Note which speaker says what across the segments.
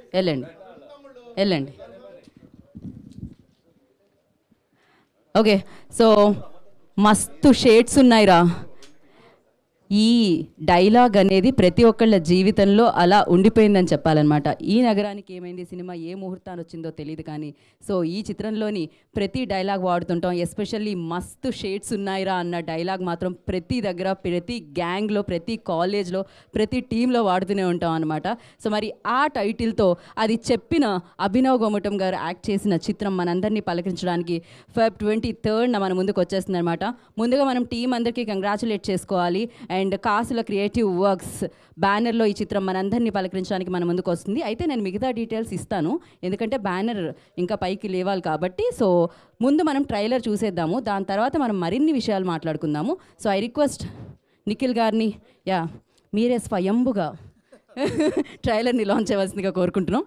Speaker 1: వెళ్ళండి వెళ్ళండి okay so మస్తు షేడ్స్ ఉన్నాయిరా ఈ డైలాగ్ అనేది ప్రతి ఒక్కళ్ళ జీవితంలో అలా ఉండిపోయిందని చెప్పాలన్నమాట ఈ నగరానికి ఏమైంది సినిమా ఏ ముహూర్తాన్ని వచ్చిందో తెలియదు కానీ సో ఈ చిత్రంలోని ప్రతి డైలాగ్ వాడుతుంటాం ఎస్పెషల్లీ మస్తు షేడ్స్ ఉన్నాయిరా అన్న డైలాగ్ మాత్రం ప్రతి దగ్గర ప్రతి గ్యాంగ్లో ప్రతి కాలేజ్లో ప్రతి టీంలో వాడుతూనే ఉంటాం అనమాట సో మరి ఆ టైటిల్తో అది చెప్పిన అభినవ్ గోమటం గారు యాక్ట్ చేసిన చిత్రం మనందరినీ పలకరించడానికి ఫెబ్ ట్వంటీ థర్డ్న మన ముందుకు వచ్చేస్తుంది అనమాట ముందుగా మనం టీం అందరికీ కంగ్రాచులేట్ చేసుకోవాలి అండ్ కాసుల క్రియేటివ్ వర్క్స్ బ్యానర్లో ఈ చిత్రం మనందరినీ పలకరించడానికి మన ముందుకు వస్తుంది అయితే నేను మిగతా డీటెయిల్స్ ఇస్తాను ఎందుకంటే బ్యానర్ ఇంకా పైకి లేవాలి కాబట్టి సో ముందు మనం ట్రైలర్ చూసేద్దాము దాని తర్వాత మనం మరిన్ని విషయాలు మాట్లాడుకుందాము సో ఐ రిక్వెస్ట్ నిఖిల్ గారిని యా మీరే స్వయంభుగా ట్రైలర్ని లాంచ్ చేయవలసిందిగా కోరుకుంటున్నాం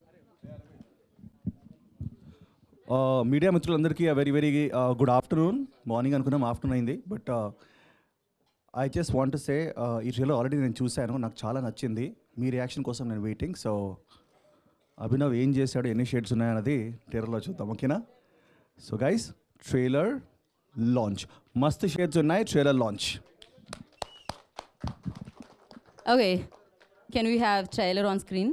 Speaker 2: మీడియా మిత్రులందరికీ very very good afternoon morning అనుకున్నాం ఆఫ్టర్నూన్ అయింది but I just want say ఈ ట్రైలర్ ఆల్రెడీ నేను చూశాను నాకు చాలా నచ్చింది మీ రియాక్షన్ కోసం నేను వెయిటింగ్ సో అభినవ్ ఏం చేశాడు ఎన్ని షేడ్స్ ఉన్నాయన్నది ట్రైలర్లో చూద్దాం ఓకేనా సో గైస్ ట్రైలర్ లాంచ్ మస్తు షేడ్స్ ఉన్నాయి trailer launch
Speaker 1: okay can we have trailer on screen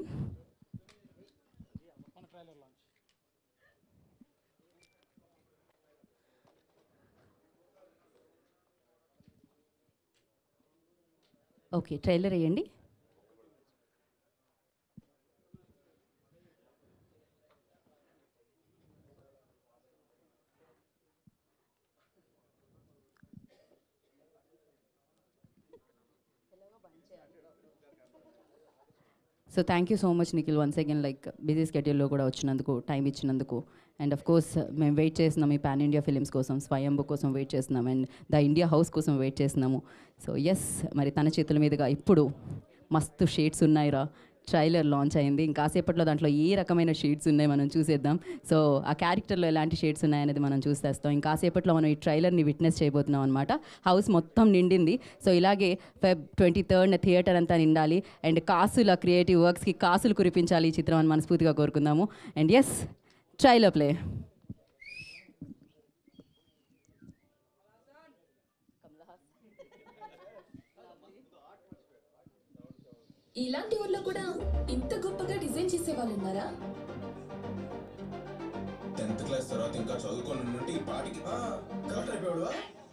Speaker 1: okay trailer వేయండి so thank you so much Nikhil once again like busy స్కెడ్యూల్లో కూడా వచ్చినందుకు టైం ఇచ్చినందుకు అండ్ అఫ్ కోర్స్ మేము వెయిట్ చేస్తున్నాం ఈ పాన్ ఇండియా ఫిలిమ్స్ కోసం స్వయంభు కోసం వెయిట్ చేస్తున్నాం అండ్ ద ఇండియా హౌస్ కోసం వెయిట్ చేస్తున్నాము సో ఎస్ మరి తన చేతుల మీదుగా ఇప్పుడు మస్తు షేడ్స్ ఉన్నాయిరా ట్రైలర్ లాంచ్ అయింది ఇంకాసేపట్లో దాంట్లో ఏ రకమైన షేడ్స్ ఉన్నాయి మనం చూసేద్దాం సో ఆ క్యారెక్టర్లో ఎలాంటి షేడ్స్ ఉన్నాయనేది మనం చూసేస్తాం ఇంకాసేపట్లో మనం ఈ ట్రైలర్ని విట్నెస్ చేయబోతున్నాం అనమాట హౌస్ మొత్తం నిండింది సో ఇలాగే ఫెబ్ ట్వంటీ థర్డ్న థియేటర్ అంతా నిండాలి అండ్ కాసుల క్రియేటివ్ వర్క్స్కి కాసులు కురిపించాలి ఈ చిత్రం అని మనస్ఫూర్తిగా కోరుకుందాము అండ్ ఎస్ ట్రైలర్ ప్లే
Speaker 3: ఇలాంటి ఊర్లో కూడా ఇంత గొప్పగా డిజైన్ చేసే వాళ్ళు ఉన్నారా
Speaker 4: టెన్త్ క్లాస్ తర్వాత ఇంకా చదువుకొని ఉంటే ఈ పాటికి కలెక్టర్ అయిపోయాడు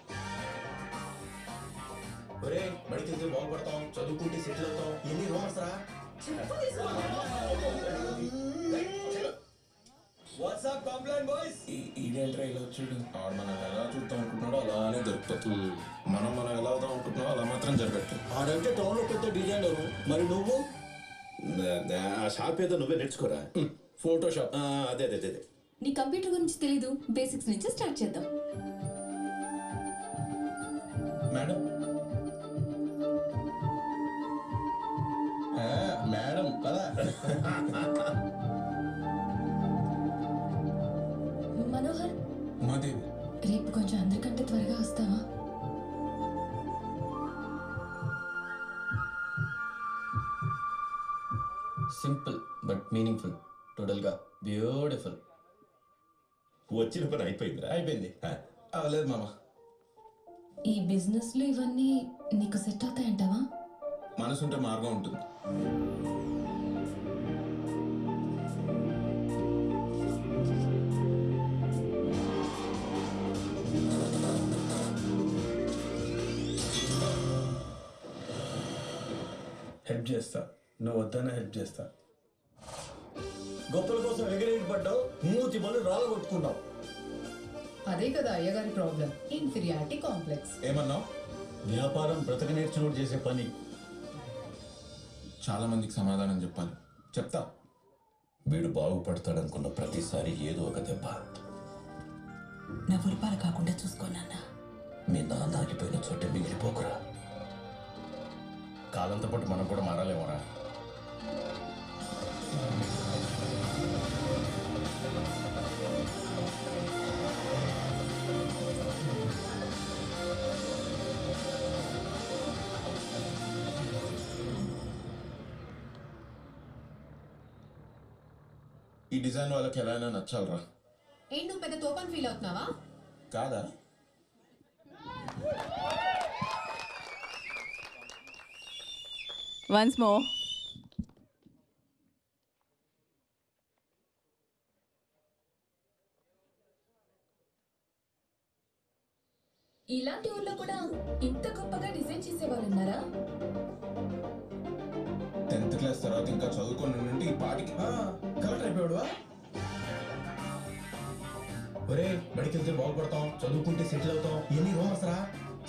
Speaker 4: ఒరే బడికి వెళ్తే బాగుపడతాం చదువుకుంటే సెటిల్ అవుతాం ఎన్ని రూమర్స్ రా వాట్సాప్ కంప్లైంట్ బాయ్స్ ఈడేంట్రా ఇలా వచ్చాడు ఆడు మనం ఎలా చూద్దాం అనుకుంటున్నాడో అలానే దొరుకుతుంది మనం మనం ఎలా అవుదాం అనుకుంటున్నామో అలా మాత్రం జరగట్టు
Speaker 5: ఆడంటే టౌన్ లో పెద్ద డిజైనర్ మరి నువ్వు
Speaker 6: ఆ షాప్ ఏదో నువ్వే నేర్చుకోరా
Speaker 4: ఫోటోషాప్
Speaker 6: ఆ, అదే అదే అదే
Speaker 3: నీ కంప్యూటర్ గురించి తెలీదు బేసిక్స్ నుంచి స్టార్ట్ చేద్దాం
Speaker 4: మేడం ఆ, మేడం కదా
Speaker 3: మనోహర్
Speaker 4: ఉమాదేవి
Speaker 3: రేపు కొంచెం అందరికంటే త్వరగా వస్తావా
Speaker 7: సింపుల్ బట్ మీనింగ్ఫుల్ టోటల్గా బ్యూటిఫుల్
Speaker 6: వచ్చిన పని అయిపోయిందిరా
Speaker 4: అయిపోయింది
Speaker 6: ఆ,
Speaker 4: అవలేదు మామ
Speaker 3: ఈ బిజినెస్ లో ఇవన్నీ నీకు సెట్ అవుతాయంటావా
Speaker 4: మనసుంటే మార్గం ఉంటుంది
Speaker 5: హెల్ప్ చేస్తా నువ్వు వద్దనే హెల్ప్ చేస్తా గొప్పల కోసం ఎగిరేటి పడ్డావు మూతి బలు రాళ్ళ కొట్టుకున్నావు
Speaker 8: అదే కదా అయ్యగారి ప్రాబ్లం ఇన్ఫీరియారిటీ కాంప్లెక్స్
Speaker 4: ఏమన్నావు
Speaker 5: వ్యాపారం బ్రతక నేర్చినోడు చేసే పని
Speaker 4: చాలా మందికి సమాధానం చెప్పాలి చెప్తా
Speaker 6: వీడు బాగుపడతాడనుకున్న ప్రతిసారి ఏదో ఒక దెబ్బ
Speaker 8: నవ్వులు పాలు కాకుండా చూసుకోనన్నా
Speaker 6: మీ నాన్న ఆగిపోయిన చోట మిగిలిపోకురా
Speaker 4: కాలంతో పాటు మనం కూడా మారాలేమోరా ఈ డిజైన్ వాళ్ళకి ఎలా అయినా నచ్చాలరా
Speaker 8: ఏంటి నువ్వు పెద్ద తోపని ఫీల్ అవుతున్నావా
Speaker 4: కాదా
Speaker 1: వన్స్ మో
Speaker 3: ఇలాంటి ఊర్లో కూడా ఇంత గొప్పగా డిజైన్ చేసేవాళ్ళు ఉన్నారా
Speaker 4: టెన్త్ క్లాస్ తర్వాత ఇంకా చదువుకొని నుండి ఈ పాటికి
Speaker 5: కలెక్టర్ అయిపోయాడువా ఒరే బడికి వెళ్తే బాగుపడతాం చదువుకుంటే సెటిల్ అవుతాం ఎన్ని రూమర్స్ రా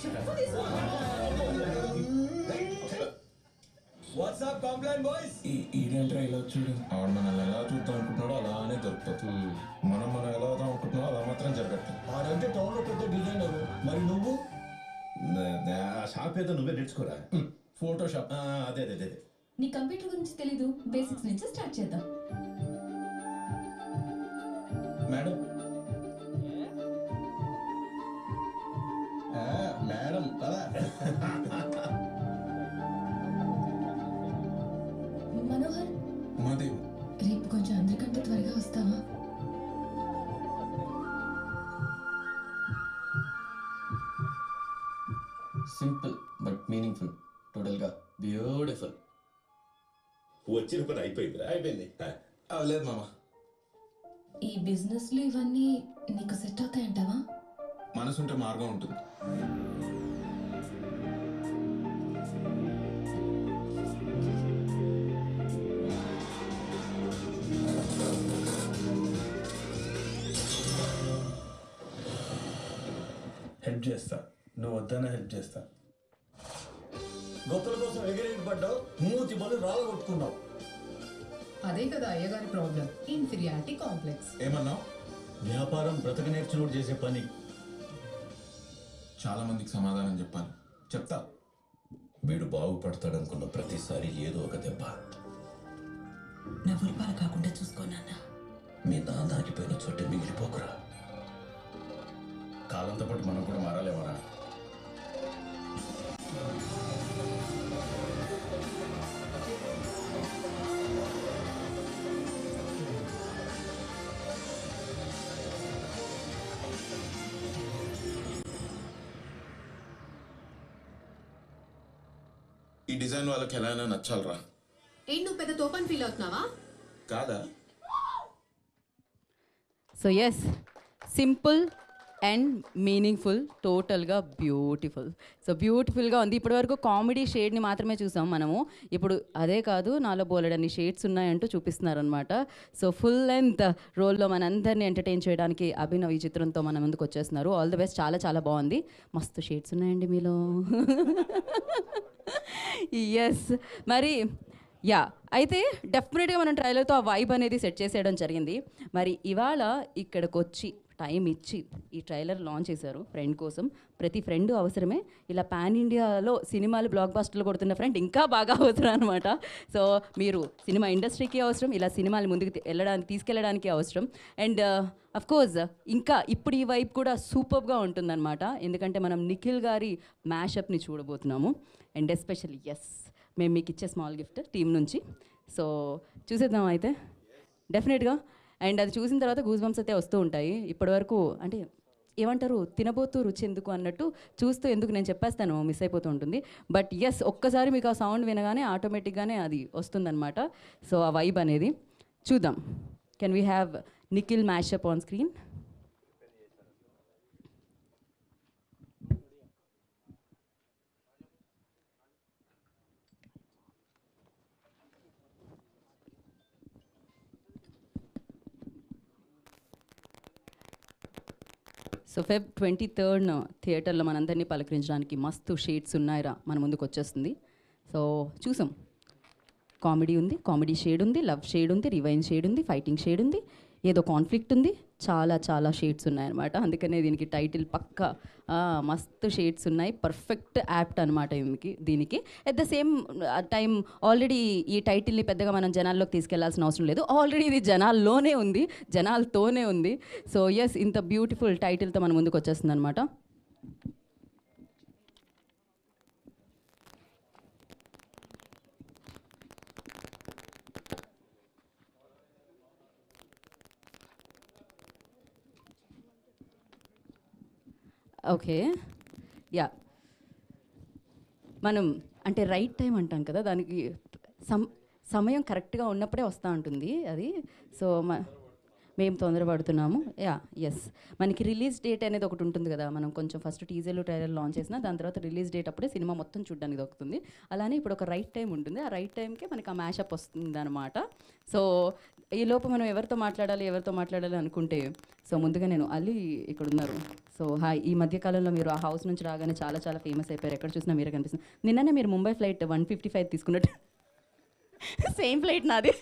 Speaker 5: వాట్సాప్ కాంప్లైంట్ బాయ్స్
Speaker 4: ఈ ఈడేంట్రా ఇలా వచ్చాడు ఆవిడ మనల్ని ఎలా చూద్దాం అనుకుంటున్నాడో అలానే దొరుకుతుంది మనం మనం ఎలా అవుదాం అనుకుంటున్నాడో అలా మాత్రం జరగట్లేదు
Speaker 5: ఆడంటే టౌన్ లో పెద్ద డిజైనర్ మరి నువ్వు
Speaker 6: ఆ షాప్ ఏదో నువ్వే నేర్చుకోరా
Speaker 5: ఫోటోషాప్
Speaker 6: అదే అదే అదే
Speaker 3: నీ కంప్యూటర్ గురించి తెలీదు బేసిక్స్ నుంచి స్టార్ట్ చేద్దాం
Speaker 5: మేడం మేడం కదా
Speaker 3: మనోహర్
Speaker 4: మాది
Speaker 3: రేపు కొంచెం అందరికంటే త్వరగా వస్తావా
Speaker 7: సింపుల్ బట్ మీనింగ్ఫుల్ టోటల్గా బ్యూటిఫుల్
Speaker 6: వచ్చిన పని అయిపోయిందిరా
Speaker 5: అయిపోయింది
Speaker 4: లేదు మామ
Speaker 3: ఈ బిజినెస్ లో ఇవన్నీ నీకు సెట్ అవుతాయంటావా
Speaker 4: మనసుంటే మార్గం ఉంటుంది
Speaker 5: హెల్ప్ చేస్తా నువ్వు వద్దనే హెల్ప్ చేస్తా గొప్పల కోసం ఎగిరెగిరి పడ్డావు మూతి బలు రాళ్ళ కొట్టుకున్నావు
Speaker 8: అదే కదా అయ్యగారి ప్రాబ్లం ఇన్ఫీరియారిటీ కాంప్లెక్స్
Speaker 4: ఏమన్నావు
Speaker 5: వ్యాపారం బ్రతక నేర్చినోడు చేసే పని
Speaker 4: చాలా మందికి సమాధానం చెప్పాలి చెప్తా
Speaker 6: వీడు బాగుపడతాడనుకున్న ప్రతిసారి ఏదో ఒక దెబ్బ
Speaker 3: నవ్వులు పాలు కాకుండా చూసుకోనన్నా
Speaker 6: మీ నాన్న ఆగిపోయిన చోట మిగిలిపోకురా
Speaker 5: కాలంతో పాటు మనం కూడా మారాలేమరా
Speaker 4: ఈ డిజైన్ వాళ్ళకి ఎలా అయినా నచ్చాలరా
Speaker 8: ఏంటి నువ్వు పెద్ద తోపని ఫీల్ అవుతున్నావా
Speaker 4: కాదా
Speaker 1: so yes simple and meaningful టోటల్గా బ్యూటిఫుల్ సో బ్యూటిఫుల్గా ఉంది ఇప్పటివరకు కామెడీ షేడ్ని మాత్రమే చూసాం మనము ఇప్పుడు అదే కాదు నాలో బోలెడన్ని షేడ్స్ ఉన్నాయంటూ చూపిస్తున్నారనమాట సో ఫుల్ లెంత్ రోల్లో మనందరినీ ఎంటర్టైన్ చేయడానికి అభినవ్ ఈ చిత్రంతో మన ముందుకు వచ్చేస్తున్నారు ఆల్ ది బెస్ట్ చాలా చాలా బాగుంది మస్తు షేడ్స్ ఉన్నాయండి మీలో ఎస్ మరి యా అయితే డెఫినెట్గా మనం ట్రైలర్తో ఆ వైబ్ అనేది సెట్ చేసేయడం జరిగింది మరి ఇవాళ ఇక్కడికి వచ్చి టైం ఇచ్చి ఈ ట్రైలర్ లాంచ్ చేశారు ఫ్రెండ్ కోసం ప్రతి ఫ్రెండ్ అవసరమే ఇలా పాన్ ఇండియాలో సినిమాలు బ్లాక్ బస్టర్లు కొడుతున్న ఫ్రెండ్ ఇంకా బాగా అవసరం అనమాట సో మీరు సినిమా ఇండస్ట్రీకి అవసరం ఇలా సినిమాలు ముందుకు తీ- వెళ్ళడానికి తీసుకెళ్ళడానికి అవసరం అండ్ అఫ్ కోర్స్ ఇంకా ఇప్పుడు ఈ వైబ్ కూడా సూపర్గా ఉంటుందన్నమాట ఎందుకంటే మనం నిఖిల్ గారి మ్యాషప్ని చూడబోతున్నాము అండ్ ఎస్పెషల్లీ ఎస్ మేము మీకు ఇచ్చే స్మాల్ గిఫ్ట్ టీం నుంచి సో చూసేద్దాం అయితే డెఫినెట్గా అండ్ అది చూసిన తర్వాత గూస్ బంప్స్ అయితే వస్తూ ఉంటాయి ఇప్పటివరకు అంటే ఏమంటారు తినబోతూ రుచి ఎందుకు అన్నట్టు చూస్తూ ఎందుకు నేను చెప్పేస్తాను మిస్ అయిపోతూ ఉంటుంది బట్ ఎస్ ఒక్కసారి మీకు ఆ సౌండ్ వినగానే ఆటోమేటిక్గానే అది వస్తుందన్నమాట సో ఆ వైబ్ అనేది చూద్దాం can we have Nikhil mashup on screen so Feb twenty థర్డ్న థియేటర్లో మనందరినీ పలకరించడానికి మస్తు షేడ్స్ ఉన్నాయిరా మన ముందుకు వచ్చేస్తుంది సో చూసాం కామెడీ ఉంది కామెడీ షేడ్ ఉంది లవ్ షేడ్ ఉంది రివైన్ షేడ్ ఉంది ఫైటింగ్ షేడ్ ఉంది ఏదో కాన్ఫ్లిక్ట్ ఉంది చాలా చాలా షేడ్స్ ఉన్నాయన్నమాట అందుకనే దీనికి టైటిల్ పక్క ఆ, మస్తు షేడ్స్ ఉన్నాయి పర్ఫెక్ట్ యాప్ట్ అనమాట దీనికి దీనికి at the same time already ఈ టైటిల్ని పెద్దగా మనం జనాల్లోకి తీసుకెళ్లాల్సిన అవసరం లేదు ఆల్రెడీ ఇది జనాల్లోనే ఉంది జనాలతోనే ఉంది సో ఎస్ ఇంత బ్యూటిఫుల్ టైటిల్తో మన ముందుకు వచ్చేస్తుంది అనమాట ఓకే యా మనం అంటే రైట్ టైం అంటాం కదా దానికి సమ్ సమయం కరెక్ట్గా ఉన్నప్పుడే వస్తూ ఉంటుంది అది సో మ మేము తొందరపడుతున్నాము యా ఎస్ మనకి రిలీజ్ డేట్ అనేది ఒకటి ఉంటుంది కదా మనం కొంచెం ఫస్ట్ టీజర్లు ట్రైలర్ లాంచ్ చేసిన దాని తర్వాత రిలీజ్ డేట్ అప్పుడే సినిమా మొత్తం చూడడానికి దొరుకుతుంది అలానే ఇప్పుడు ఒక రైట్ టైం ఉంటుంది ఆ రైట్ టైంకే మనకి ఆ మ్యాషప్ వస్తుంది అనమాట సో ఈ లోపు మనం ఎవరితో మాట్లాడాలి ఎవరితో మాట్లాడాలి అనుకుంటే సో ముందుగా నేను అలీ ఇక్కడ ఉన్నారు సో హాయ్ ఈ మధ్య కాలంలో మీరు ఆ హౌస్ నుంచి రాగానే చాలా చాలా ఫేమస్ అయిపోయారు ఎక్కడ చూసినా మీరే కనిపిస్తుంది నిన్ననే మీరు Mumbai flight one fifty five తీసుకున్నట్టు సేమ్ ఫ్లైట్ నాది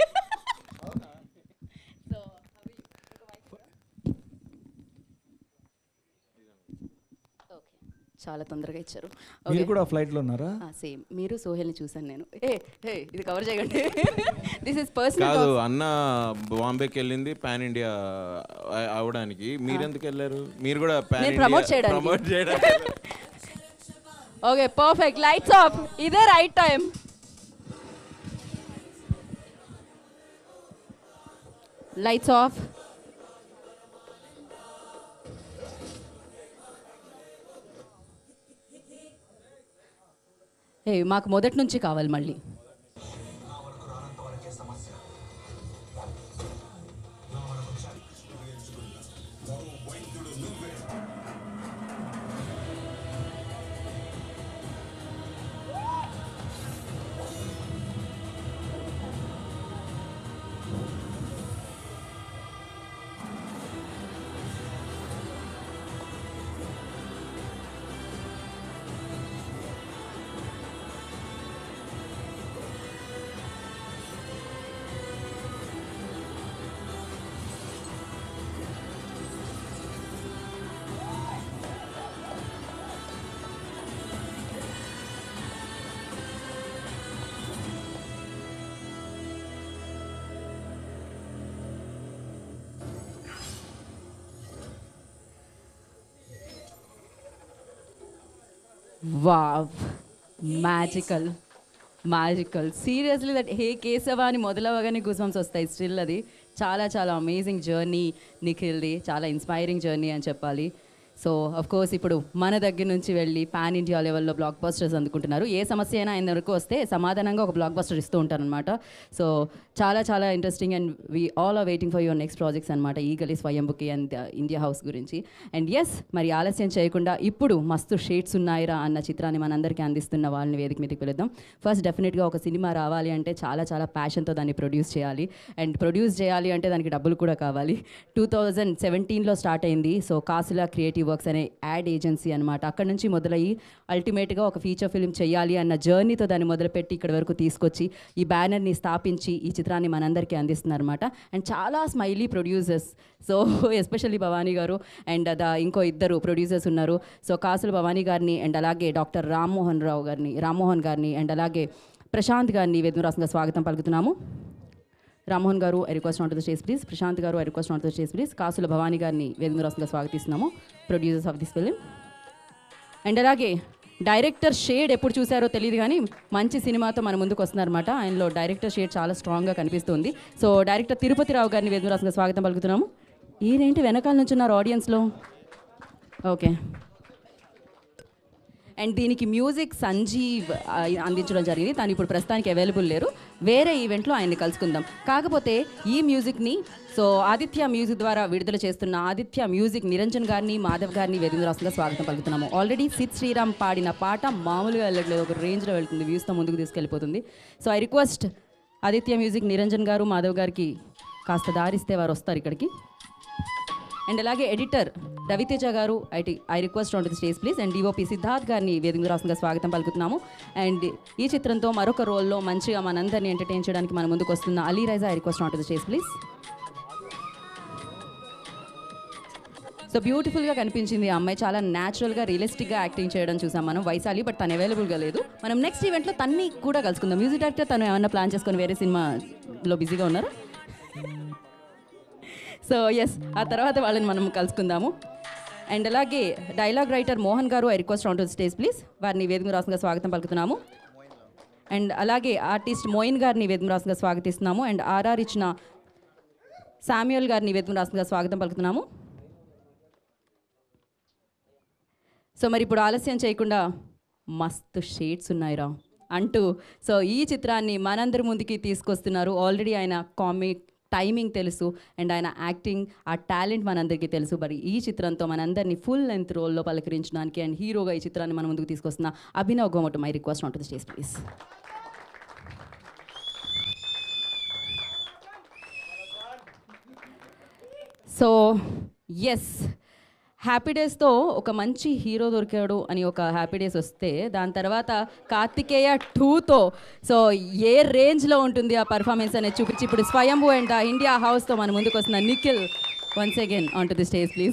Speaker 1: చాలా తొందరగా ఇచ్చారు
Speaker 9: మీరు కూడా ఫ్లైట్లో ఉన్నారా
Speaker 1: సేమ్ మీరు సోహెల్ని చూసాను నేను ఏ హే ఇది కవర్ చేయకండి దిస్ ఇస్ పర్సనల్
Speaker 4: కాదు అన్న బాంబేకి వెళ్ళింది పాన్ ఇండియా అవడానికి మీరెందుకు వెళ్ళారు మీరు కూడా పాన్
Speaker 1: నేను promote చేయడానికి.
Speaker 4: ప్రమోట్ చేయడానికి
Speaker 1: ఓకే పర్ఫెక్ట్ లైట్స్ ఆఫ్ ఇదే రైట్ టైం లైట్స్ ఆఫ్ ఏ మాకు మొదటి నుంచి కావాలి మళ్ళీ wow magical magical seriously that hey Keshava అని మొదలవగానే గుజమ్స్ వస్తాయి స్టిల్ అది చాలా చాలా అమేజింగ్ జర్నీ నిఖిల్ది చాలా ఇన్స్పైరింగ్ జర్నీ అని చెప్పాలి సో అఫ్ కోర్స్ ఇప్పుడు మన దగ్గర నుంచి వెళ్ళి పాన్ ఇండియా లెవెల్లో బ్లాక్ బస్టర్స్ అందుకుంటున్నారు ఏ సమస్య అయినా ఆయన వరకు వస్తే సమాధానంగా ఒక బ్లాక్ బస్టర్ ఇస్తూ ఉంటారనమాట సో చాలా చాలా interesting and we all are waiting for your next projects అనమాట ఈ గలీ స్వయంబుకి అండ్ ఇండియా హౌస్ గురించి అండ్ ఎస్ మరి ఆలస్యం చేయకుండా ఇప్పుడు మస్తు షేడ్స్ ఉన్నాయిరా అన్న చిత్రాన్ని మనందరికీ అందిస్తున్న వాళ్ళని వేదిక మీదకి పిలుద్దాం ఫస్ట్ డెఫినెట్గా ఒక సినిమా రావాలి అంటే చాలా చాలా ప్యాషన్తో దాన్ని ప్రొడ్యూస్ చేయాలి అండ్ ప్రొడ్యూస్ చేయాలి అంటే దానికి డబ్బులు కూడా కావాలి టూ థౌజండ్ సెవెంటీన్లో స్టార్ట్ అయింది సో కాసులా క్రియేటివ్ వర్క్స్ అనే యాడ్ ఏజెన్సీ అనమాట అక్కడ నుంచి మొదలయ్యి అల్టిమేట్గా ఒక ఫీచర్ ఫిల్మ్ చేయాలి అన్న జర్నీతో దాన్ని మొదలుపెట్టి ఇక్కడ వరకు తీసుకొచ్చి ఈ బ్యానర్ని స్థాపించి ఈ చిత్రాన్ని మనందరికీ అందిస్తున్నారన్నమాట అండ్ చాలా smiley producers so especially Bhavani గారు అండ్ ద ఇంకో ఇద్దరు ప్రొడ్యూసర్స్ ఉన్నారు సో కాసుల భవానీ గారిని అండ్ అలాగే డాక్టర్ రామ్మోహన్ రావు గారిని రామ్మోహన్ గారిని అండ్ అలాగే ప్రశాంత్ గారిని వేదనరాసంగా స్వాగతం పలుకుతున్నాము Rammohan garu I request on to the stage please Prashanth garu I request on to the stage please Kasula Bhavani గారిని వేదనరాసంగా స్వాగతిస్తున్నాము producers of this film and అలాగే డైరెక్టర్ షేడ్ ఎప్పుడు చూసారో తెలియదు కానీ మంచి సినిమాతో మన ముందుకు వస్తున్నారన్నమాట ఆయనలో డైరెక్టర్ షేడ్ చాలా స్ట్రాంగ్గా కనిపిస్తుంది సో డైరెక్టర్ తిరుపతి రావు గారిని వేదనరాసంగా స్వాగతం పలుకుతున్నాము ఈయనేంటి వెనకాల నుంచి ఉన్నారు ఆడియన్స్లో ఓకే అండ్ దీనికి మ్యూజిక్ సంజీవ్ ఆ, అందించడం జరిగింది తను ఇప్పుడు ప్రస్తుతానికి అవైలబుల్ లేరు వేరే ఈవెంట్లో ఆయన్ని కలుసుకుందాం కాకపోతే ఈ మ్యూజిక్ని సో ఆదిత్య మ్యూజిక్ ద్వారా విడుదల చేస్తున్న ఆదిత్య మ్యూజిక్ నిరంజన్ గారిని మాధవ్ గారిని వేదికరాసంగా స్వాగతం పలుకుతున్నాము ఆల్రెడీ సిద్ శ్రీరామ్ పాడిన పాట మామూలుగా వెళ్ళట్లేదు ఒక రేంజ్లో వెళ్తుంది వ్యూస్తో ముందుకు తీసుకెళ్ళిపోతుంది so I request Aditya music Niranjan garu Madhav గారికి కాస్త దారిస్తే వారు వస్తారు ఇక్కడికి అండ్ అలాగే ఎడిటర్ రవితేజ గారు ఐటి I request on to the stage please and DOP Siddharth గారిని వేదిక రాసంగా స్వాగతం పలుకుతున్నాము అండ్ ఈ చిత్రంతో మరొక రోల్లో మంచిగా మనందరినీ ఎంటర్టైన్ చేయడానికి మన ముందుకు వస్తున్న Ali Raiza I request on to the stage please so బ్యూటిఫుల్గా కనిపించింది ఆ అమ్మాయి చాలా న్యాచురల్గా రియలిస్టిక్గా యాక్టింగ్ చేయడం చూసాం మనం వైశాలి బట్ తను అవైలబుల్గా లేదు మనం నెక్స్ట్ ఈవెంట్లో తన్ని కూడా కలుసుకుందాం మ్యూజిక్ డైరెక్టర్ తను ఏమన్నా ప్లాన్ చేసుకొని వేరే సినిమాలో బిజీగా ఉన్నారు సో ఎస్ ఆ తర్వాత వాళ్ళని మనం కలుసుకుందాము అండ్ అలాగే dialogue writer Mohan garu I request on to stage please వారిని వేదిక రాసంగా స్వాగతం పలుకుతున్నాము అండ్ అలాగే ఆర్టిస్ట్ మోయిన్ గారిని వేదిక రాసంగా స్వాగతిస్తున్నాము అండ్ ఆర్ఆర్ ఇచ్చిన శామ్యుయల్ గారిని వేదిక రాసంగా స్వాగతం పలుకుతున్నాము సో మరి ఇప్పుడు ఆలస్యం చేయకుండా మస్తు షేడ్స్ ఉన్నాయిరా అంటూ సో ఈ చిత్రాన్ని మనందరి ముందుకి తీసుకొస్తున్నారు ఆల్రెడీ ఆయన కామిక్ టైమింగ్ తెలుసు అండ్ ఆయన యాక్టింగ్ ఆ టాలెంట్ మనందరికీ తెలుసు మరి ఈ చిత్రంతో మనందరినీ ఫుల్ లెంత్ రోల్లో పలకరించడానికి అండ్ హీరోగా ఈ చిత్రాన్ని మన ముందుకు తీసుకొస్తున్న Abhinav Gomat my request on to the stage please so yes happy డేస్తో ఒక మంచి హీరో దొరికాడు అని ఒక హ్యాపీ డేస్ వస్తే దాని తర్వాత కార్తికేయ టూతో సో ఏ రేంజ్లో ఉంటుంది ఆ పర్ఫార్మెన్స్ అనేది చూపించి ఇప్పుడు స్వయంభూ అండ్ ఇండియా హౌస్తో మన ముందుకు వస్తున్న Nikhil once again on to the stage please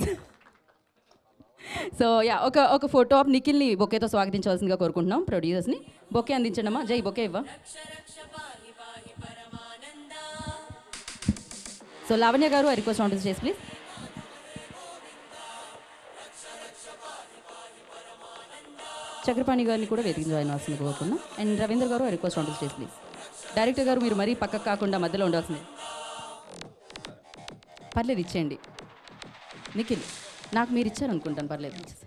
Speaker 1: so yeah ఒక ఒక ఫోటో ఆఫ్ నిఖిల్ని బొకేతో స్వాగతించవలసిందిగా కోరుకుంటున్నాం ప్రొడ్యూసర్స్ని బొకే అందించండమ్మా జై బొకే ఇవ్వ so Lavanya garu I request on to stage please Chakrapani గారిని కూడా వేదిక జాయిన్ అవ్వాల్సింది కోరుకున్నాం and Ravindra garu I request on to stage please director garu మీరు మరీ పక్కకు కాకుండా మధ్యలో ఉండాల్సింది పర్లేదు ఇచ్చేయండి నిఖిల్ నాకు మీరు ఇచ్చారు అనుకుంటాను పర్లేదు ఇచ్చేసి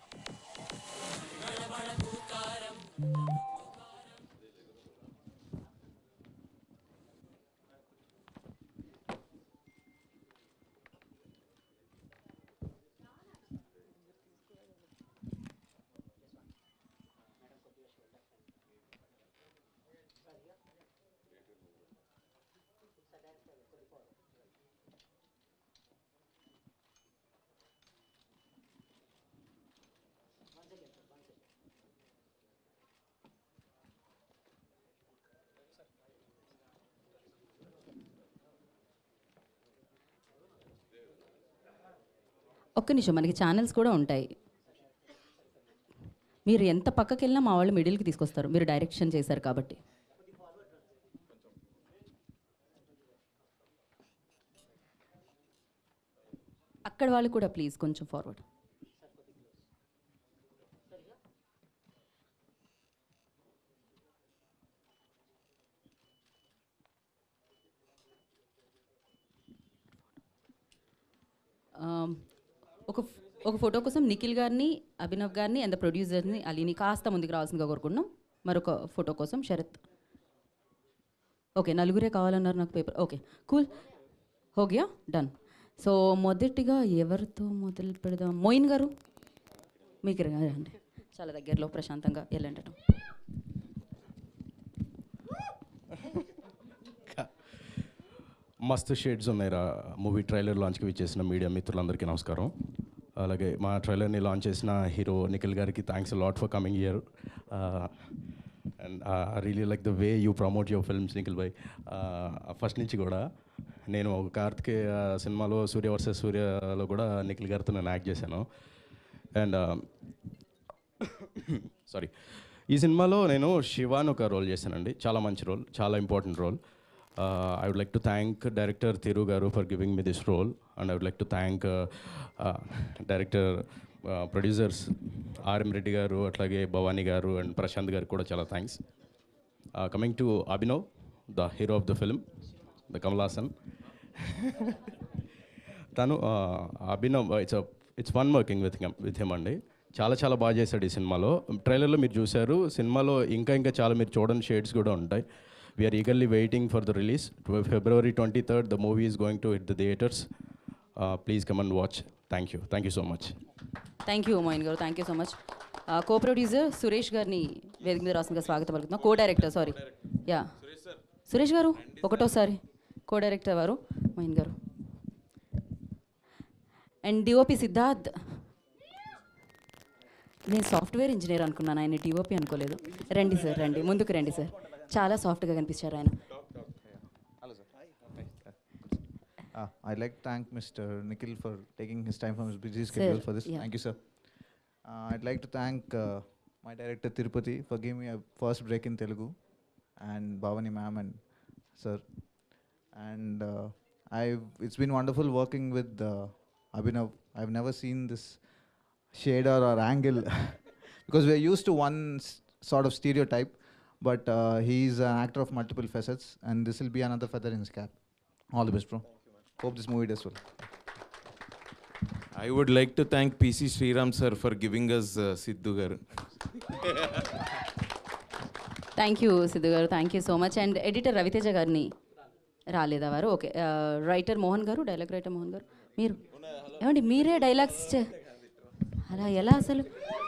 Speaker 1: ఒక్క నిమిషం మనకి ఛానల్స్ కూడా ఉంటాయి మీరు ఎంత పక్కకి వెళ్ళినా మా వాళ్ళు మిడిల్కి తీసుకొస్తారు మీరు డైరెక్షన్ చేశారు కాబట్టి అక్కడ వాళ్ళు కూడా ప్లీజ్ కొంచెం ఫార్వర్డ్ ఒక ఒక ఫోటో కోసం నిఖిల్ గారిని అభినవ్ గారిని అండ్ ద ప్రొడ్యూసర్ని అలీని కాస్త ముందుకు రావాల్సిందిగా కోరుకుంటున్నాం మరొక ఫోటో కోసం శరత్ ఓకే నలుగురే కావాలన్నారు నాకు పేపర్ ఓకే కూల్ హోగియా డన్ సో మొదటిగా ఎవరితో మొదలు పెడదాం మోయిన్ గారు మీకు రండి చాలా దగ్గరలో ప్రశాంతంగా వెళ్ళండి
Speaker 9: మస్తు షేడ్స్ ఉన్నాయి రా మూవీ ట్రైలర్ లాంచ్కి విచ్చేసిన మీడియా మిత్రులందరికీ నమస్కారం అలాగే మా ట్రైలర్ని లాంచ్ చేసిన హీరో నిఖిల్ గారికి thanks lot for coming here and I really like the way you promote your films Nikhil by first నుంచి కూడా నేను ఒక కార్తికేయ సినిమాలో సూర్య వర్సెస్ సూర్యలో కూడా నిఖిల్ గారితో నేను యాక్ట్ చేశాను అండ్ సారీ ఈ సినిమాలో నేను శివాన్ ఒక రోల్ చేశానండి చాలా మంచి రోల్ చాలా important role I would like to thank director Thiru గారు for giving me this role and I would like to thank director producers RM Reddy గారు అట్లాగే భవానీ గారు అండ్ ప్రశాంత్ గారు కూడా చాలా thanks coming to Abhinav the hero of the film the Kamalhaasan తను Abhinav it's it's fun working with with him అండి చాలా చాలా బాగా చేశాడు ఈ సినిమాలో ట్రైలర్లో మీరు చూశారు సినిమాలో ఇంకా ఇంకా చాలా మీరు చూడని షేడ్స్ కూడా ఉంటాయి we are eagerly waiting for the release February twenty third the movie is going to hit the theatres please come and watch thank you thank you so much
Speaker 1: thank you Moin గారు thank you so much co producer Suresh గారిని వేదిక మీద రాసిందిగా స్వాగతం పలుకుతున్నాం co director sorry yeah Suresh గారు ఒకటోసారి co director వారు మోయిన్ గారు అండ్ డిఓపి సిద్ధార్థ్ నేను సాఫ్ట్వేర్ ఇంజనీర్ అనుకున్నాను ఆయన డిఓపి అనుకోలేదు రండి సార్ రండి ముందుకు రండి సార్ చాలా సాఫ్ట్గా కనిపించారు ఆయన
Speaker 10: Uh, I'd like to thank Mr. Nikhil for taking his time from his busy schedule for this.
Speaker 1: yeah.
Speaker 10: Thank you, sir. Uh, I'd like to thank uh, my director Tirupati for giving me a first break in Telugu, and Bhavani ma'am and sir. And uh, I've it's been wonderful working with uh, Abhinav. I've never seen this shader or angle because we're used to one s- sort of stereotype, but uh, he's an actor of multiple facets, and this will be another feather in his cap. All the best, bro. Hope this movie does well.
Speaker 4: I would like to thank PC Sriram sir for giving us Siddhu గారు
Speaker 1: thank you Siddhu గారు thank you so much and editor Raviteja గారిని రాలేదా వారు okay writer Mohan గారు dialogue writer Mohan గారు మీరు ఏమండి మీరే డైలాగ్స్ చే- అలా ఎలా అసలు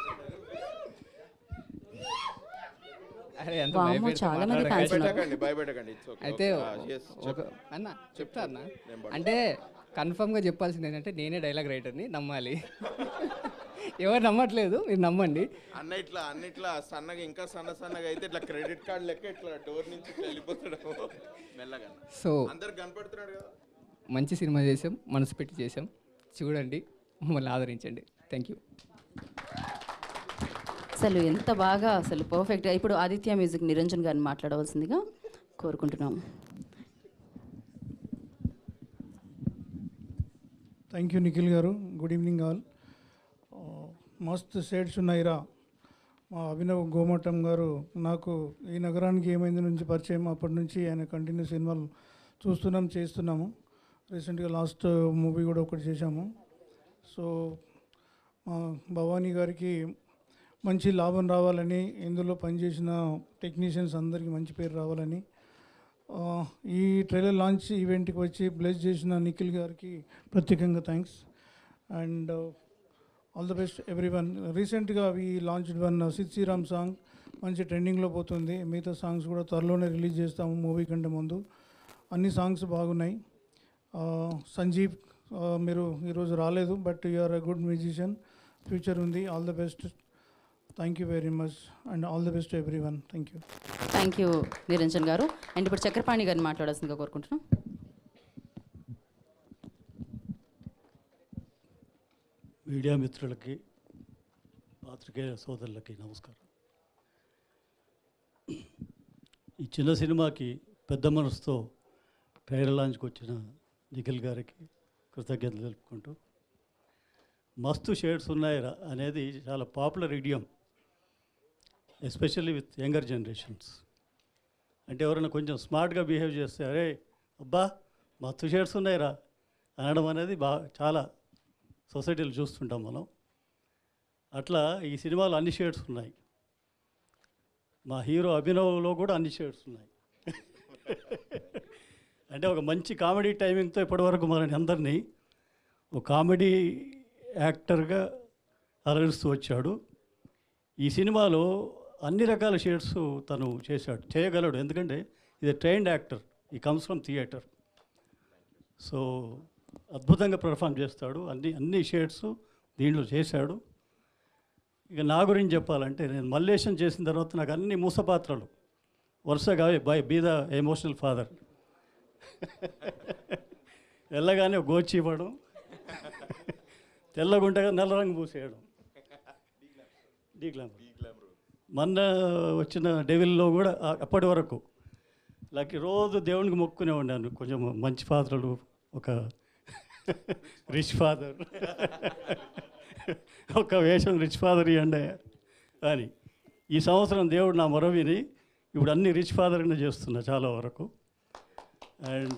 Speaker 11: అరే ఎంత
Speaker 1: వామ్మో,
Speaker 11: భయపెడితే
Speaker 1: చాలా మంది
Speaker 11: మాట్లాడకండి.
Speaker 1: fans ఉన్నారు.
Speaker 4: భయపెట్టకండి, భయపెట్టకండి. It's okay.
Speaker 11: అయితే
Speaker 4: Ah, yes,
Speaker 11: ఒక
Speaker 4: చెప్పు.
Speaker 11: అన్న చెప్తా అన్న
Speaker 4: నేను పడతా.
Speaker 11: అంటే కన్ఫర్మ్గా చెప్పాల్సింది ఏంటంటే నేనే డైలాగ్ రైటర్ని నమ్మాలి ఎవరు నమ్మట్లేదు మీరు నమ్మండి
Speaker 4: అన్న ఇట్లా అన్నిట్లా సన్నగా ఇంకా సన్న సన్నగా అయితే ఇట్లా క్రెడిట్ కార్డ్ లెక్క ఇట్లా డోర్ నుంచి ఇట్లా వెళ్ళిపోతాడు మెల్లగా
Speaker 11: సో
Speaker 4: అందరు కనపడుతున్నాడు కదా
Speaker 11: మంచి సినిమా చేసాం మనసు పెట్టి చేసాం చూడండి మమ్మల్ని ఆదరించండి థ్యాంక్ యూ
Speaker 1: అసలు ఎంత బాగా అసలు పర్ఫెక్ట్ ఇప్పుడు ఆదిత్య మ్యూజిక్ నిరంజన్ గారిని మాట్లాడవలసిందిగా కోరుకుంటున్నాం
Speaker 12: థ్యాంక్ యూ నిఖిల్ గారు గుడ్ ఈవినింగ్ ఆల్ మస్త్ షేడ్స్ ఉన్నాయిరా మా అభినవ్ గోమటం గారు నాకు ఈ నగరానికి ఏమైంది నుంచి పరిచయం అప్పటి నుంచి ఆయన కంటిన్యూ సినిమాలు చూస్తున్నాం చేస్తున్నాము రీసెంట్గా లాస్ట్ మూవీ కూడా ఒకటి చేశాము సో మా భవానీ గారికి మంచి లాభం రావాలని ఇందులో పనిచేసిన టెక్నీషియన్స్ అందరికీ మంచి పేరు రావాలని ఆ, ఈ ట్రైలర్ లాంచ్ ఈవెంట్కి వచ్చి బ్లెస్ చేసిన నిఖిల్ గారికి ప్రత్యేకంగా thanks and all the best everyone రీసెంట్గా we launch one Sid Sriram song మంచి ట్రెండింగ్లో పోతుంది మిగతా సాంగ్స్ కూడా త్వరలోనే రిలీజ్ చేస్తాము మూవీ కంటే ముందు అన్ని సాంగ్స్ బాగున్నాయి ఆ, సంజీవ్ ఆ, మీరు ఈరోజు రాలేదు but you are a good musician future ఉంది all the best thank you very much and all the best everyone thank you
Speaker 1: thank you Niranjan గారు అండ్ ఇప్పుడు చక్రపాణి గారిని మాట్లాడాల్సిందిగా కోరుకుంటున్నాం
Speaker 13: మీడియా మిత్రులకి పాత్రికేయ సోదరులకి నమస్కారం ఈ చిన్న సినిమాకి పెద్ద మనసుతో ట్రైలర్ లాంచ్కి వచ్చిన నిఖిల్ గారికి కృతజ్ఞతలు తెలుపుకుంటూ మస్తు షేడ్స్ ఉన్నాయిరా అనేది చాలా popular idiom especially with younger generations అంటే ఎవరైనా కొంచెం స్మార్ట్గా బిహేవ్ చేస్తే అరే అబ్బా మస్తు షేడ్స్ ఉన్నాయిరా అనడం అనేది బాగా చాలా సొసైటీలో చూస్తుంటాం మనం అట్లా ఈ సినిమాలో అన్ని షేడ్స్ ఉన్నాయి మా హీరో అభినవ్లో కూడా అన్ని షేడ్స్ ఉన్నాయి అంటే ఒక మంచి కామెడీ టైమింగ్తో ఇప్పటివరకు మనని అందరినీ ఒక కామెడీ యాక్టర్గా అలరిస్తూ వచ్చాడు ఈ సినిమాలో అన్ని రకాల షేడ్స్ తను చేశాడు చేయగలడు ఎందుకంటే ఇది trained actor he comes from theatre so అద్భుతంగా పెర్ఫామ్ చేస్తాడు అన్ని అన్ని షేడ్స్ దీంట్లో చేశాడు ఇక నా గురించి చెప్పాలంటే నేను మల్లేశం చేసిన తర్వాత నాకు అన్ని మూస పాత్రలు వరుసగా by be the emotional father వెళ్ళగానే ఒక గోచి ఇవ్వడం తెల్లగుంటగా నల్ల రంగు పూసేయడం డీ గ్లామర్ మొన్న వచ్చిన డెవిల్లో కూడా ఆ- అప్పటి వరకు లకి రోజు దేవునికి మొక్కునే ఉన్నాను కొంచెం మంచి పాత్రలు ఒక రిచ్ ఫాదర్ ఒక వేషం రిచ్ ఫాదర్ ఇవ్వండి అని ఈ సంవత్సరం దేవుడు నా మొర విని ఇప్పుడు అన్ని రిచ్ ఫాదర్నే చేస్తున్నా చాలా వరకు అండ్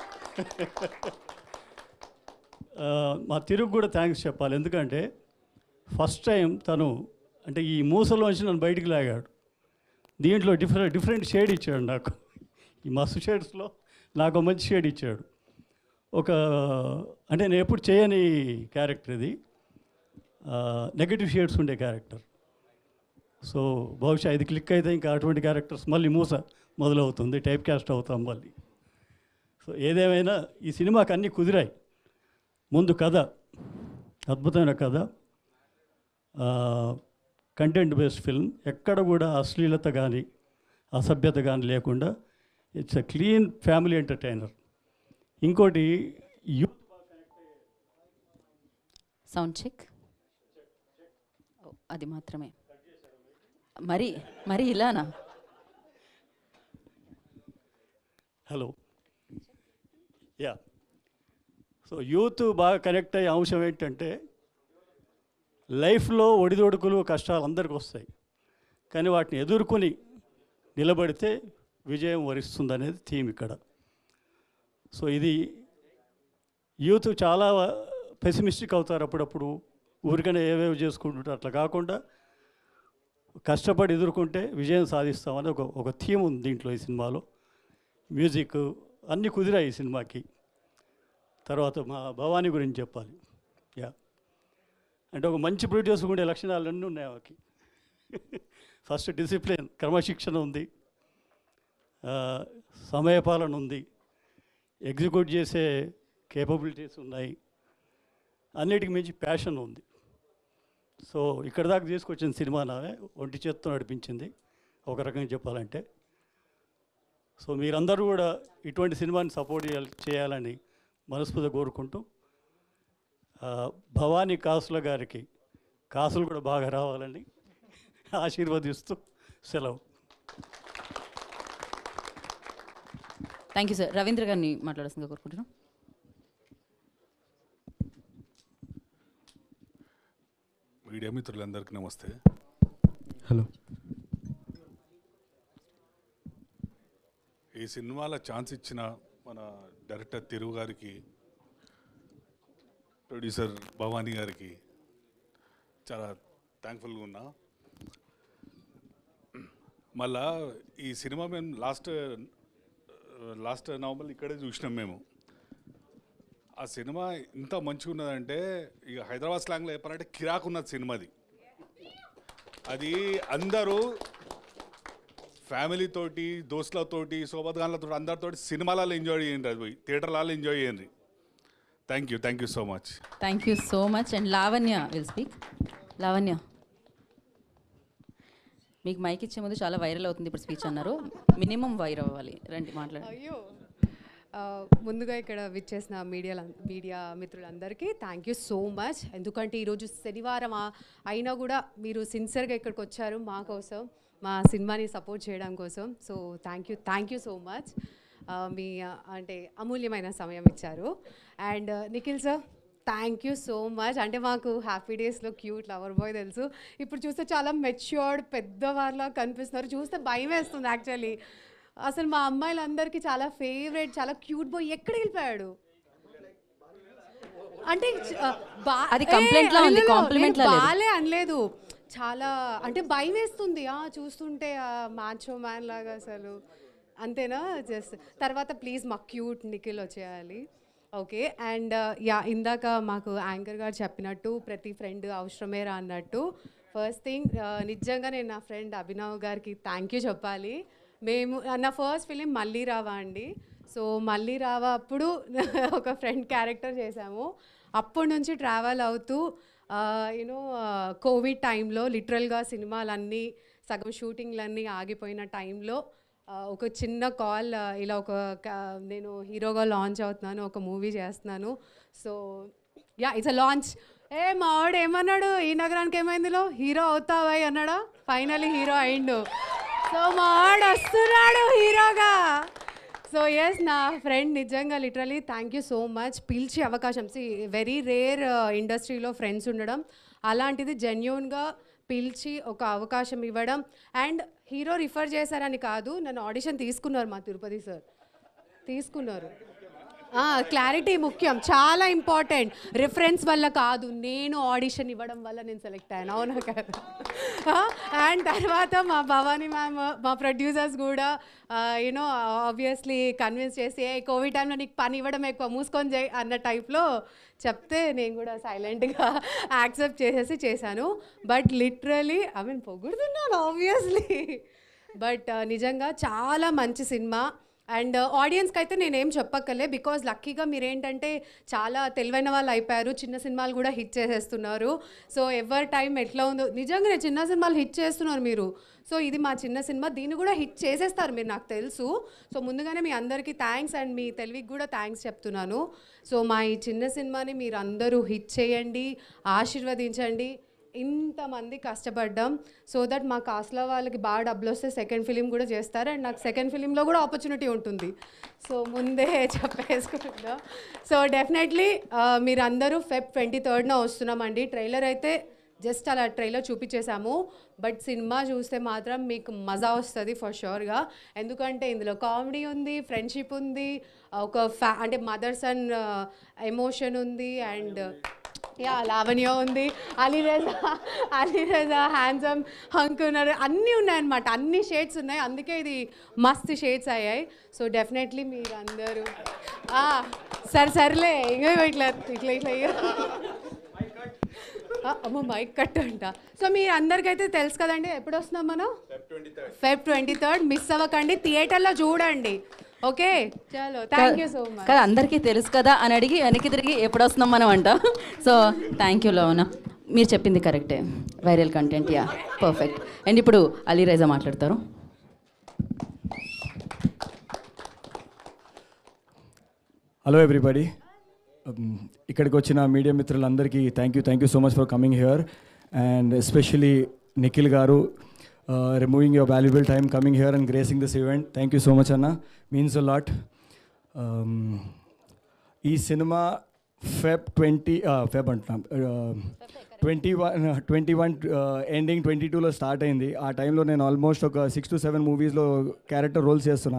Speaker 13: మా తిరుగు కూడా థ్యాంక్స్ చెప్పాలి ఎందుకంటే ఫస్ట్ టైం తను అంటే ఈ మూసలోంచి నన్ను బయటికి లాగాడు దీంట్లో డిఫరెంట్ డిఫరెంట్ షేడ్ ఇచ్చాడు నాకు ఈ మస్తు షేడ్స్లో నాకు ఒక మంచి షేడ్ ఇచ్చాడు ఒక అంటే నేను ఎప్పుడు చేయని క్యారెక్టర్ ఇది నెగటివ్ షేడ్స్ ఉండే క్యారెక్టర్ సో బహుశా ఇది క్లిక్ అయితే ఇంకా అటువంటి క్యారెక్టర్స్ మళ్ళీ మూస మొదలవుతుంది టైప్ కాస్ట్ అవుతాం మళ్ళీ సో ఏదేమైనా ఈ సినిమాకి అన్నీ కుదిరాయి ముందు కథ అద్భుతమైన కథ కంటెంట్ బేస్డ్ ఫిల్మ్ ఎక్కడ కూడా అశ్లీలత కానీ అసభ్యత కానీ లేకుండా it's a clean family entertainer ఇంకోటి యూత్
Speaker 1: సౌండ్ చెక్ అది మాత్రమే మరి మరి ఇలానా
Speaker 13: హలో యా సో యూత్ బాగా కనెక్ట్ అయ్యే అంశం ఏంటంటే లైఫ్లో ఒడిదొడుకులు కష్టాలు అందరికి వస్తాయి కానీ వాటిని ఎదుర్కొని నిలబడితే విజయం వరిస్తుంది అనేది థీమ్ ఇక్కడ సో ఇది యూత్ చాలా పెసిమిస్టిక్ అవుతారు అప్పుడప్పుడు ఊరికనే ఏవేవి చేసుకుంటుంటారు అట్లా కాకుండా కష్టపడి ఎదుర్కొంటే విజయం సాధిస్తామని ఒక ఒక థీమ్ ఉంది దీంట్లో ఈ సినిమాలో మ్యూజిక్ అన్నీ కుదిరాయి ఈ సినిమాకి తర్వాత మా భవానీ గురించి చెప్పాలి యా అంటే ఒక మంచి ప్రొడ్యూసర్ ఉండే లక్షణాలు అన్నీ ఉన్నాయి ఆమెకి ఫస్ట్ డిసిప్లిన్ క్రమశిక్షణ ఉంది ఆ, సమయపాలన ఉంది ఎగ్జిక్యూట్ చేసే కేపబిలిటీస్ ఉన్నాయి అన్నిటికి మించి ప్యాషన్ ఉంది సో ఇక్కడ దాకా తీసుకొచ్చిన సినిమా నావే ఒంటి చేత్తో నడిపించింది ఒక రకంగా చెప్పాలంటే సో మీరందరూ కూడా ఇటువంటి సినిమాని సపోర్ట్ చేయాలి చేయాలని మనస్ఫూర్తిగా కోరుకుంటూ ఆ, భవానీ కాసుల గారికి కాసులు కూడా బాగా రావాలని ఆశీర్వదిస్తూ సెలవు
Speaker 1: థ్యాంక్ యూ సార్ రవీంద్ర గారిని మాట్లాడాల్సిందిగా కోరుకుంటున్నాం
Speaker 14: మీడియా మిత్రులందరికీ నమస్తే
Speaker 15: హలో
Speaker 14: ఈ సినిమాల ఛాన్స్ ఇచ్చిన మన డైరెక్టర్ తిరుగు గారికి ప్రొడ్యూసర్ భవానీ గారికి చాలా థ్యాంక్ఫుల్గా ఉన్నా మళ్ళా ఈ సినిమా మేము లాస్ట్ లాస్ట్ నవంబర్ ఇక్కడే చూసినాం మేము ఆ సినిమా ఇంత మంచిగా ఉన్నదంటే ఇక హైదరాబాద్ స్లాంగ్లో చెప్పాలంటే కిరాక్ ఉన్నది సినిమాది అది అందరూ ఫ్యామిలీ తోటి దోస్తులతోటి సోబద్గాన్లతో అందరితోటి సినిమాలలో ఎంజాయ్ చేయండి అది పోయి థియేటర్లలో ఎంజాయ్ చేయండి thank you thank you so much
Speaker 1: thank you so much and Lavanya will speak Lavanya మీకు మైక్ ఇచ్చే ముందు చాలా వైరల్ అవుతుంది ఇప్పుడు స్పీచ్ అన్నారు మినిమం వైరల్ అవ్వాలి రండి మాట్లాడండి
Speaker 16: అయ్యో ఆ, ముందుగా ఇక్కడ విచ్చేసిన మీడియా మీడియా మిత్రులందరికీ థ్యాంక్ యూ సో మచ్ ఎందుకంటే ఈరోజు శనివారం ఆ- అయినా కూడా మీరు సిన్సియర్గా ఇక్కడికి వచ్చారు మా కోసం మా సినిమాని సపోర్ట్ చేయడం కోసం so thank you thank you so much మీ ఆ, అంటే అమూల్యమైన సమయం ఇచ్చారు and Nikhil sir thank you so much అంటే మాకు హ్యాపీ డేస్లో క్యూట్ లవర్ బాయ్ తెలుసు ఇప్పుడు చూస్తే చాలా మెచ్యూర్డ్ పెద్దవారిలా కనిపిస్తున్నారు చూస్తే భయం వేస్తుంది యాక్చువల్లీ అసలు మా అమ్మాయిలందరికీ చాలా ఫేవరెట్ చాలా క్యూట్ బాయ్ ఎక్కడ వెళ్ళిపోయాడు అంటే చ- ఆ, బా-
Speaker 1: అది complaint లా
Speaker 16: ఏ,
Speaker 1: ఉంది,
Speaker 16: లేదు,
Speaker 1: compliment లా
Speaker 16: నేను
Speaker 1: లేదు.
Speaker 16: బాలే అనలేదు చాలా అంటే భయం వేస్తుంది ఆ చూస్తుంటే మ్యాచో మ్యాన్ లాగా అసలు అంతేనా జస్ట్ తర్వాత ప్లీజ్ మా క్యూట్ నిఖిల్ వచ్చేయాలి ఓకే అండ్ యా ఇందాక మాకు యాంకర్ గారు చెప్పినట్టు ప్రతి ఫ్రెండ్ అవసరమేరా అన్నట్టు ఫస్ట్ థింగ్ నిజంగా నేను నా ఫ్రెండ్ అభినవ్ గారికి థ్యాంక్ యూ చెప్పాలి మేము నా ఫస్ట్ ఫిలిం మళ్ళీ రావా అండి సో మళ్ళీ రావా అప్పుడు ఒక ఫ్రెండ్ క్యారెక్టర్ చేశాము అప్పటి నుంచి ట్రావెల్ అవుతూ యూనో కోవిడ్ టైంలో లిటరల్గా సినిమాలన్నీ సగం షూటింగ్లన్నీ ఆగిపోయిన టైంలో ఆ, ఒక చిన్న కాల్ ఇలా ఒక క- నేను హీరోగా లాంచ్ అవుతున్నాను ఒక మూవీ చేస్తున్నాను so yeah it's a launch ఏ మావాడు ఏమన్నాడు ఈ నగరానికి ఏమైందిలో హీరో అవుతావా అన్నాడా ఫైనలీ హీరో అయిండు సో మావాడు వస్తున్నాడు హీరోగా సో ఎస్ నా ఫ్రెండ్ నిజంగా literally thank you so much పిలిచి అవకాశం సి వెరీ రేర్ ఇండస్ట్రీలో ఫ్రెండ్స్ ఉండడం అలాంటిది జెన్యున్గా పిలిచి ఒక అవకాశం ఇవ్వడం అండ్ హీరో రిఫర్ చేశారని కాదు నన్ను ఆడిషన్ తీసుకున్నారు మా తిరుపతి సార్ తీసుకున్నారు క్లారిటీ ముఖ్యం చాలా ఇంపార్టెంట్ రిఫరెన్స్ వల్ల కాదు నేను ఆడిషన్ ఇవ్వడం వల్ల నేను సెలెక్ట్ అయ్యాను అవునా కదా అండ్ తర్వాత మా భవానీ మ్యామ్ మా ప్రొడ్యూసర్స్ కూడా యూనో ఆబ్వియస్లీ కన్విన్స్ చేసి ఏ కోవిడ్ టైంలో నీకు పని ఇవ్వడం ఎక్కువ మూసుకొని చేయి అన్న టైప్లో చెప్తే నేను కూడా సైలెంట్గా యాక్సెప్ట్ చేసేసి చేశాను బట్ లిటరలీ ఐ మీన్ పొగుడుతున్నాను ఆబ్వియస్లీ బట్ నిజంగా చాలా మంచి సినిమా అండ్ ఆడియన్స్కి అయితే నేనేం చెప్పక్కర్లే బికాజ్ లక్కీగా మీరేంటంటే చాలా తెలివైన వాళ్ళు అయిపోయారు చిన్న సినిమాలు కూడా హిట్ చేసేస్తున్నారు సో ఎవరి టైం ఎట్లా ఉందో నిజంగానే చిన్న సినిమాలు హిట్ చేస్తున్నారు మీరు సో ఇది మా చిన్న సినిమా దీన్ని కూడా హిట్ చేసేస్తారు మీరు నాకు తెలుసు సో ముందుగానే మీ అందరికీ థ్యాంక్స్ అండ్ మీ తెలివికి కూడా థ్యాంక్స్ చెప్తున్నాను సో మా ఈ చిన్న సినిమాని మీరు అందరూ హిట్ చేయండి ఆశీర్వదించండి ఇంతమంది కష్టపడ్డాం సో దట్ మా కాస్ట్లో వాళ్ళకి బాగా డబ్బులు వస్తే సెకండ్ ఫిలిం కూడా చేస్తారు అండ్ నాకు సెకండ్ ఫిలింలో కూడా ఆపర్చునిటీ ఉంటుంది సో ముందే చెప్పేసుకుంటాం సో డెఫినెట్లీ మీరు అందరూ ఫెబ్ ట్వంటీ థర్డ్న వస్తున్నామండి ట్రైలర్ అయితే జస్ట్ అలా ట్రైలర్ చూపించేశాము బట్ సినిమా చూస్తే మాత్రం మీకు మజా వస్తుంది ఫర్ షూర్గా ఎందుకంటే ఇందులో కామెడీ ఉంది ఫ్రెండ్షిప్ ఉంది ఒక ఫ్యా అంటే మదర్స్ అండ్ ఎమోషన్ ఉంది అండ్ యా లావణ్య ఉంది అలీరేజా అలీరేజా హ్యాండ్సమ్ హంక్ ఉన్నారు అన్నీ ఉన్నాయన్నమాట అన్ని షేడ్స్ ఉన్నాయి అందుకే ఇది మస్తు షేడ్స్ అయ్యాయి సో డెఫినెట్లీ మీరు అందరూ ఆ, సరే సర్లే ఇంకా ఇట్లా ఇట్లా ఇట్లా ఇక. ఆ, అమ్మ మైక్ కట్ అంట సో మీ అందరికైతే తెలుసు కదండి ఎప్పుడు వస్తున్నాం మనం ఫెబ్ ట్వంటీ థర్డ్ మిస్ అవ్వకండి థియేటర్లో చూడండి ఓకే చలో థ్యాంక్ యూ సో మచ్
Speaker 1: కదా అందరికీ తెలుసు కదా అని అడిగి వెనక్కి తిరిగి ఎప్పుడు వస్తున్నాం మనం అంట సో థ్యాంక్ యూ లవన మీరు చెప్పింది కరెక్టే viral content yeah perfect and ఇప్పుడు అలీ రైజా మాట్లాడతారు
Speaker 15: హలో ఎవ్రీబడి ఇక్కడికి వచ్చిన మీడియా మిత్రులందరికీ thank you thank you so much for coming here and especially Nikhil గారు removing your valuable time coming here and gracing this event thank you so much అన్న means a lot ఈ సినిమా Feb twenty Feb అంటున్నాం twenty one twenty one ending twenty టూలో start అయింది ఆ టైంలో నేను ఆల్మోస్ట్ ఒక సిక్స్ టు సెవెన్ మూవీస్లో క్యారెక్టర్ రోల్స్ చేస్తున్నా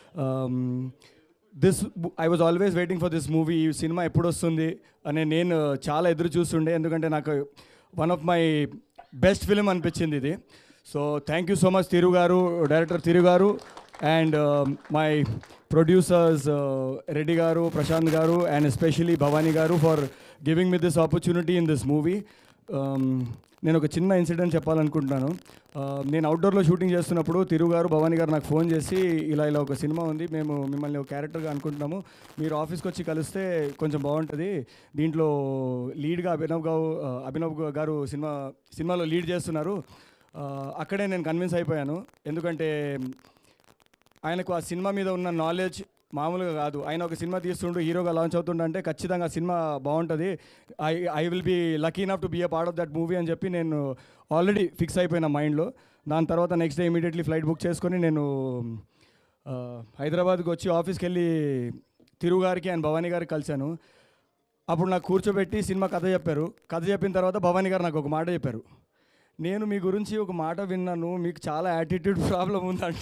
Speaker 15: this I was always waiting for this movie ఈ సినిమా ఎప్పుడు వస్తుంది అని నేను చాలా ఎదురు చూస్తుండే ఎందుకంటే నాకు one of my best film అనిపించింది ఇది so thank you so much Thiru గారు డైరెక్టర్ తిరు గారు అండ్ మై ప్రొడ్యూసర్స్ రెడ్డి గారు ప్రశాంత్ గారు అండ్ ఎస్పెషలీ భవానీ గారు for giving me this opportunity in this movie నేను ఒక చిన్న ఇన్సిడెంట్ చెప్పాలనుకుంటున్నాను Uh, నేను అవుట్డోర్లో షూటింగ్ చేస్తున్నప్పుడు తిరు గారు భవానీ గారు నాకు ఫోన్ చేసి ఇలా ఇలా ఒక సినిమా ఉంది మేము మిమ్మల్ని ఒక క్యారెక్టర్గా అనుకుంటున్నాము మీరు ఆఫీస్కి వచ్చి కలిస్తే కొంచెం బాగుంటుంది దీంట్లో లీడ్గా అభినవ్ గారు అభినవ్ గారు సినిమా సినిమాలో లీడ్ చేస్తున్నారు Uh, అక్కడే నేను కన్విన్స్ అయిపోయాను ఎందుకంటే ఆయనకు ఆ సినిమా మీద ఉన్న నాలెడ్జ్ మామూలుగా కాదు ఆయన ఒక సినిమా తీస్తుండు హీరోగా లాంచ్ అవుతుండంటే ఖచ్చితంగా ఆ సినిమా బాగుంటుంది I I will be lucky enough to be a part of that movie అని చెప్పి నేను ఆల్రెడీ ఫిక్స్ అయిపోయిన మైండ్లో దాని తర్వాత next day immediately flight book చేసుకొని నేను ఆ, హైదరాబాద్కి వచ్చి ఆఫీస్కి వెళ్ళి తిరుగు గారికి అండ్ భవానీ గారికి కలిశాను అప్పుడు నాకు కూర్చోబెట్టి సినిమా కథ చెప్పారు కథ చెప్పిన తర్వాత భవానీ గారు నాకు ఒక మాట చెప్పారు నేను మీ గురించి ఒక మాట విన్నాను మీకు చాలా యాటిట్యూడ్ ప్రాబ్లం ఉందంట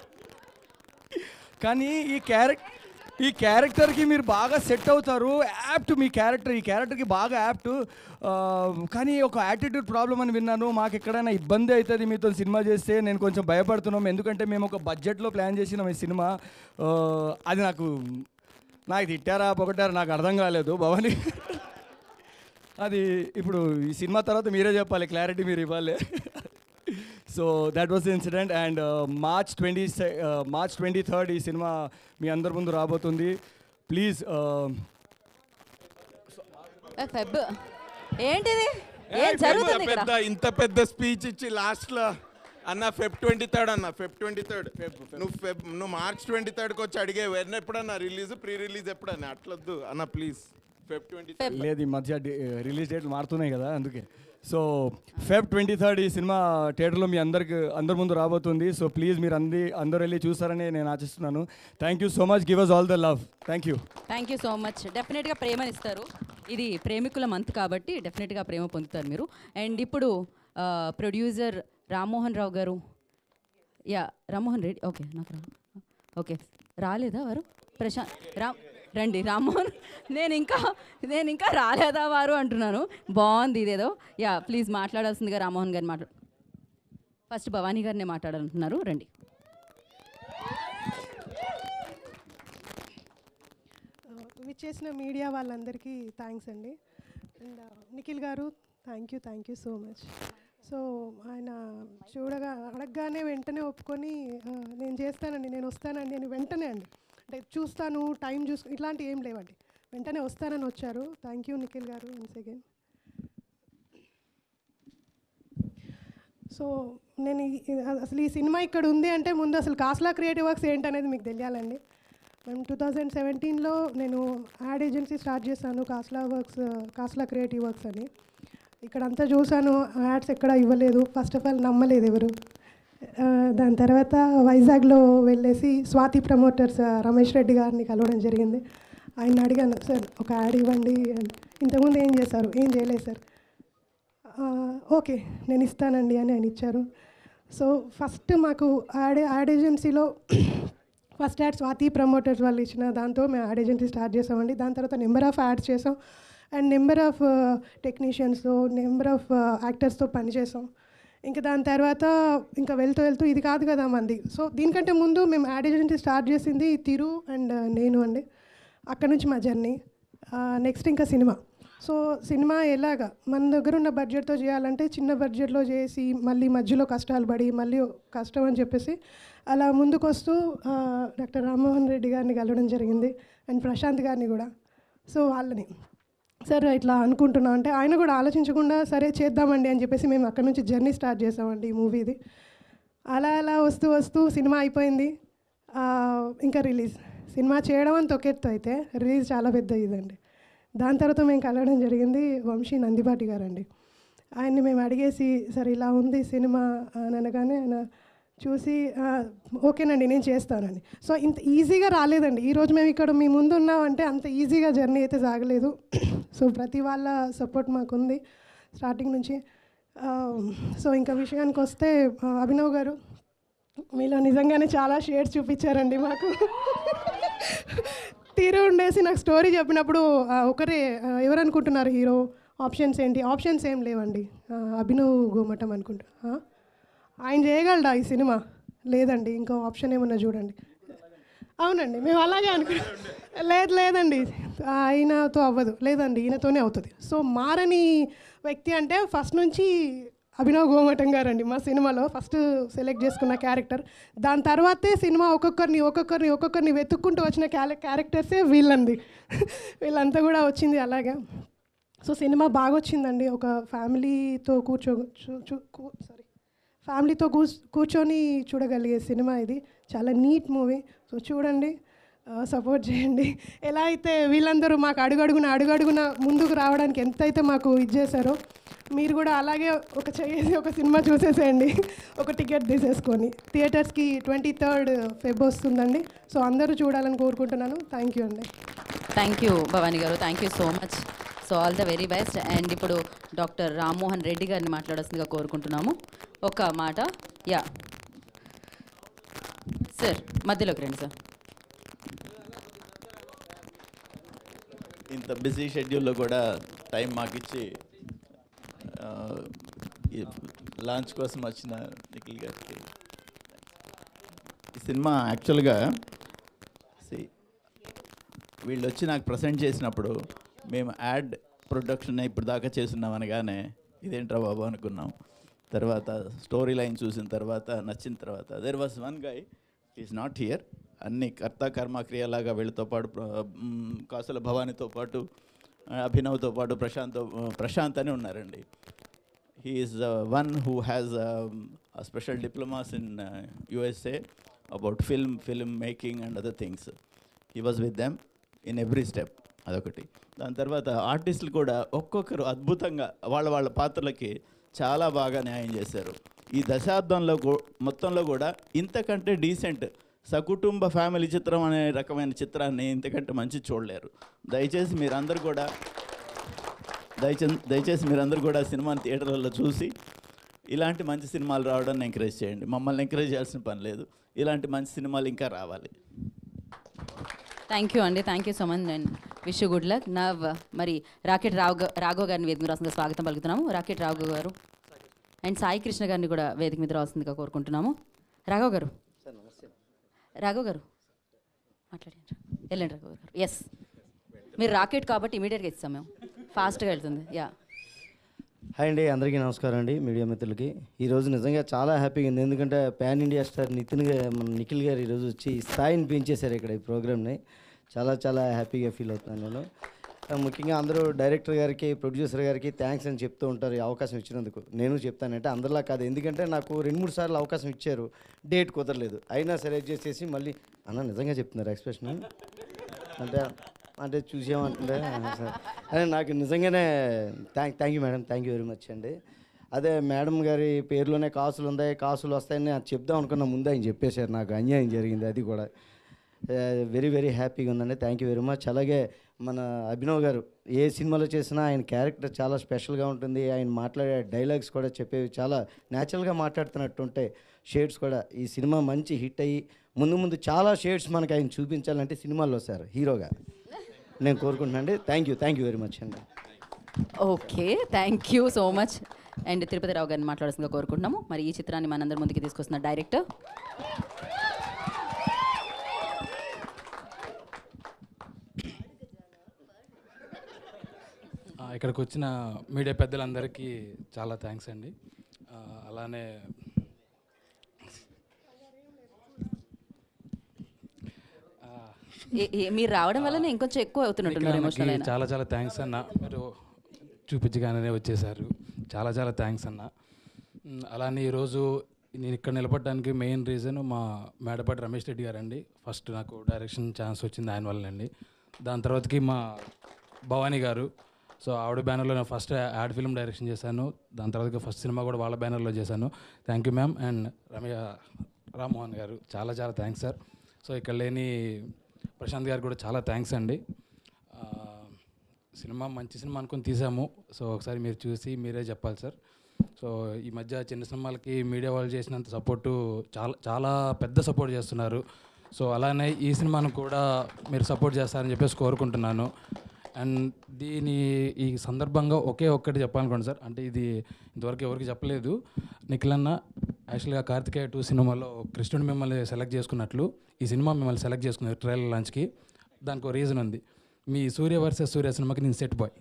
Speaker 15: కానీ ఈ క్యారెక్టర్ ఈ క్యారెక్టర్కి మీరు బాగా సెట్ అవుతారు యాప్ట్ మీ క్యారెక్టర్ ఈ క్యారెక్టర్కి బాగా యాప్ట్ కానీ ఒక యాటిట్యూడ్ ప్రాబ్లం అని విన్నాను మాకు ఎక్కడైనా ఇబ్బంది అవుతుంది మీతో సినిమా చేస్తే నేను కొంచెం భయపడుతున్నాం ఎందుకంటే మేము ఒక బడ్జెట్లో ప్లాన్ చేసినాం ఈ సినిమా ఆ, అది నాకు నాకు తిట్టారా పొగట్టారా నాకు అర్థం కాలేదు భవాని అది ఇప్పుడు ఈ సినిమా తర్వాత మీరే చెప్పాలి క్లారిటీ మీరు ఇవ్వాలి so that was the incident and March twenty March twenty third ఈ సినిమా మీ అందరి ముందు రాబోతుంది ప్లీజ్
Speaker 1: ఫెబ్ ఏంటిది ఏం
Speaker 17: ఏయ్,
Speaker 1: జరుగుతుంది
Speaker 17: పెద్ద
Speaker 1: ఇక్కడ
Speaker 17: ఇంత పెద్ద స్పీచ్ ఇచ్చి లాస్ట్ లో అన్న ఫెబ్ ట్వంటీ థర్డ్ అన్న ఫెబ్ ట్వంటీ థర్డ్ నువ్వు ఫెబ్ నువ్వు మార్చ్ ట్వంటీ థర్డ్కి వచ్చి అడిగే వెన్న ఎప్పుడన్నా రిలీజ్ ప్రీ రిలీజ్ ఎప్పుడన్నా అట్లొద్దు అన్న ప్లీజ్ ఫెబ్ ట్వంటీ
Speaker 15: లేదు ఈ మధ్య రిలీజ్ డేట్లు మారుతున్నాయి కదా అందుకే సో ఫెబ్ ట్వంటీ థర్డ్ ఈ సినిమా థియేటర్లో మీ అందరికి అందరి ముందు రాబోతుంది సో ప్లీజ్ మీరు అంది అందరూ వెళ్ళి చూస్తారని నేను ఆశిస్తున్నాను thank you so much give us all the love thank you
Speaker 1: thank you so much డెఫినెట్గా ప్రేమనిస్తారు ఇది ప్రేమికుల మంత్ కాబట్టి డెఫినెట్గా ప్రేమ పొందుతారు మీరు అండ్ ఇప్పుడు ప్రొడ్యూసర్ రామ్మోహన్ రావు గారు యా రామ్మోహన్ రెడ్డి ఓకే నాకు రా ఓకే రాలేదా వారు ప్రశాంత్ రామ్ రండి రామ్మోహన్ నేను ఇంకా నేను ఇంకా రాలేదా వారు అంటున్నాను బాగుంది ఇదేదో యా ప్లీజ్ మాట్లాడాల్సిందిగా రామ్మోహన్ గారిని మాట్లా ఫస్ట్ భవానీ గారినే మాట్లాడాలంటున్నారు రండి
Speaker 18: విచ్చేసిన మీడియా వాళ్ళందరికీ థ్యాంక్స్ అండి అండ్ నిఖిల్ గారు thank you thank you so much so ఆయన చూడగా అడగగానే వెంటనే ఒప్పుకొని "ఆ, నేను చేస్తానండి నేను వస్తానండి అని వెంటనే అండి అంటే చూస్తాను టైం చూసు ఇట్లాంటివి ఏం లేవండి వెంటనే వస్తానని వచ్చారు థ్యాంక్ యూ నిఖిల్ గారు వన్స్ అగైన్ సో నేను ఈ- ఈ- అసలు ఈ సినిమా ఇక్కడ ఉంది అంటే ముందు అసలు కాస్లా క్రియేటివ్ వర్క్స్ ఏంటనేది మీకు తెలియాలండి మేము టూ థౌజండ్ సెవెంటీన్లో నేను యాడ్ ఏజెన్సీ స్టార్ట్ చేశాను Kasla works Kasla creative works అని ఇక్కడంతా చూశాను యాడ్స్ ఎక్కడ ఇవ్వలేదు ఫస్ట్ ఆఫ్ ఆల్ నమ్మలేదు ఎవరు ఆ, దాని తర్వాత వైజాగ్లో వెళ్ళేసి స్వాతి ప్రమోటర్స్ రమేష్ రెడ్డి గారిని కలవడం జరిగింది ఆయన అడిగాను సార్ ఒక యాడ్ ఇవ్వండి అని. ఇంతకుముందు ఏం చేశారు ఏం చేయలేదు సార్ "ఆ, ఓకే నేను ఇస్తానండి అని ఆయన ఇచ్చారు సో ఫస్ట్ మాకు యాడ్ యాడ్ ఏజెన్సీలో ఫస్ట్ యాడ్ స్వాతి ప్రమోటర్స్ వాళ్ళు ఇచ్చిన దాంతో మేము యాడ్ ఏజెన్సీ స్టార్ట్ చేసామండి దాని తర్వాత నెంబర్ ఆఫ్ యాడ్స్ చేసాం అండ్ నెంబర్ ఆఫ్ టెక్నీషియన్స్తో నెంబర్ ఆఫ్ యాక్టర్స్తో పనిచేసాం ఇంకా దాని తర్వాత ఇంకా వెళ్తూ వెళ్తూ ఇది కాదు కదా మంది సో దీనికంటే ముందు మేము యాడ్ ఏజెన్సీ స్టార్ట్ చేసింది తిరు అండ్ నేను అండి అక్కడ నుంచి మా జర్నీ నెక్స్ట్ ఇంకా సినిమా సో సినిమా ఎలాగా మన దగ్గర ఉన్న బడ్జెట్తో చేయాలంటే చిన్న బడ్జెట్లో చేసి మళ్ళీ మధ్యలో కష్టాలు పడి మళ్ళీ కష్టం అని చెప్పేసి అలా ముందుకు వస్తూ ఆ, డాక్టర్ రామ్మోహన్ రెడ్డి గారిని కలవడం జరిగింది అండ్ ప్రశాంత్ గారిని కూడా సో వాళ్ళని సరే ఇట్లా అనుకుంటున్నా అంటే ఆయన కూడా ఆలోచించకుండా సరే చేద్దామండి అని చెప్పేసి మేము అక్కడ నుంచి జర్నీ స్టార్ట్ చేసామండి ఈ మూవీది అలా అలా వస్తూ వస్తూ సినిమా అయిపోయింది ఆ, ఇంకా రిలీజ్ సినిమా చేయడం అంత ఒక ఎత్తు అయితే రిలీజ్ చాలా పెద్ద ఇదండి దాని తర్వాత మేము కలవడం జరిగింది వంశీ నందిపాటి గారండి ఆయన్ని మేము అడిగేసి సరే ఇలా ఉంది సినిమా అని అనగానే ఆయన చూసి "ఆ, ఓకేనండి నేను చేస్తానండి సో ఇంత ఈజీగా రాలేదండి ఈరోజు మేము ఇక్కడ మీ ముందు ఉన్నామంటే అంత ఈజీగా జర్నీ అయితే సాగలేదు సో ప్రతి వాళ్ళ సపోర్ట్ మాకుంది స్టార్టింగ్ నుంచి ఆ, సో ఇంకా విషయానికి వస్తే ఆ, అభినవ్ గారు మీలో నిజంగానే చాలా షేడ్స్ చూపించారండి మాకు తీరు ఉండేసి నాకు స్టోరీ చెప్పినప్పుడు ఆ, ఒకరే ఆ, ఎవరు అనుకుంటున్నారు హీరో ఆప్షన్స్ ఏంటి ఆప్షన్స్ ఏం లేవండి ఆ, అభినవ్ గోమటం అనుకుంటా ఆ? ఆయన చేయగలడా ఈ సినిమా లేదండి ఇంకో ఆప్షన్ ఏమన్నా చూడండి అవునండి మేము అలాగే అనుకుంటాం లేదు లేదండి ఆయనతో అవ్వదు లేదండి ఈయనతోనే అవుతుంది సో మారని వ్యక్తి అంటే ఫస్ట్ నుంచి అభినవ్ గోమటం గారండి మా సినిమాలో ఫస్ట్ సెలెక్ట్ చేసుకున్న క్యారెక్టర్ దాని తర్వాతే సినిమా ఒక్కొక్కరిని ఒక్కొక్కరిని ఒక్కొక్కరిని వెతుక్కుంటూ వచ్చిన క్యారె క్యారెక్టర్సే వీళ్ళండి వీళ్ళంతా కూడా వచ్చింది అలాగే సో సినిమా బాగా వచ్చిందండి ఒక ఫ్యామిలీతో కూర్చో సారీ ఫ్యామిలీతో కూ కూర్చొని చూడగలిగే సినిమా ఇది చాలా నీట్ మూవీ సో చూడండి సపోర్ట్ చేయండి ఎలా అయితే వీళ్ళందరూ మాకు అడుగడుగున అడుగడుగున ముందుకు రావడానికి ఎంతైతే మాకు ఇది చేశారో మీరు కూడా అలాగే ఒక చేసి ఒక సినిమా చూసేసేయండి ఒక టికెట్ తీసేసుకొని థియేటర్స్కి ట్వంటీ థర్డ్ ఫెబ్ వస్తుందండి సో అందరూ చూడాలని కోరుకుంటున్నాను థ్యాంక్ యూ అండి
Speaker 1: థ్యాంక్ యూ భవానీ గారు thank you so much so all the very best and ఇప్పుడు డాక్టర్ రామ్మోహన్ రెడ్డి గారిని మాట్లాడాల్సిందిగా కోరుకుంటున్నాము ఒక మాట యా సార్ మధ్యలోకి రండి సార్
Speaker 19: ఇంత బిజీ షెడ్యూల్లో కూడా టైం మాకు ఇచ్చి ఆ, ఈ లాంచ్ కోసం వచ్చిన నిఖిల్ గారికి ఈ సినిమా యాక్చువల్గా see, వీళ్ళు వచ్చి నాకు ప్రజెంట్ చేసినప్పుడు మేము యాడ్ ప్రొడక్షన్ ఇప్పుడు దాకా చేస్తున్నాం అనగానే ఇదేంట్రా బాబు అనుకున్నాం తర్వాత స్టోరీ లైన్ చూసిన తర్వాత నచ్చిన తర్వాత there was one guy is not here అన్ని కర్త కర్మ క్రియలాగా వీళ్ళతో పాటు ప్ర- మ్, కాసుల భవానీతో పాటు ఆ, అభినవ్తో పాటు ప్రశాంత్ ప్రశాంత్ అని ఉన్నారండి he is one who has special diplomas in USA about film film making and other things he was with them in every step అదొకటి దాని తర్వాత ఆర్టిస్టులు కూడా ఒక్కొక్కరు అద్భుతంగా వాళ్ళ వాళ్ళ పాత్రలకి చాలా బాగా న్యాయం చేశారు ఈ దశాబ్దంలో కూ- మొత్తంలో కూడా ఇంతకంటే డీసెంట్ సకుటుంబ ఫ్యామిలీ చిత్రం అనే రకమైన చిత్రాన్ని ఇంతకంటే మంచి చూడలేరు దయచేసి మీరందరూ కూడా దయచేసి దయచేసి మీరందరూ కూడా సినిమాని థియేటర్లలో చూసి ఇలాంటి మంచి సినిమాలు రావడాన్ని ఎంకరేజ్ చేయండి మమ్మల్ని ఎంకరేజ్ చేయాల్సిన పని లేదు ఇలాంటి మంచి సినిమాలు ఇంకా రావాలి
Speaker 1: థ్యాంక్ యూ అండి thank you so much and wish good luck now మరి రాకెట్ రావు గా- రాఘవ్ గారిని వేదిక మీద రాసిందిగా స్వాగతం పలుకుతున్నాము రాకెట్ రాఘవ్ గారు అండ్ సాయి కృష్ణ గారిని కూడా వేదిక మీద రాసిందిగా కోరుకుంటున్నాము రాఘవ్ గారు రాఘవ్ గారు మాట్లాడండి వెళ్ళండి రాఘవ్ గారు ఎస్ మీరు రాకెట్ కాబట్టి ఇమీడియట్గా ఇస్తాం మేము ఫాస్ట్గా వెళ్తుంది యా
Speaker 20: హాయ్ అండి అందరికీ నమస్కారం అండి మీడియా మిత్రులకి ఈరోజు నిజంగా చాలా హ్యాపీగా ఉంది ఎందుకంటే పాన్ ఇండియా స్టార్ నితిన్ గారు మన నిఖిల్ గారు ఈరోజు వచ్చి ఈ స్థాయిని పెంచేశారు ఇక్కడ ఈ ప్రోగ్రామ్ని చాలా చాలా హ్యాపీగా ఫీల్ అవుతున్నాను నేను ఆ, ముఖ్యంగా అందరూ డైరెక్టర్ గారికి ప్రొడ్యూసర్ గారికి థ్యాంక్స్ అని చెప్తూ ఉంటారు ఈ అవకాశం ఇచ్చినందుకు నేను చెప్తానంటే అందరిలా కాదు ఎందుకంటే నాకు రెండు మూడు సార్లు అవకాశం ఇచ్చారు డేట్ కుదరలేదు అయినా సెలెక్ట్ చేసేసి మళ్ళీ అన్న నిజంగా చెప్తున్నారు ఎక్స్ప్రెషన్ అంటే అంటే చూసామంటే సరే. అదే నాకు నిజంగానే thank thank you madam thank you very much అండి అదే మేడం గారి పేరులోనే కాసులు ఉన్నాయి కాసులు వస్తాయని అది చెప్దాం అనుకున్న ముందే ఆయన చెప్పేశారు నాకు అన్యాయం జరిగింది అది కూడా వెరీ వెరీ హ్యాపీగా ఉందండి థ్యాంక్ యూ వెరీ మచ్ అలాగే మన అభినవ్ గారు ఏ సినిమాలో చేసినా ఆయన క్యారెక్టర్ చాలా స్పెషల్గా ఉంటుంది ఆయన మాట్లాడే డైలాగ్స్ కూడా చెప్పేవి చాలా న్యాచురల్గా మాట్లాడుతున్నట్టు ఉంటాయి షేడ్స్ కూడా ఈ సినిమా మంచి హిట్ అయ్యి ముందు ముందు చాలా షేడ్స్ మనకి ఆయన చూపించాలంటే సినిమాల్లో సార్ హీరోగా నేను కోరుకుంటున్నాను అండి thank you thank you very much అండి
Speaker 1: okay thank you so much and Tirupati Rao గారిని మాట్లాడాల్సిందిగా కోరుకుంటున్నాము మరి ఈ చిత్రాన్ని మనందరి ముందుకి తీసుకొస్తున్న డైరెక్టర్
Speaker 21: ఆ, ఇక్కడికి వచ్చిన మీడియా పెద్దలందరికీ చాలా థ్యాంక్స్ అండి ఆ, అలానే
Speaker 1: ఏ- ఏ- మీరు రావడం వల్లనే ఇంకొంచెం ఎక్కువ అవుతున్నట్టున్నారు
Speaker 21: విక్రమ్కి
Speaker 1: ఎమోషనల్ అయినా
Speaker 21: చాలా చాలా థ్యాంక్స్ అన్న మీరు చూపించగానే వచ్చేసారు చాలా చాలా థ్యాంక్స్ అన్న మ్, అలానే ఈరోజు నేను ఇక్కడ నిలబడడానికి మెయిన్ రీజన్ మా మేడపాటి రమేష్ రెడ్డి గారండి ఫస్ట్ నాకు డైరెక్షన్ ఛాన్స్ వచ్చింది ఆయన వల్లనండి దాని తర్వాతకి మా భవానీ గారు సో ఆవిడ బ్యానర్లో నేను ఫస్ట్ యాడ్ ఫిల్మ్ డైరెక్షన్ చేశాను దాని తర్వాత ఫస్ట్ సినిమా కూడా వాళ్ళ బ్యానర్లో చేశాను thank you ma'am and Ramesh Rammohan గారు చాలా చాలా థ్యాంక్స్ సార్ సో ఇక్కడ లేని ప్రశాంత్ గారు కూడా చాలా థ్యాంక్స్ అండి ఆ, సినిమా మంచి సినిమా అనుకుని తీసాము సో ఒకసారి మీరు చూసి మీరే చెప్పాలి సార్ సో ఈ మధ్య చిన్న సినిమాలకి మీడియా వాళ్ళు చేసినంత సపోర్టు చాలా చాలా పెద్ద సపోర్ట్ చేస్తున్నారు సో అలానే ఈ సినిమాను కూడా మీరు సపోర్ట్ చేస్తారని చెప్పేసి కోరుకుంటున్నాను అండ్ దీని ఈ సందర్భంగా ఒకే ఒక్కటి చెప్పాలనుకోండి సార్ అంటే ఇది ఇంతవరకు ఎవరికి చెప్పలేదు నిఖిల్ అన్న యాక్చువల్గా కార్తికేయ టూ సినిమాలో కృష్ణుడు మిమ్మల్ని సెలెక్ట్ చేసుకున్నట్లు ఈ సినిమా మిమ్మల్ని సెలెక్ట్ చేసుకున్నారు ట్రైలర్ లాంచ్కి దానికి ఒక రీజన్ ఉంది మీ సూర్య వర్సెస్ సూర్య సినిమాకి నేను సెట్ బాయ్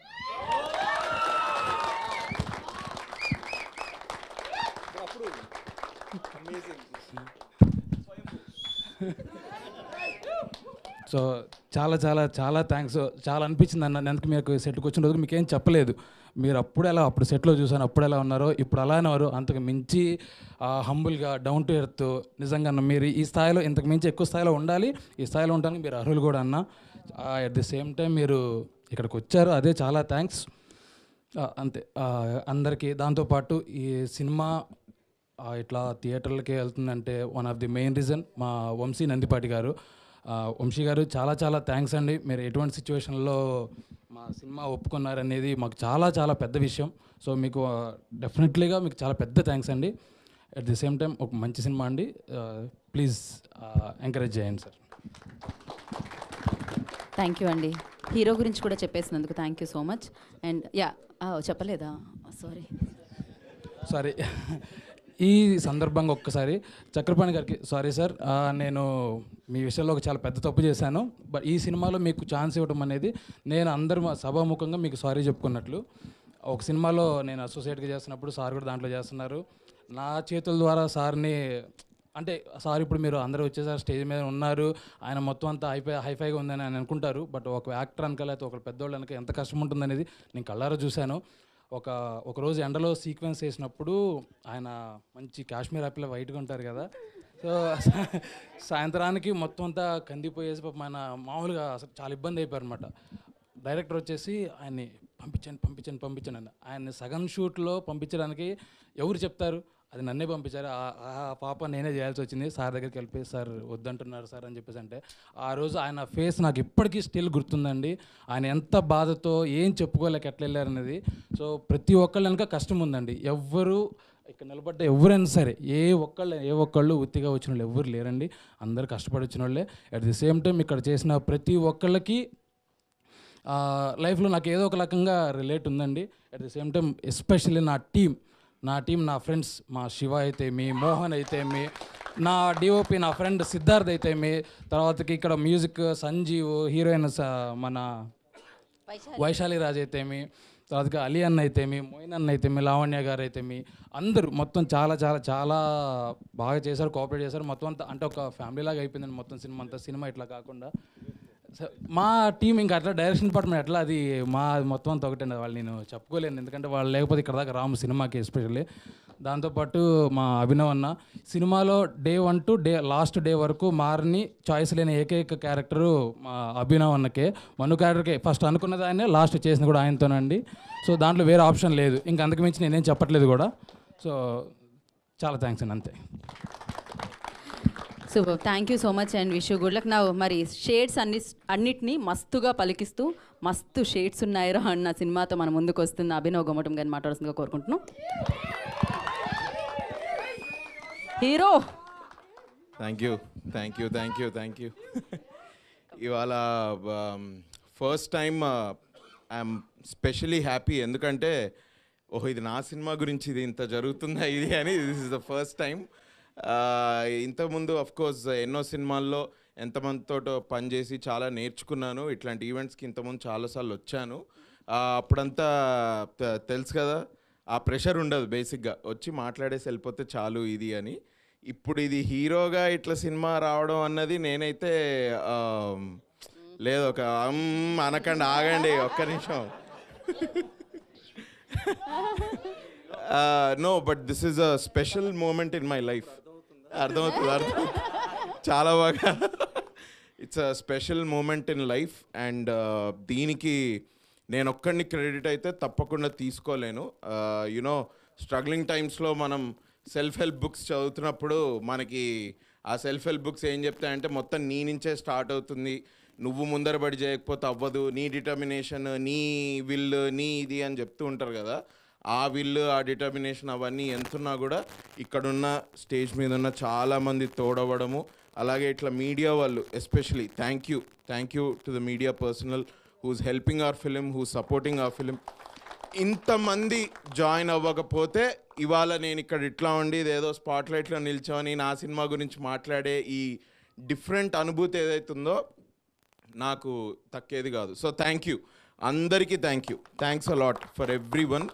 Speaker 21: సో చాలా చాలా చాలా థ్యాంక్స్ చాలా అనిపించింది అన్న అందుకు మీకు సెట్కి వచ్చిన రోజు మీకు ఏం చెప్పలేదు మీరు అప్పుడు ఎలా అప్పుడు సెట్లో చూసాను అప్పుడు ఎలా ఉన్నారో ఇప్పుడు అలానే ఉన్నారు అంతకు మించి హంబుల్గా డౌన్ టు ఎర్త్ నిజంగా అన్న మీరు ఈ స్థాయిలో ఇంతకు మించి ఎక్కువ స్థాయిలో ఉండాలి ఈ స్థాయిలో ఉండడానికి మీరు అర్హులు కూడా అన్న అట్ ది సేమ్ టైం మీరు ఇక్కడికి వచ్చారు అదే చాలా థ్యాంక్స్ అంతే ఆ, అందరికీ దాంతోపాటు ఈ సినిమా ఆ, ఇట్లా థియేటర్లకి వెళ్తుందంటే one of the main reason మా వంశీ నందిపాటి గారు ఆ, వంశీ గారు చాలా చాలా థ్యాంక్స్ అండి మీరు ఎటువంటి సిచ్యువేషన్లో మా సినిమా ఒప్పుకున్నారనేది మాకు చాలా చాలా పెద్ద విషయం సో మీకు డెఫినెట్లీగా మీకు చాలా పెద్ద థ్యాంక్స్ అండి అట్ ది సేమ్ టైం ఒక మంచి సినిమా అండి ప్లీజ్ ఎంకరేజ్ చేయండి సార్
Speaker 1: థ్యాంక్ యూ అండి హీరో గురించి కూడా చెప్పేసినందుకు thank you so much and yeah చెప్పలేదా సారీ
Speaker 21: సారీ ఈ సందర్భంగా ఒక్కసారి చక్రపాణి గారికి సారీ సార్ ఆ, నేను మీ విషయంలో ఒక చాలా పెద్ద తప్పు చేశాను బట్ ఈ సినిమాలో మీకు ఛాన్స్ ఇవ్వడం అనేది నేను అందరు మా సభాముఖంగా మీకు సారీ చెప్పుకున్నట్లు ఒక సినిమాలో నేను అసోసియేట్గా చేస్తున్నప్పుడు సార్ కూడా దాంట్లో చేస్తున్నారు నా చేతుల ద్వారా సార్ని అంటే సార్ ఇప్పుడు మీరు అందరూ వచ్చేసారి స్టేజ్ మీద ఉన్నారు ఆయన మొత్తం అంతా హైఫై హైఫైగా ఉందని ఆయన అనుకుంటారు బట్ ఒక యాక్టర్ అనక లేకపోతే ఒక పెద్దోళ్ళు అనక ఎంత కష్టం ఉంటుందనేది నేను కళ్ళారా చూశాను ఒక ఒక రోజు ఎండలో సీక్వెన్స్ వేసినప్పుడు ఆయన మంచి కాశ్మీర్ యాపిల్ వైట్గా ఉంటారు కదా సో సాయంత్రానికి మొత్తం అంతా కందిపోయేసి పాపం ఆయన మామూలుగా అసలు చాలా ఇబ్బంది అయిపోయారు అనమాట డైరెక్టర్ వచ్చేసి ఆయన్ని పంపించండి పంపించండి పంపించండి అని ఆయన్ని సగం షూట్లో పంపించడానికి ఎవరు చెప్తారు అది నన్నే పంపించారు ఆ- ఆ పాప నేనే చేయాల్సి వచ్చింది సార్ దగ్గరికి వెళ్ళిపోయి సార్ వద్దంటున్నారు సార్ అని చెప్పేసి అంటే ఆ రోజు ఆయన ఫేస్ నాకు ఇప్పటికీ స్టిల్ గుర్తుందండి ఆయన ఎంత బాధతో ఏం చెప్పుకోలేక ఎట్లా వెళ్ళారనేది సో ప్రతి ఒక్కళ్ళు వెనక కష్టం ఉందండి ఎవ్వరు ఇక్కడ నిలబడ్డ ఎవరైనా సరే ఏ ఒక్కళ్ళు ఏ ఒక్కళ్ళు ఉత్తిగా వచ్చిన వాళ్ళు ఎవరు లేరండి అందరు కష్టపడి వచ్చిన వాళ్ళే అట్ ది సేమ్ టైం ఇక్కడ చేసిన ప్రతి ఒక్కళ్ళకి లైఫ్లో నాకు ఏదో ఒక రకంగా రిలేట్ ఉందండి at the same time especially నా టీం నా టీం నా ఫ్రెండ్స్ మా శివ అయితే మీ మోహన్ అయితే మీ నా డిఓపి నా ఫ్రెండ్ సిద్ధార్థ్ అయితే మీ తర్వాతకి ఇక్కడ మ్యూజిక్ సంజీవ్ హీరోయిన్ స- మన వైశాలి రాజ్ అయితేమి తర్వాత అలీ అన్న అయితేమి మోయిన్ అన్న అయితేమి లావణ్య గారు అయితేమి అందరూ మొత్తం చాలా చాలా చాలా బాగా చేశారు కోఆపరేట్ చేశారు మొత్తం అంతా అంటే ఒక ఫ్యామిలీ లాగా అయిపోయిందండి మొత్తం సినిమా అంతా సినిమా ఇట్లా కాకుండా స- మా టీం ఇంకా అట్లా డైరెక్షన్ డిపార్ట్మెంట్ ఎట్లా అది మా మొత్తం అంతా ఒకటే వాళ్ళు నేను చెప్పుకోలేను ఎందుకంటే వాళ్ళు లేకపోతే ఇక్కడ దాకా రాము సినిమాకి ఎస్పెషల్లీ దాంతోపాటు మా అభినవ్ అన్న సినిమాలో day one to day last day వరకు మారిని చాయిస్ లేని ఏకైక క్యారెక్టరు మా అభినవ్ అన్నకే మను క్యారెక్టర్కే ఫస్ట్ అనుకున్నది ఆయనే లాస్ట్ చేసింది కూడా ఆయనతోనండి సో దాంట్లో వేరే ఆప్షన్ లేదు ఇంకా అంతకు మించి నేనేం చెప్పట్లేదు కూడా సో చాలా థ్యాంక్స్ అండి అంతే
Speaker 1: super thank you so much and wish good luck నా మరి షేడ్స్ అన్ని అన్నిటినీ మస్తుగా పలికిస్తూ మస్తు షేడ్స్ ఉన్నాయిరా అన్న సినిమాతో మన ముందుకు వస్తుంది అభినవ్ గొమటం గారిని మాట్లాడుతుందిగా కోరుకుంటున్నాం hero
Speaker 17: thank you thank you thank you thank you ఇవాళ first time I'm specially happy ఎందుకంటే ఓహో ఇది నా సినిమా గురించి ఇది ఇంత జరుగుతుందా ఇది అని this is the first time ఇంతకుముందు అఫ్ కోర్స్ ఎన్నో సినిమాల్లో ఎంతమందితో పనిచేసి చాలా నేర్చుకున్నాను ఇట్లాంటి ఈవెంట్స్కి ఇంతకుముందు చాలాసార్లు వచ్చాను ఆ, అప్పుడంతా తె- తెలుసు కదా ఆ ప్రెషర్ ఉండదు బేసిక్గా వచ్చి మాట్లాడేసి వెళ్ళిపోతే చాలు ఇది అని ఇప్పుడు ఇది హీరోగా ఇట్లా సినిమా రావడం అన్నది నేనైతే ఆ, లేదు ఒక అమ్ అనకండి ఆగండి ఒక్క నిమిషం no but this is a special moment in my life అర్థమవుతుంది అర్థం చాలా బాగా it's a special moment in life and దీనికి నేను ఒక్కడిని క్రెడిట్ అయితే తప్పకుండా తీసుకోలేను యునో స్ట్రగ్లింగ్ టైమ్స్లో మనం సెల్ఫ్ హెల్ప్ బుక్స్ చదువుతున్నప్పుడు మనకి ఆ సెల్ఫ్ హెల్ప్ బుక్స్ ఏం చెప్తాయంటే మొత్తం నీ నుంచే స్టార్ట్ అవుతుంది నువ్వు ముందరబడి చేయకపోతే అవ్వదు నీ డిటర్మినేషన్ నీ విల్ నీ ఇది అని చెప్తూ ఉంటారు కదా ఆ విల్ ఆ డిటర్మినేషన్ అవన్నీ ఎంతున్నా కూడా ఇక్కడున్న స్టేజ్ మీద ఉన్న చాలామంది తోడవడము అలాగే ఇట్లా మీడియా వాళ్ళు especially thank you thank you to the media personal who's helping our film who's supporting our film ఇంతమంది జాయిన్ అవ్వకపోతే ఇవాళ నేను ఇక్కడ ఇట్లా ఉండి ఇదేదో స్పాట్లైట్లో నిల్చొని నా సినిమా గురించి మాట్లాడే ఈ డిఫరెంట్ అనుభూతి ఏదైతుందో నాకు తక్కేది కాదు సో థ్యాంక్ యూ అందరికీ thank you thanks a lot for everyone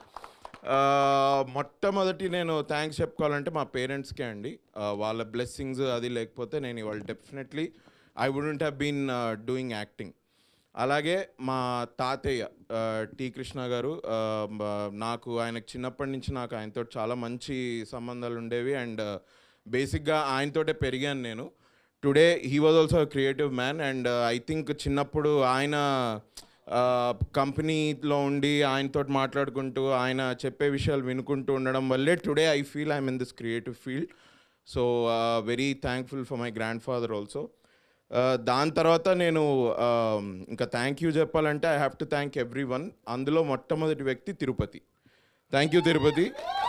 Speaker 17: మొట్టమొదటి నేను థ్యాంక్స్ చెప్పుకోవాలంటే మా పేరెంట్స్కే అండి ఆ, వాళ్ళ బ్లెస్సింగ్స్ అది లేకపోతే నేను ఇవాళ definitely I wouldn't have been doing acting అలాగే మా తాతయ్య ఆ, టీ కృష్ణ గారు ఆ, బ- నాకు ఆయనకు చిన్నప్పటి నుంచి నాకు ఆయనతో చాలా మంచి సంబంధాలు ఉండేవి అండ్ బేసిక్గా ఆయనతోటే పెరిగాను నేను today he was also creative man and I think చిన్నప్పుడు ఆయన కంపెనీలో ఉండి ఆయనతో మాట్లాడుకుంటూ ఆయన చెప్పే విషయాలు వినుకుంటూ ఉండడం వల్లే today I feel I'm in this creative field so very thankful for my grandfather also దాని తర్వాత నేను uh, ఇంకా థ్యాంక్ యూ చెప్పాలంటే I have to thank everyone అందులో మొట్టమొదటి వ్యక్తి Tirupati thank you Tirupati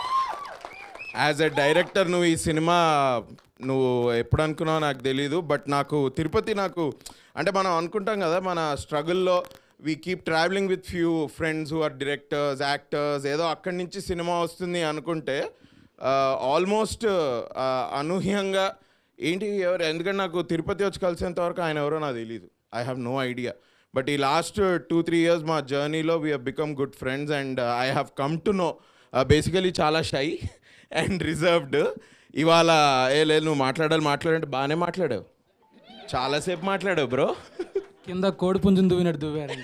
Speaker 17: as a director నువ్వు ఈ సినిమా నువ్వు ఎప్పుడు అనుకున్నావు నాకు తెలీదు బట్ నాకు తిరుపతి నాకు అంటే మనం అనుకుంటాం కదా మన స్ట్రగుల్లో we keep travelling with few friends who are directors actors ఏదో అక్కడి నుంచి సినిమా వస్తుంది అనుకుంటే ఆల్మోస్ట్ అనూహ్యంగా ఏంటి ఎవరు ఎందుకంటే నాకు తిరుపతి వచ్చి కలిసేంత వరకు ఆయన ఎవరో నాకు తెలియదు I have no idea but ఈ లాస్ట్ టూ త్రీ ఇయర్స్ మా జర్నీలో we become good friends and I have come to know basically చాలా షై అండ్ రిజర్వ్డ్ ఇవాళ ఏ లేదు నువ్వు మాట్లాడాలి మాట్లాడంటే బాగానే మాట్లాడావు చాలాసేపు మాట్లాడావు బ్రో
Speaker 21: కింద కోడి పుంజుని దువ్వినట్టు దువ్వారండి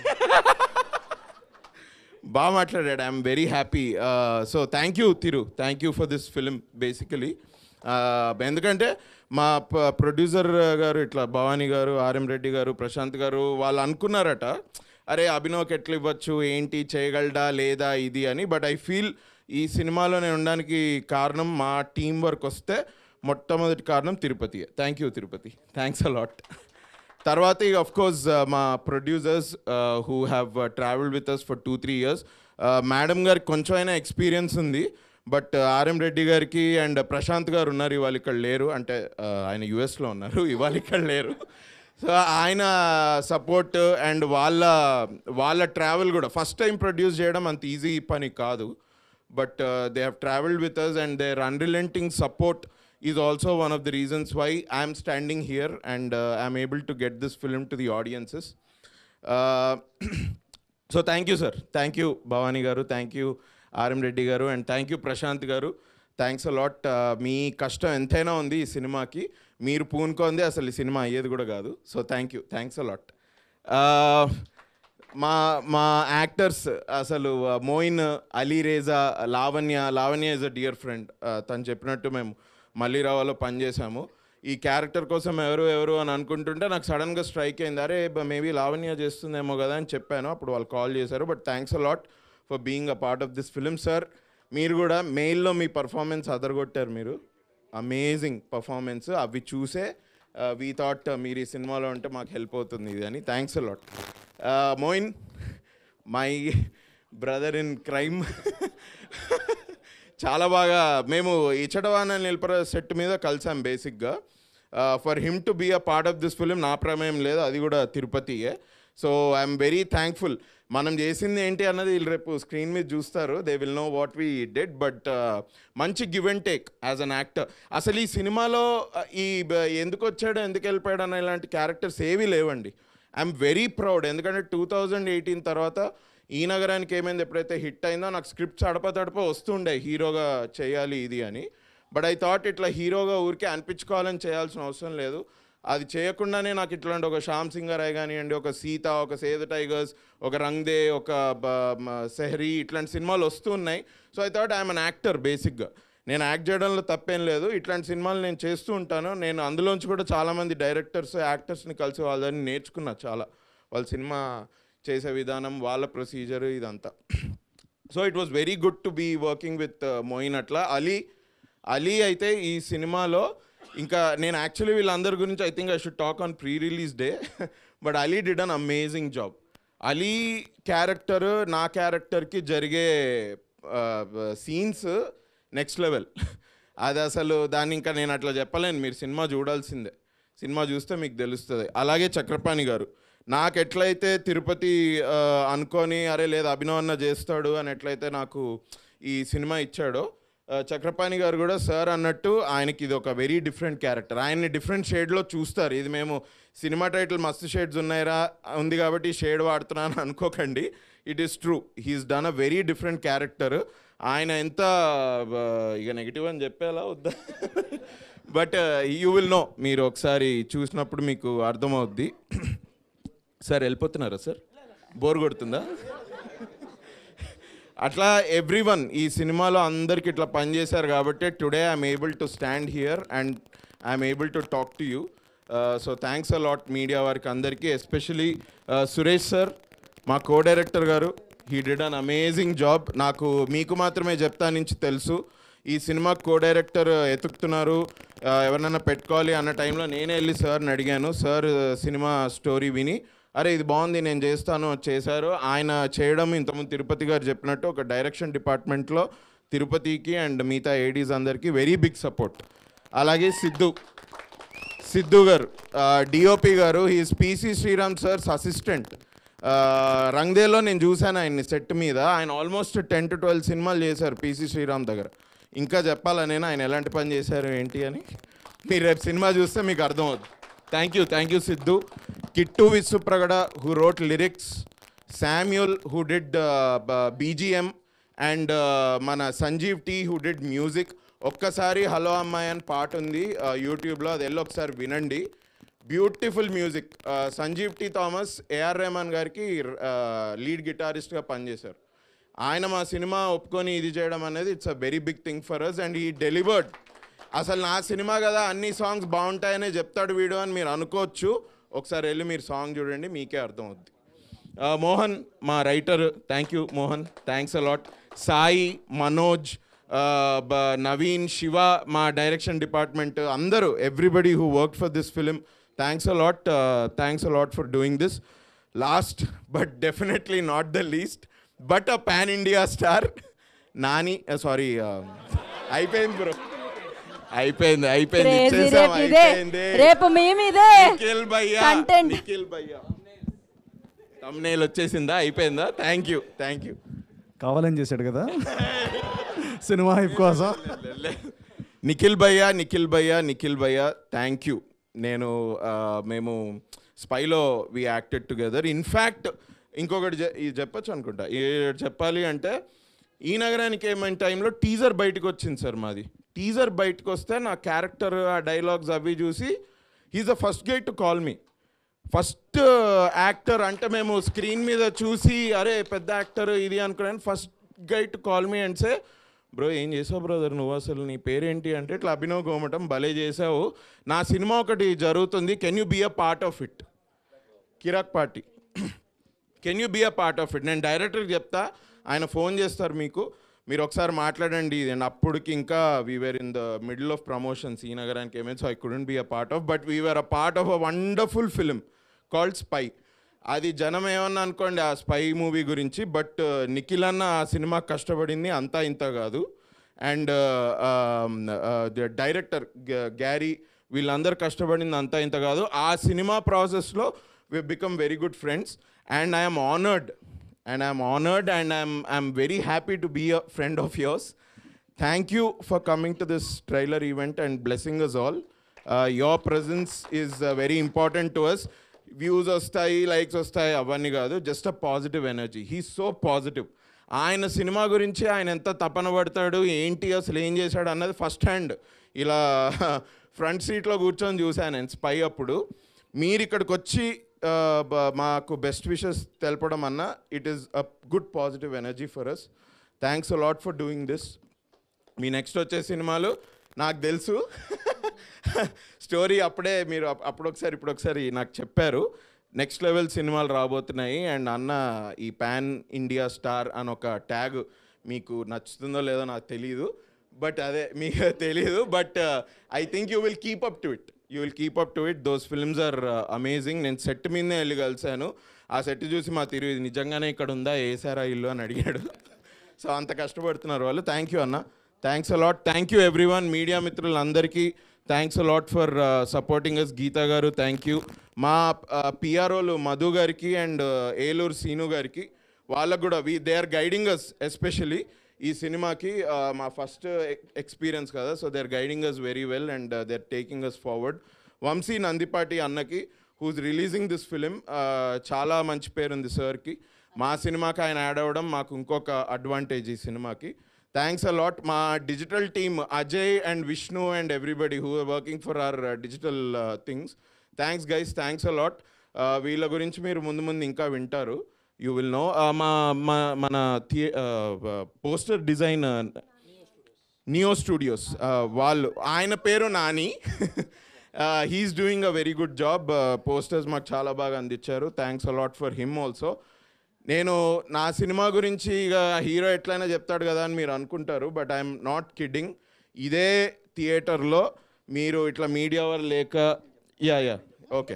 Speaker 17: బాగా మాట్లాడాడు I'm very happy so thank you Tiru thank you for this film basically ఎందుకంటే మా ప్రొడ్యూసర్ గారు ఇట్లా భవానీ గారు ఆర్ఎం రెడ్డి గారు ప్రశాంత్ గారు వాళ్ళు అనుకున్నారట అరే అభినవ్కి ఎట్లా ఇవ్వచ్చు ఏంటి చేయగలడా లేదా ఇది అని బట్ ఐ ఫీల్ ఈ సినిమాలో నేను ఉండడానికి కారణం మా టీం వర్క్ వస్తే మొట్టమొదటి కారణం Tirupati thank you Tirupati thanks a lot తర్వాత ఇక ఆఫ్ కోర్స్ మా producers who have travelled with us for two three years madam గారికి కొంచెం అయినా ఎక్స్పీరియన్స్ ఉంది బట్ ఆర్ఎం రెడ్డి గారికి అండ్ ప్రశాంత్ గారు ఉన్నారు ఇవాళ ఇక్కడ లేరు అంటే uh, ఆయన యుఎస్లో ఉన్నారు ఇవాళ ఇక్కడ లేరు సో ఆయన సపోర్ట్ అండ్ వాళ్ళ వాళ్ళ ట్రావెల్ కూడా ఫస్ట్ టైం ప్రొడ్యూస్ చేయడం అంత ఈజీ పని కాదు but they have travelled with us and their unrelenting support is also one of the reasons why I'm standing here and uh, I'm able to get this film to the audiences. Uh, so thank you, sir. Thank you, Bhavani Garu. Thank you, RM Reddy garu and thank you Prashanth గారు thanks allot మీ కష్టం ఎంతైనా ఉంది ఈ సినిమాకి మీరు పూనుకుంది అసలు ఈ cinema అయ్యేది కూడా కాదు so thank you thanks a lot మా మా యాక్టర్స్ అసలు ఆ, Moin Ali Reza Lavanya Lavanya is a dear friend తను చెప్పినట్టు మేము మల్లీరావాలో పనిచేసాము ఈ క్యారెక్టర్ కోసం ఎవరు ఎవరు అని అనుకుంటుంటే నాకు సడన్గా స్ట్రైక్ అయింది అరే మేబీ లావణ్య చేస్తుందేమో కదా అని చెప్పాను అప్పుడు వాళ్ళు కాల్ చేశారు but thanks a lot for being a part of this film sir మీరు కూడా మెయిల్లో మీ పర్ఫార్మెన్స్ అదరగొట్టారు మీరు అమేజింగ్ పర్ఫార్మెన్స్ అవి చూసే వీ థాట్ మీరు ఈ సినిమాలో ఉంటే మాకు హెల్ప్ అవుతుంది ఇది అని thanks a lot Moin my brother in crime చాలా బాగా మేము ఇచ్చటవాన నిలపర సెట్ మీద కలిసాం బేసిక్గా for him to be a part of this film నా ప్రమేయం లేదు అది కూడా తిరుపతియే సో ఐఎమ్ వెరీ థ్యాంక్ఫుల్ మనం చేసింది ఏంటి అన్నది వీళ్ళు రేపు స్క్రీన్ మీద చూస్తారు they will know what we did but మంచి give and take as an actor అసలు ఈ సినిమాలో uh, ఈ బ- ఎందుకు వచ్చాడు ఎందుకు వెళ్ళిపోయాడు అన్న ఇలాంటి క్యారెక్టర్స్ ఏవీ లేవండి ఐఎమ్ వెరీ ప్రౌడ్ ఎందుకంటే టూ థౌజండ్ ఎయిటీన్ తర్వాత ఈ నగరానికి ఏమైంది ఎప్పుడైతే హిట్ అయిందో నాకు స్క్రిప్ట్స్ అడప తడప వస్తుండే హీరోగా చేయాలి ఇది అని బట్ ఐ థాట్ ఇట్లా హీరోగా ఊరికే అనిపించుకోవాలని చేయాల్సిన అవసరం లేదు అది చేయకుండానే నాకు ఇట్లాంటి ఒక శ్యామ్ సింగరాయ్ కానివ్వండి ఒక సీత ఒక సేద టైగర్స్ ఒక రంగ్దే ఒక బ- మ- సెహరీ ఇట్లాంటి సినిమాలు వస్తున్నాయి so I thought I'm an actor బేసిక్గా నేను యాక్ట్ చేయడంలో తప్పేం లేదు ఇట్లాంటి సినిమాలు నేను చేస్తూ ఉంటాను నేను అందులోంచి కూడా చాలామంది డైరెక్టర్స్ యాక్టర్స్ని కలిసి వాళ్ళని నేర్చుకున్నా చాలా వాళ్ళ సినిమా చేసే విధానం వాళ్ళ ప్రొసీజర్ ఇదంతా so it was very good to be working with Moin అట్లా అలీ అలీ అయితే ఈ సినిమాలో ఇంకా నేను యాక్చువల్లీ వీళ్ళందరి గురించి I think I should talk on pre release day but Ali did an amazing job Ali character నా క్యారెక్టర్కి జరిగే సీన్స్ నెక్స్ట్ లెవెల్ అది అసలు దాన్ని ఇంకా నేను అట్లా చెప్పలేను మీరు సినిమా చూడాల్సిందే సినిమా చూస్తే మీకు తెలుస్తుంది అలాగే చక్రపాణి గారు నాకు ఎట్లయితే తిరుపతి ఆ, అనుకొని అరే లేదు అభినవ్ అన్న చేస్తాడు అని ఎట్లయితే నాకు ఈ సినిమా ఇచ్చాడో ఆ, చక్రపాణి గారు కూడా సార్ అన్నట్టు ఆయనకి ఇది ఒక వెరీ డిఫరెంట్ క్యారెక్టర్ ఆయన్ని డిఫరెంట్ షేడ్లో చూస్తారు ఇది మేము సినిమా టైటిల్ మస్తు షేడ్స్ ఉన్నాయరా ఉంది కాబట్టి షేడ్ వాడుతున్నాను అనుకోకండి it is true he's done a very different character ఆయన ఎంత ఆ, ఇక నెగిటివ్ అని చెప్పేలా వద్దా బట్ యూ విల్ నో మీరు ఒకసారి చూసినప్పుడు మీకు అర్థమవుద్ది సార్ వెళ్ళిపోతున్నారా సార్ బోర్ కొడుతుందా అట్లా ఎవ్రీ వన్ ఈ సినిమాలో అందరికి ఇట్లా పనిచేశారు కాబట్టి today I'm able to stand here and I'm able to talk to you so thanks a lot media వారికి అందరికీ ఎస్పెషలీ సురేష్ సార్ మా co director garu he did an amazing job నాకు మీకు మాత్రమే చెప్తా నుంచి తెలుసు ఈ సినిమా కో డైరెక్టర్ ఎతుకుతున్నారు ఆ, ఎవరినైనా పెట్టుకోవాలి అన్న టైంలో నేనే వెళ్ళి సార్ని అడిగాను సార్ సినిమా స్టోరీ విని అరే ఇది బాగుంది నేను చేస్తాను చేశారు ఆయన చేయడం ఇంతకుముందు తిరుపతి గారు చెప్పినట్టు ఒక డైరెక్షన్ డిపార్ట్మెంట్లో తిరుపతికి అండ్ మిగతా ఏడీస్ అందరికీ వెరీ బిగ్ సపోర్ట్ అలాగే Siddhu Siddhu garu DOP garu is PC Sriram sir's assistant రంగ్దేలో నేను చూశాను ఆయన్ని సెట్ మీద ఆయన ఆల్మోస్ట్ టెన్ టు ట్వెల్వ్ సినిమాలు చేశారు పిసి శ్రీరామ్ దగ్గర ఇంకా చెప్పాలా నేను ఆయన ఎలాంటి పని చేశారు ఏంటి అని మీరు రేపు సినిమా చూస్తే మీకు అర్థమవుతుంది thank you thank you Siddhu Kittu Viswapragada who wrote lyrics Samuel who did BGM and మన Sanjeev T who did music ఒక్కసారి హలో అమ్మాయి అని పాట ఉంది యూట్యూబ్లో అది వెళ్ళి ఒకసారి వినండి beautiful music Sanjeev T Thomas AR Rahman గారికి లీడ్ గిటారిస్ట్గా పనిచేశారు ఆయన మా సినిమా ఒప్పుకొని ఇది చేయడం అనేది it's a very big thing for us and ఈ డెలివర్డ్ అసలు నా సినిమా కదా అన్ని సాంగ్స్ బాగుంటాయనే చెప్తాడు వీడియో అని మీరు అనుకోవచ్చు ఒకసారి వెళ్ళి మీరు సాంగ్ చూడండి మీకే అర్థమవుద్ది ఆ, మోహన్ మా writer thank you Mohan thanks a lot Sai Manoj ఆ, బ- నవీన్ శివ మా డైరెక్షన్ డిపార్ట్మెంట్ అందరూ everybody who work for this film thanks a lot thanks a lot for doing this last but definitely not the least but a pan India star Nani sorry అయిపోయింది bro అయిపోయింది అయిపోయింది
Speaker 1: Crazy
Speaker 17: ఇచ్చేసాం,
Speaker 1: రేపు ఇదే.
Speaker 17: అయిపోయింది
Speaker 1: రేపు మేము ఇదే.
Speaker 17: నిఖిల్ భయ్యా
Speaker 1: Content.
Speaker 17: నిఖిల్ భయ్యా తమ్నేల్ వచ్చేసిందా అయిపోయిందా థ్యాంక్ యూ థ్యాంక్ యూ
Speaker 2: కావాలని చేశాడు కదా సినిమా హైప్ కోసం
Speaker 17: నిఖిల్ భయ్యా నిఖిల్ భయ్యా నిఖిల్ భయ్యా థ్యాంక్ యూ నేను ఆ, మేము స్పైలో వి యాక్టెడ్ టుగెదర్ ఇన్ఫ్యాక్ట్ ఇంకొకటి చె- ఇది చెప్పొచ్చు అనుకుంటా ఏ- చెప్పాలి అంటే ఈ నగరానికి ఏమైనా టైంలో టీజర్ బయటకు వచ్చింది సార్ మాది టీజర్ బయటకు వస్తే నా క్యారెక్టర్ ఆ డైలాగ్స్ అవి చూసి he's the first guide to call me first actor అంటే మేము స్క్రీన్ మీద చూసి అరే పెద్ద యాక్టర్ ఇది అనుకున్నాను first guide to call me and say bro ఏం చేసావు బ్రదర్ నువ్వు అసలు నీ పేరేంటి అంటే ఇట్లా అభినవ్ గోమటం భలే చేసావు నా సినిమా ఒకటి జరుగుతుంది can you be a part of it Kirrak Party can you be a part of it నేను డైరెక్టర్కి చెప్తా ఆయన ఫోన్ చేస్తారు మీకు మీరు ఒకసారి మాట్లాడండి ఇది అండ్ అప్పటికి ఇంకా we are in the middle of promotions ఈ నగరానికి ఏమైంది so I couldn't be a part of but we are a part of a wonderful film called Spy అది జనం ఏమన్నా అనుకోండి ఆ స్పై మూవీ గురించి బట్ నిఖిల్ అన్న ఆ సినిమా కష్టపడింది అంతా ఇంత కాదు అండ్ డైరెక్టర్ గ్యారీ వీళ్ళందరూ కష్టపడింది అంతా ఇంత కాదు ఆ సినిమా ప్రాసెస్లో we become very good friends and I'm honoured and I'm honored and I'm, I'm very happy to be a friend of yours. Thank you for coming to this trailer event and blessing us all. Uh, your presence is uh, very important to us. Views వస్తాయి likes వస్తాయి అవన్నీ కాదు just a positive energy he so positive ఆయన సినిమా గురించి ఆయన ఎంత తపన పడతాడు ఏంటి అసలు ఏం చేశాడు అన్నది ఫస్ట్ హ్యాండ్ ఇలా ఫ్రంట్ సీట్లో కూర్చొని చూశాను నేను స్పై అప్పుడు మీరు ఇక్కడికి వచ్చి ఆ, బ- మాకు బెస్ట్ విషెస్ తెలపడం అన్న it is a good positive energy for us thanks lot for doing this మీ నెక్స్ట్ వచ్చే సినిమాలు నాకు తెలుసు స్టోరీ అప్పుడే మీరు అప్- అప్పుడు ఒకసారి ఇప్పుడు ఒకసారి నాకు చెప్పారు నెక్స్ట్ లెవెల్ సినిమాలు రాబోతున్నాయి అండ్ అన్న ఈ పాన్ ఇండియా స్టార్ అని ఒక ట్యాగ్ మీకు నచ్చుతుందో లేదో నాకు తెలియదు బట్ అదే మీకు తెలియదు but I think you will keep up to it you will keep up to it those films are amazing నేను సెట్ మీదనే వెళ్ళి కలిశాను ఆ సెట్ చూసి మా తిరుగు ఇది నిజంగానే ఇక్కడ ఉందా వేసారా ఇల్లు అని అడిగాడు సో అంత కష్టపడుతున్నారు వాళ్ళు థ్యాంక్ యూ అన్న thanks a lot thank you everyone media మిత్రులందరికీ thanks a lot for supporting us Geetha garu thank you మా పిఆర్ఓలు మధు గారికి అండ్ ఏలూరు సీను గారికి వాళ్ళకు కూడా we they are guiding us especially ఈ సినిమాకి uh, మా ఫస్ట్ ఎక్స్పీరియన్స్ కదా so they are guiding us very well and they are taking us forward Vamsi Nandipati అన్నకి హూజ్ రిలీజింగ్ దిస్ ఫిలిం చాలా మంచి పేరు ఉంది సార్కి మా సినిమాకి ఆయన యాడ్ అవ్వడం మాకు ఇంకొక అడ్వాంటేజ్ ఈ సినిమాకి థ్యాంక్స్ అ లాట్ మా digital team Ajay and Vishnu and everybody who are working for our digital things thanks guys thanks a lot వీళ్ళ గురించి మీరు ముందు ముందు ఇంకా వింటారు యూ విల్ నో మా మా- మన థియే పోస్టర్ డిజైన్ నియో స్టూడియోస్ వాళ్ళు ఆయన పేరు Nani he's doing a very good job posters మాకు చాలా బాగా అందించారు thanks a lot for him also నేను నా సినిమా గురించి ఇక హీరో ఎట్లయినా చెప్తాడు కదా అని మీరు అనుకుంటారు బట్ ఐఎమ్ నాట్ కిడ్డింగ్ ఇదే థియేటర్లో మీరు ఇట్లా మీడియా వారు లేక యా యా ఓకే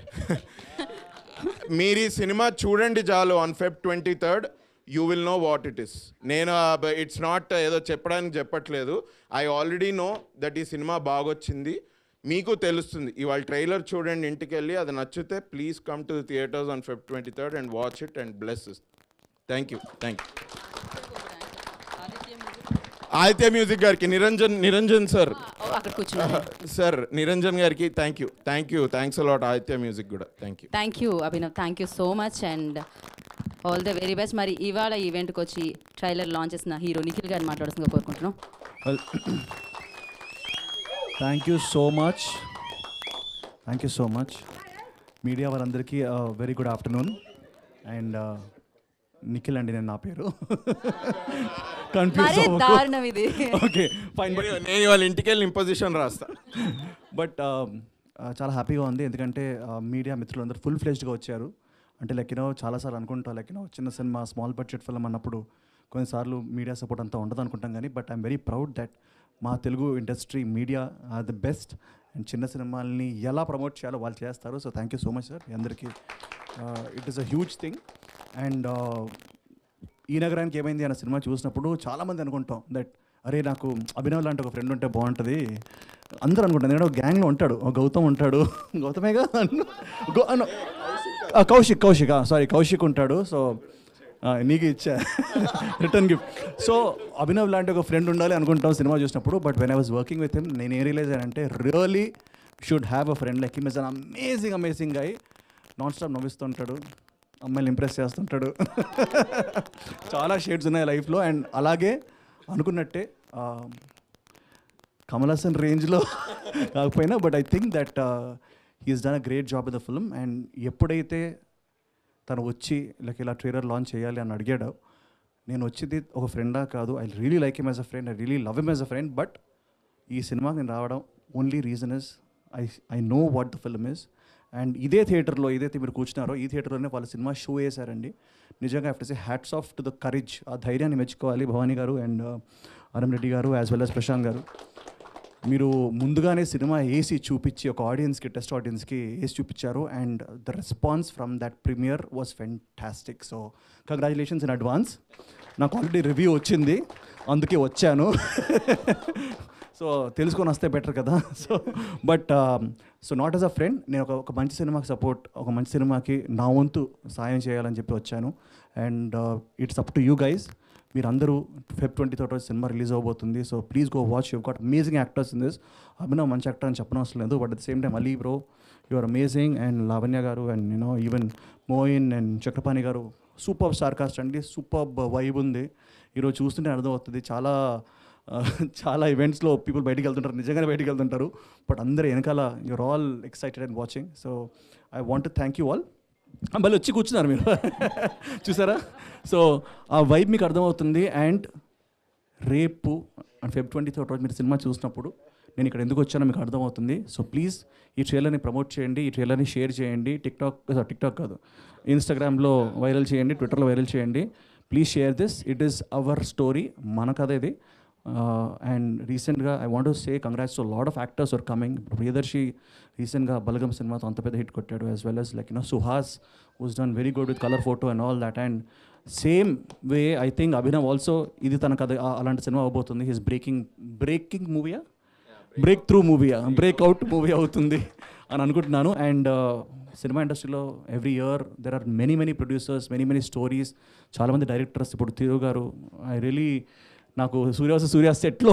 Speaker 17: మీరు ఈ సినిమా చూడండి చాలు on Feb twenty third you will know what it is నేను ఇట్స్ నాట్ ఏదో చెప్పడానికి చెప్పట్లేదు ఐ ఆల్రెడీ నో దట్ ఈ సినిమా బాగొచ్చింది మీకు తెలుస్తుంది ఇవాళ ట్రైలర్ చూడండి ఇంటికి వెళ్ళి అది నచ్చితే please come to the theatres on Feb twenty third and watch it and bless thank you thank you Aditya Music గారికి నిరంజన్ నిరంజన్ సార్
Speaker 1: అక్కడ కూర్చున్నారు.
Speaker 17: సార్ నిరంజన్ గారికి thank you thank you thanks allot Aditya Music కూడా thank you
Speaker 1: thank you Abhinav thank you so much and all the very best మరి ఇవాళ ఈవెంట్కి వచ్చి trailer launch చేసిన హీరో నిఖిల్ గారిని మాట్లాడుతుందిగా కోరుకుంటున్నాం
Speaker 2: well thank you so much thank you so much media వారందరికీ very good afternoon and Nikhil అండి నేను నా పేరు
Speaker 1: మరీ దారుణం ఇది.
Speaker 2: ఓకే ఫైన్ బట్
Speaker 17: నేను వాళ్ళ ఇంటికి వెళ్ళి ఇంపోజిషన్ రాస్తా
Speaker 2: బట్ చాలా హ్యాపీగా ఉంది ఎందుకంటే మీడియా మిత్రులందరూ ఫుల్ ఫ్లెజ్డ్గా వచ్చారు అంటే లెక్కినో చాలాసార్లు అనుకుంటా లెక్కినో చిన్న సినిమా స్మాల్ బడ్జెట్ ఫిల్మ్ అన్నప్పుడు కొన్నిసార్లు మీడియా సపోర్ట్ అంతా ఉండదు అనుకుంటాం కానీ but I'm very proud that మా Telugu industry media are the best and చిన్న సినిమాల్ని ఎలా ప్రమోట్ చేయాలో వాళ్ళు చేస్తారు so thank you so much sir అందరికీ it is a huge thing and ఈ నగరానికి ఏమైంది అన్న సినిమా చూసినప్పుడు చాలామంది అనుకుంటాం దట్ అరే నాకు అభినవ్ లాంటి ఒక ఫ్రెండ్ ఉంటే బాగుంటుంది అందరూ అనుకుంటారు ఎందుకంటే ఒక గ్యాంగ్లో ఉంటాడు ఒక గౌతమ్ ఉంటాడు గౌతమేగా గౌ- అను- ఆ, కౌశిక్ కౌశిక్ సారీ కౌశిక్ ఉంటాడు సో ఆ, నీకు ఇచ్చా రిటర్న్ గిఫ్ట్ సో అభినవ్ లాంటి ఒక ఫ్రెండ్ ఉండాలి అనుకుంటాం సినిమా చూసినప్పుడు but when I was working with him నేను ఏం రియలైజ్ అయ్యానంటే really should have a friend like him is an amazing amazing అయి నాన్ స్టాప్ నవ్విస్తుంటాడు అమ్మాయిని ఇంప్రెస్ చేస్తుంటాడు చాలా షేడ్స్ ఉన్నాయి లైఫ్లో అండ్ అలాగే అనుకున్నట్టే కమల్ హాసన్ రేంజ్లో కాకపోయినా but I think that he's done a great job in the film and ఎప్పుడైతే తను వచ్చి లైక్ ఇలా ట్రైలర్ లాంచ్ చేయాలి అని అడిగాడు నేను వచ్చింది ఒక ఫ్రెండా కాదు I really like him as a friend I really love him as a friend but ఈ సినిమాకి నేను రావడం only reason is I I know what the film is and ఇదే థియేటర్లో ఏదైతే మీరు కూర్చున్నారో ఈ థియేటర్లోనే వాళ్ళ సినిమా షో వేశారండి నిజంగా have to say hats off to the courage ఆ ధైర్యాన్ని మెచ్చుకోవాలి భవానీ గారు అండ్ అరం రెడ్డి గారు యాజ్ వెల్ as ప్రశాంత్ గారు మీరు ముందుగానే సినిమా వేసి చూపించి ఒక ఆడియన్స్కి టెస్ట్ ఆడియన్స్కి వేసి చూపించారు and the response from that premiere was fantastic so congratulations in advance నాకు ఆల్రెడీ రివ్యూ వచ్చింది అందుకే వచ్చాను సో తెలుసుకొని వస్తే బెటర్ కదా so but so not as a friend నేను ఒక ఒక మంచి సినిమాకి సపోర్ట్ ఒక మంచి సినిమాకి నా వంతు సాయం చేయాలని చెప్పి వచ్చాను and it's up to you guys మీరందరూ ఫెబ్ ట్వంటీ థర్డ్ రోజు సినిమా రిలీజ్ అవబోతుంది so please go watch you got amazing actors in this Abhinav మంచి యాక్టర్ అని చెప్పడం అవసరం లేదు but at the same time Ali bro you are amazing and Lavanya garu and you know even Moin and Chakrapani garu super star cast అండి super vibe ఉంది ఈరోజు చూస్తుంటే అర్థమవుతుంది చాలా ఆ, చాలా ఈవెంట్స్లో పీపుల్ బయటికి వెళ్తుంటారు నిజంగానే బయటికి వెళ్తుంటారు బట్ అందరు వెనకాల you're all excited and watching so I want thank you all మళ్ళీ వచ్చి కూర్చున్నారు మీరు చూసారా సో ఆ వైబ్ మీకు అర్థమవుతుంది అండ్ రేపు అండ్ ఫెబ్ ట్వంటీ థర్డ్ రోజు మీరు సినిమా చూసినప్పుడు నేను ఇక్కడ ఎందుకు వచ్చానో మీకు అర్థమవుతుంది సో ప్లీజ్ ఈ ట్రైలర్ని ప్రమోట్ చేయండి ఈ ట్రైలర్ని షేర్ చేయండి టిక్టాక్ టిక్టాక్ కాదు ఇన్స్టాగ్రామ్లో వైరల్ చేయండి ట్విట్టర్లో వైరల్ చేయండి please share this it is our story మన కథ ఇది అండ్ రీసెంట్గా I want say congrats to lot of actors are coming Priyadarshi రీసెంట్గా బలగం సినిమాతో అంత పెద్ద హిట్ కొట్టాడు as well as like you know Suhas was done very good with colour photo and all that and same way I think Abhinav also ఇది తన కథ ఆ- అలాంటి సినిమా అవబోతుంది హిస్ బ్రేకింగ్ బ్రేకింగ్ మూవీయా బ్రేక్ త్రూ మూవీయా బ్రేక్ అవుట్ మూవీ అవుతుంది అని అనుకుంటున్నాను అండ్ సినిమా ఇండస్ట్రీలో every year there are many many producers many many stories చాలామంది డైరెక్టర్స్ ఇప్పుడు తిరు గారు ఐ రియలీ నాకు సూర్యవాస సూర్య సెట్లో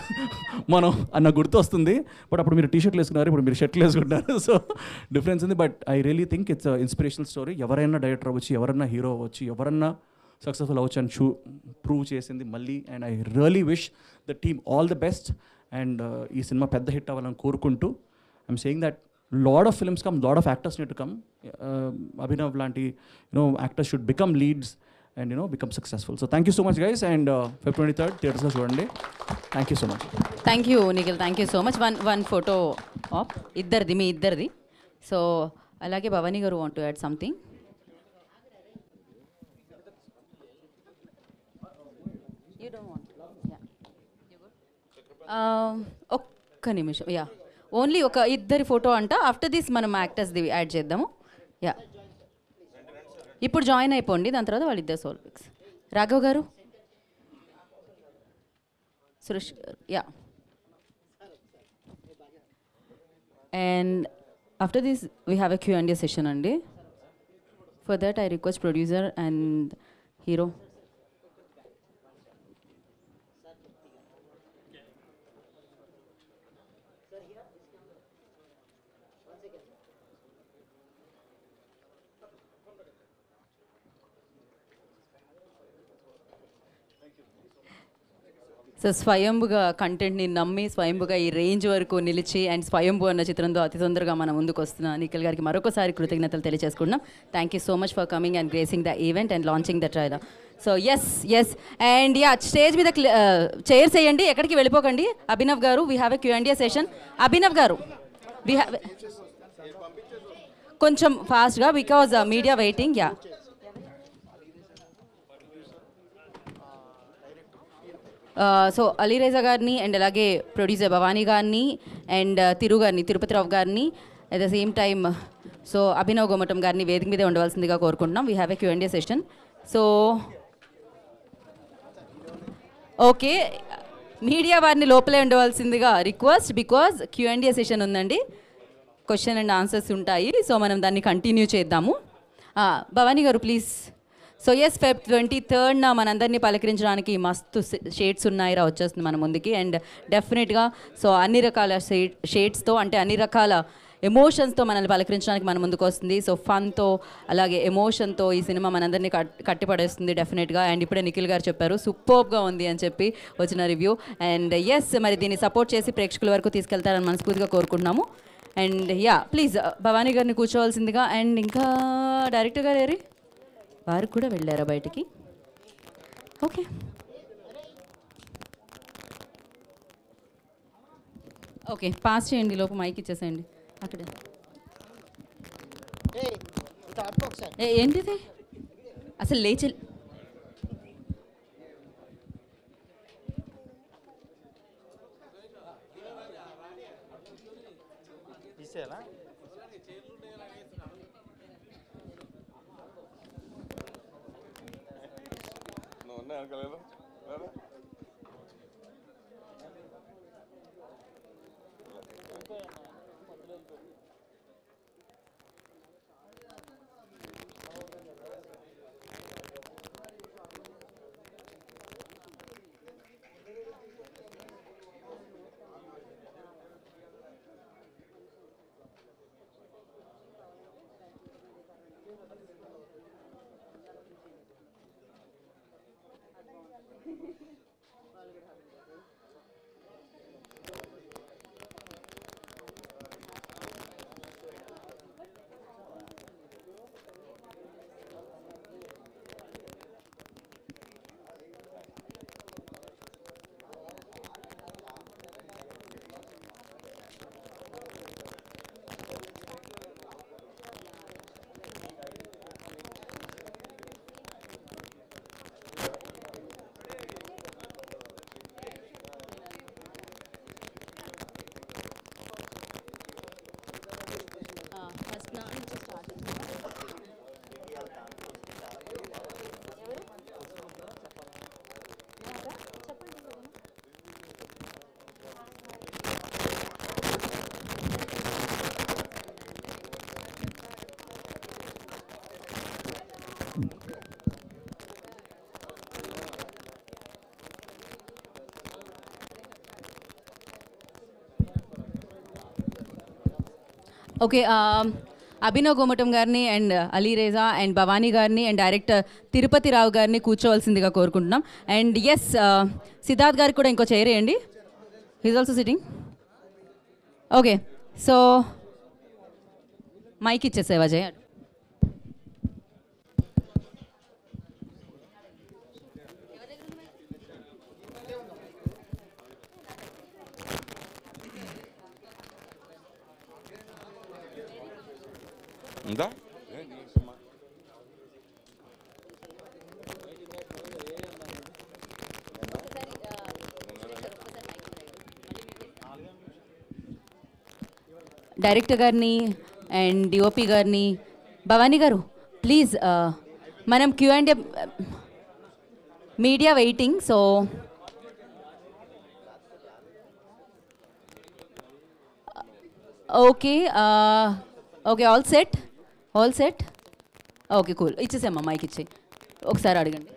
Speaker 2: మనం అన్న గుర్తు వస్తుంది బట్ అప్పుడు మీరు టీ షర్ట్లు వేసుకున్నారు ఇప్పుడు మీరు షర్ట్లు వేసుకుంటారు సో డిఫరెన్స్ ఉంది but I really think it's inspirational story ఎవరైనా డైరెక్టర్ అవ్వచ్చు ఎవరన్నా హీరో అవ్వచ్చు ఎవరన్నా సక్సెస్ఫుల్ అవ్వచ్చు అని చూ ప్రూవ్ చేసింది మళ్ళీ and I really wish the team all the best and ఈ సినిమా పెద్ద హిట్ అవ్వాలని కోరుకుంటూ I'm saying that lot of films come lot of actors need come Abhinav లాంటి you know actors should become leads and you know become successful so thank you so much guys and Feb twenty third థియేటర్స్లో చూడండి thank you so much
Speaker 1: thank you Nikhil thank you so much one one photo of ఇద్దరిది మీ ఇద్దరిది so అలాగే భవానీ గారు want to add something ఒక్క నిమిషం yeah only ఒక ఇద్దరి ఫోటో అంట ఆఫ్టర్ దిస్ మనం యాక్టర్స్ది యాడ్ చేద్దాము యా ఇప్పుడు జాయిన్ అయిపోండి దాని తర్వాత వాళ్ళిద్దరు సోల్ pics Raghav garu Suresh yeah and after this we have a Q and session అండి for that I request producer and hero so స్వయంభుగా కంటెంట్ని నమ్మి స్వయంభుగా ఈ రేంజ్ వరకు నిలిచి అండ్ స్వయంభు అన్న చిత్రంతో అతి తొందరగా మన ముందుకు వస్తున్న నిఖిల్ గారికి మరొకసారి కృతజ్ఞతలు తెలియజేసుకుంటున్నాం thank you so much for coming and gracing the event and launching the trailer so S S and yeah stage మీద చైర్స్ వేయండి ఎక్కడికి వెళ్ళిపోకండి Abhinav garu we have a Q and A session Abhinav garu we have కొంచెం ఫాస్ట్గా because media waiting yeah so Alireza గారిని and అలాగే producer Bhavani గారిని and Thiru గారిని తిరుపతి రావు గారిని at the same time so Abhinav Gomatam గారిని వేదిక మీదే ఉండవలసిందిగా కోరుకుంటున్నాం we have a Q and session so okay media వారిని లోపలే ఉండవలసిందిగా request because Q and session ఉందండి క్వశ్చన్ అండ్ ఆన్సర్స్ ఉంటాయి సో మనం దాన్ని కంటిన్యూ చేద్దాము ఆ, Bhavani garu please so S Feb twenty థర్డ్న మనందరినీ పలకరించడానికి మస్తు షేడ్స్ ఉన్నాయిరా వచ్చేస్తుంది మన ముందుకి అండ్ డెఫినెట్గా సో అన్ని రకాల షేడ్ షేడ్స్తో అంటే అన్ని రకాల ఎమోషన్స్తో మనల్ని పలకరించడానికి మన ముందుకు వస్తుంది సో ఫన్తో అలాగే ఎమోషన్తో ఈ సినిమా మనందరినీ కట్ కట్టిపడేస్తుంది డెఫినెట్గా అండ్ ఇప్పుడే నిఖిల్ గారు చెప్పారు సూపర్గా ఉంది అని చెప్పి వచ్చిన రివ్యూ అండ్ ఎస్ మరి దీన్ని సపోర్ట్ చేసి ప్రేక్షకుల వరకు తీసుకెళ్తారని మనస్ఫూర్తిగా కోరుకుంటున్నాము అండ్ యా ప్లీజ్ భవానీ గారిని కూర్చోవలసిందిగా అండ్ ఇంకా డైరెక్టర్ గారు ఏరి వారు కూడా వెళ్ళారా బయటికి ఓకే ఓకే పాస్ చేయండి లోపు మైక్ ఇచ్చేసేయండి అక్కడ ఏ, ఏంటిది అసలు లేచి
Speaker 20: తీసేయాలా
Speaker 1: ఓకే అభినవ్ గోమటం గారిని అండ్ అలీ రేజా అండ్ భవానీ గారిని అండ్ డైరెక్టర్ తిరుపతి రావు గారిని కూర్చోవలసిందిగా కోరుకుంటున్నాం అండ్ ఎస్ సిద్ధార్థ్ గారికి కూడా ఇంకో చైర్ వేయండి he's also sitting okay so mike ఇచ్చేసేవా జయ
Speaker 7: ఉందా
Speaker 1: డైరెక్టర్ గారిని అండ్ డిఓపి గారిని భవానీ గారు ప్లీజ్ మనం Q and media waiting so okay okay all set all set okay cool ఇచ్చేసామ్మా మైక్ ఇచ్చే ఒకసారి అడగండి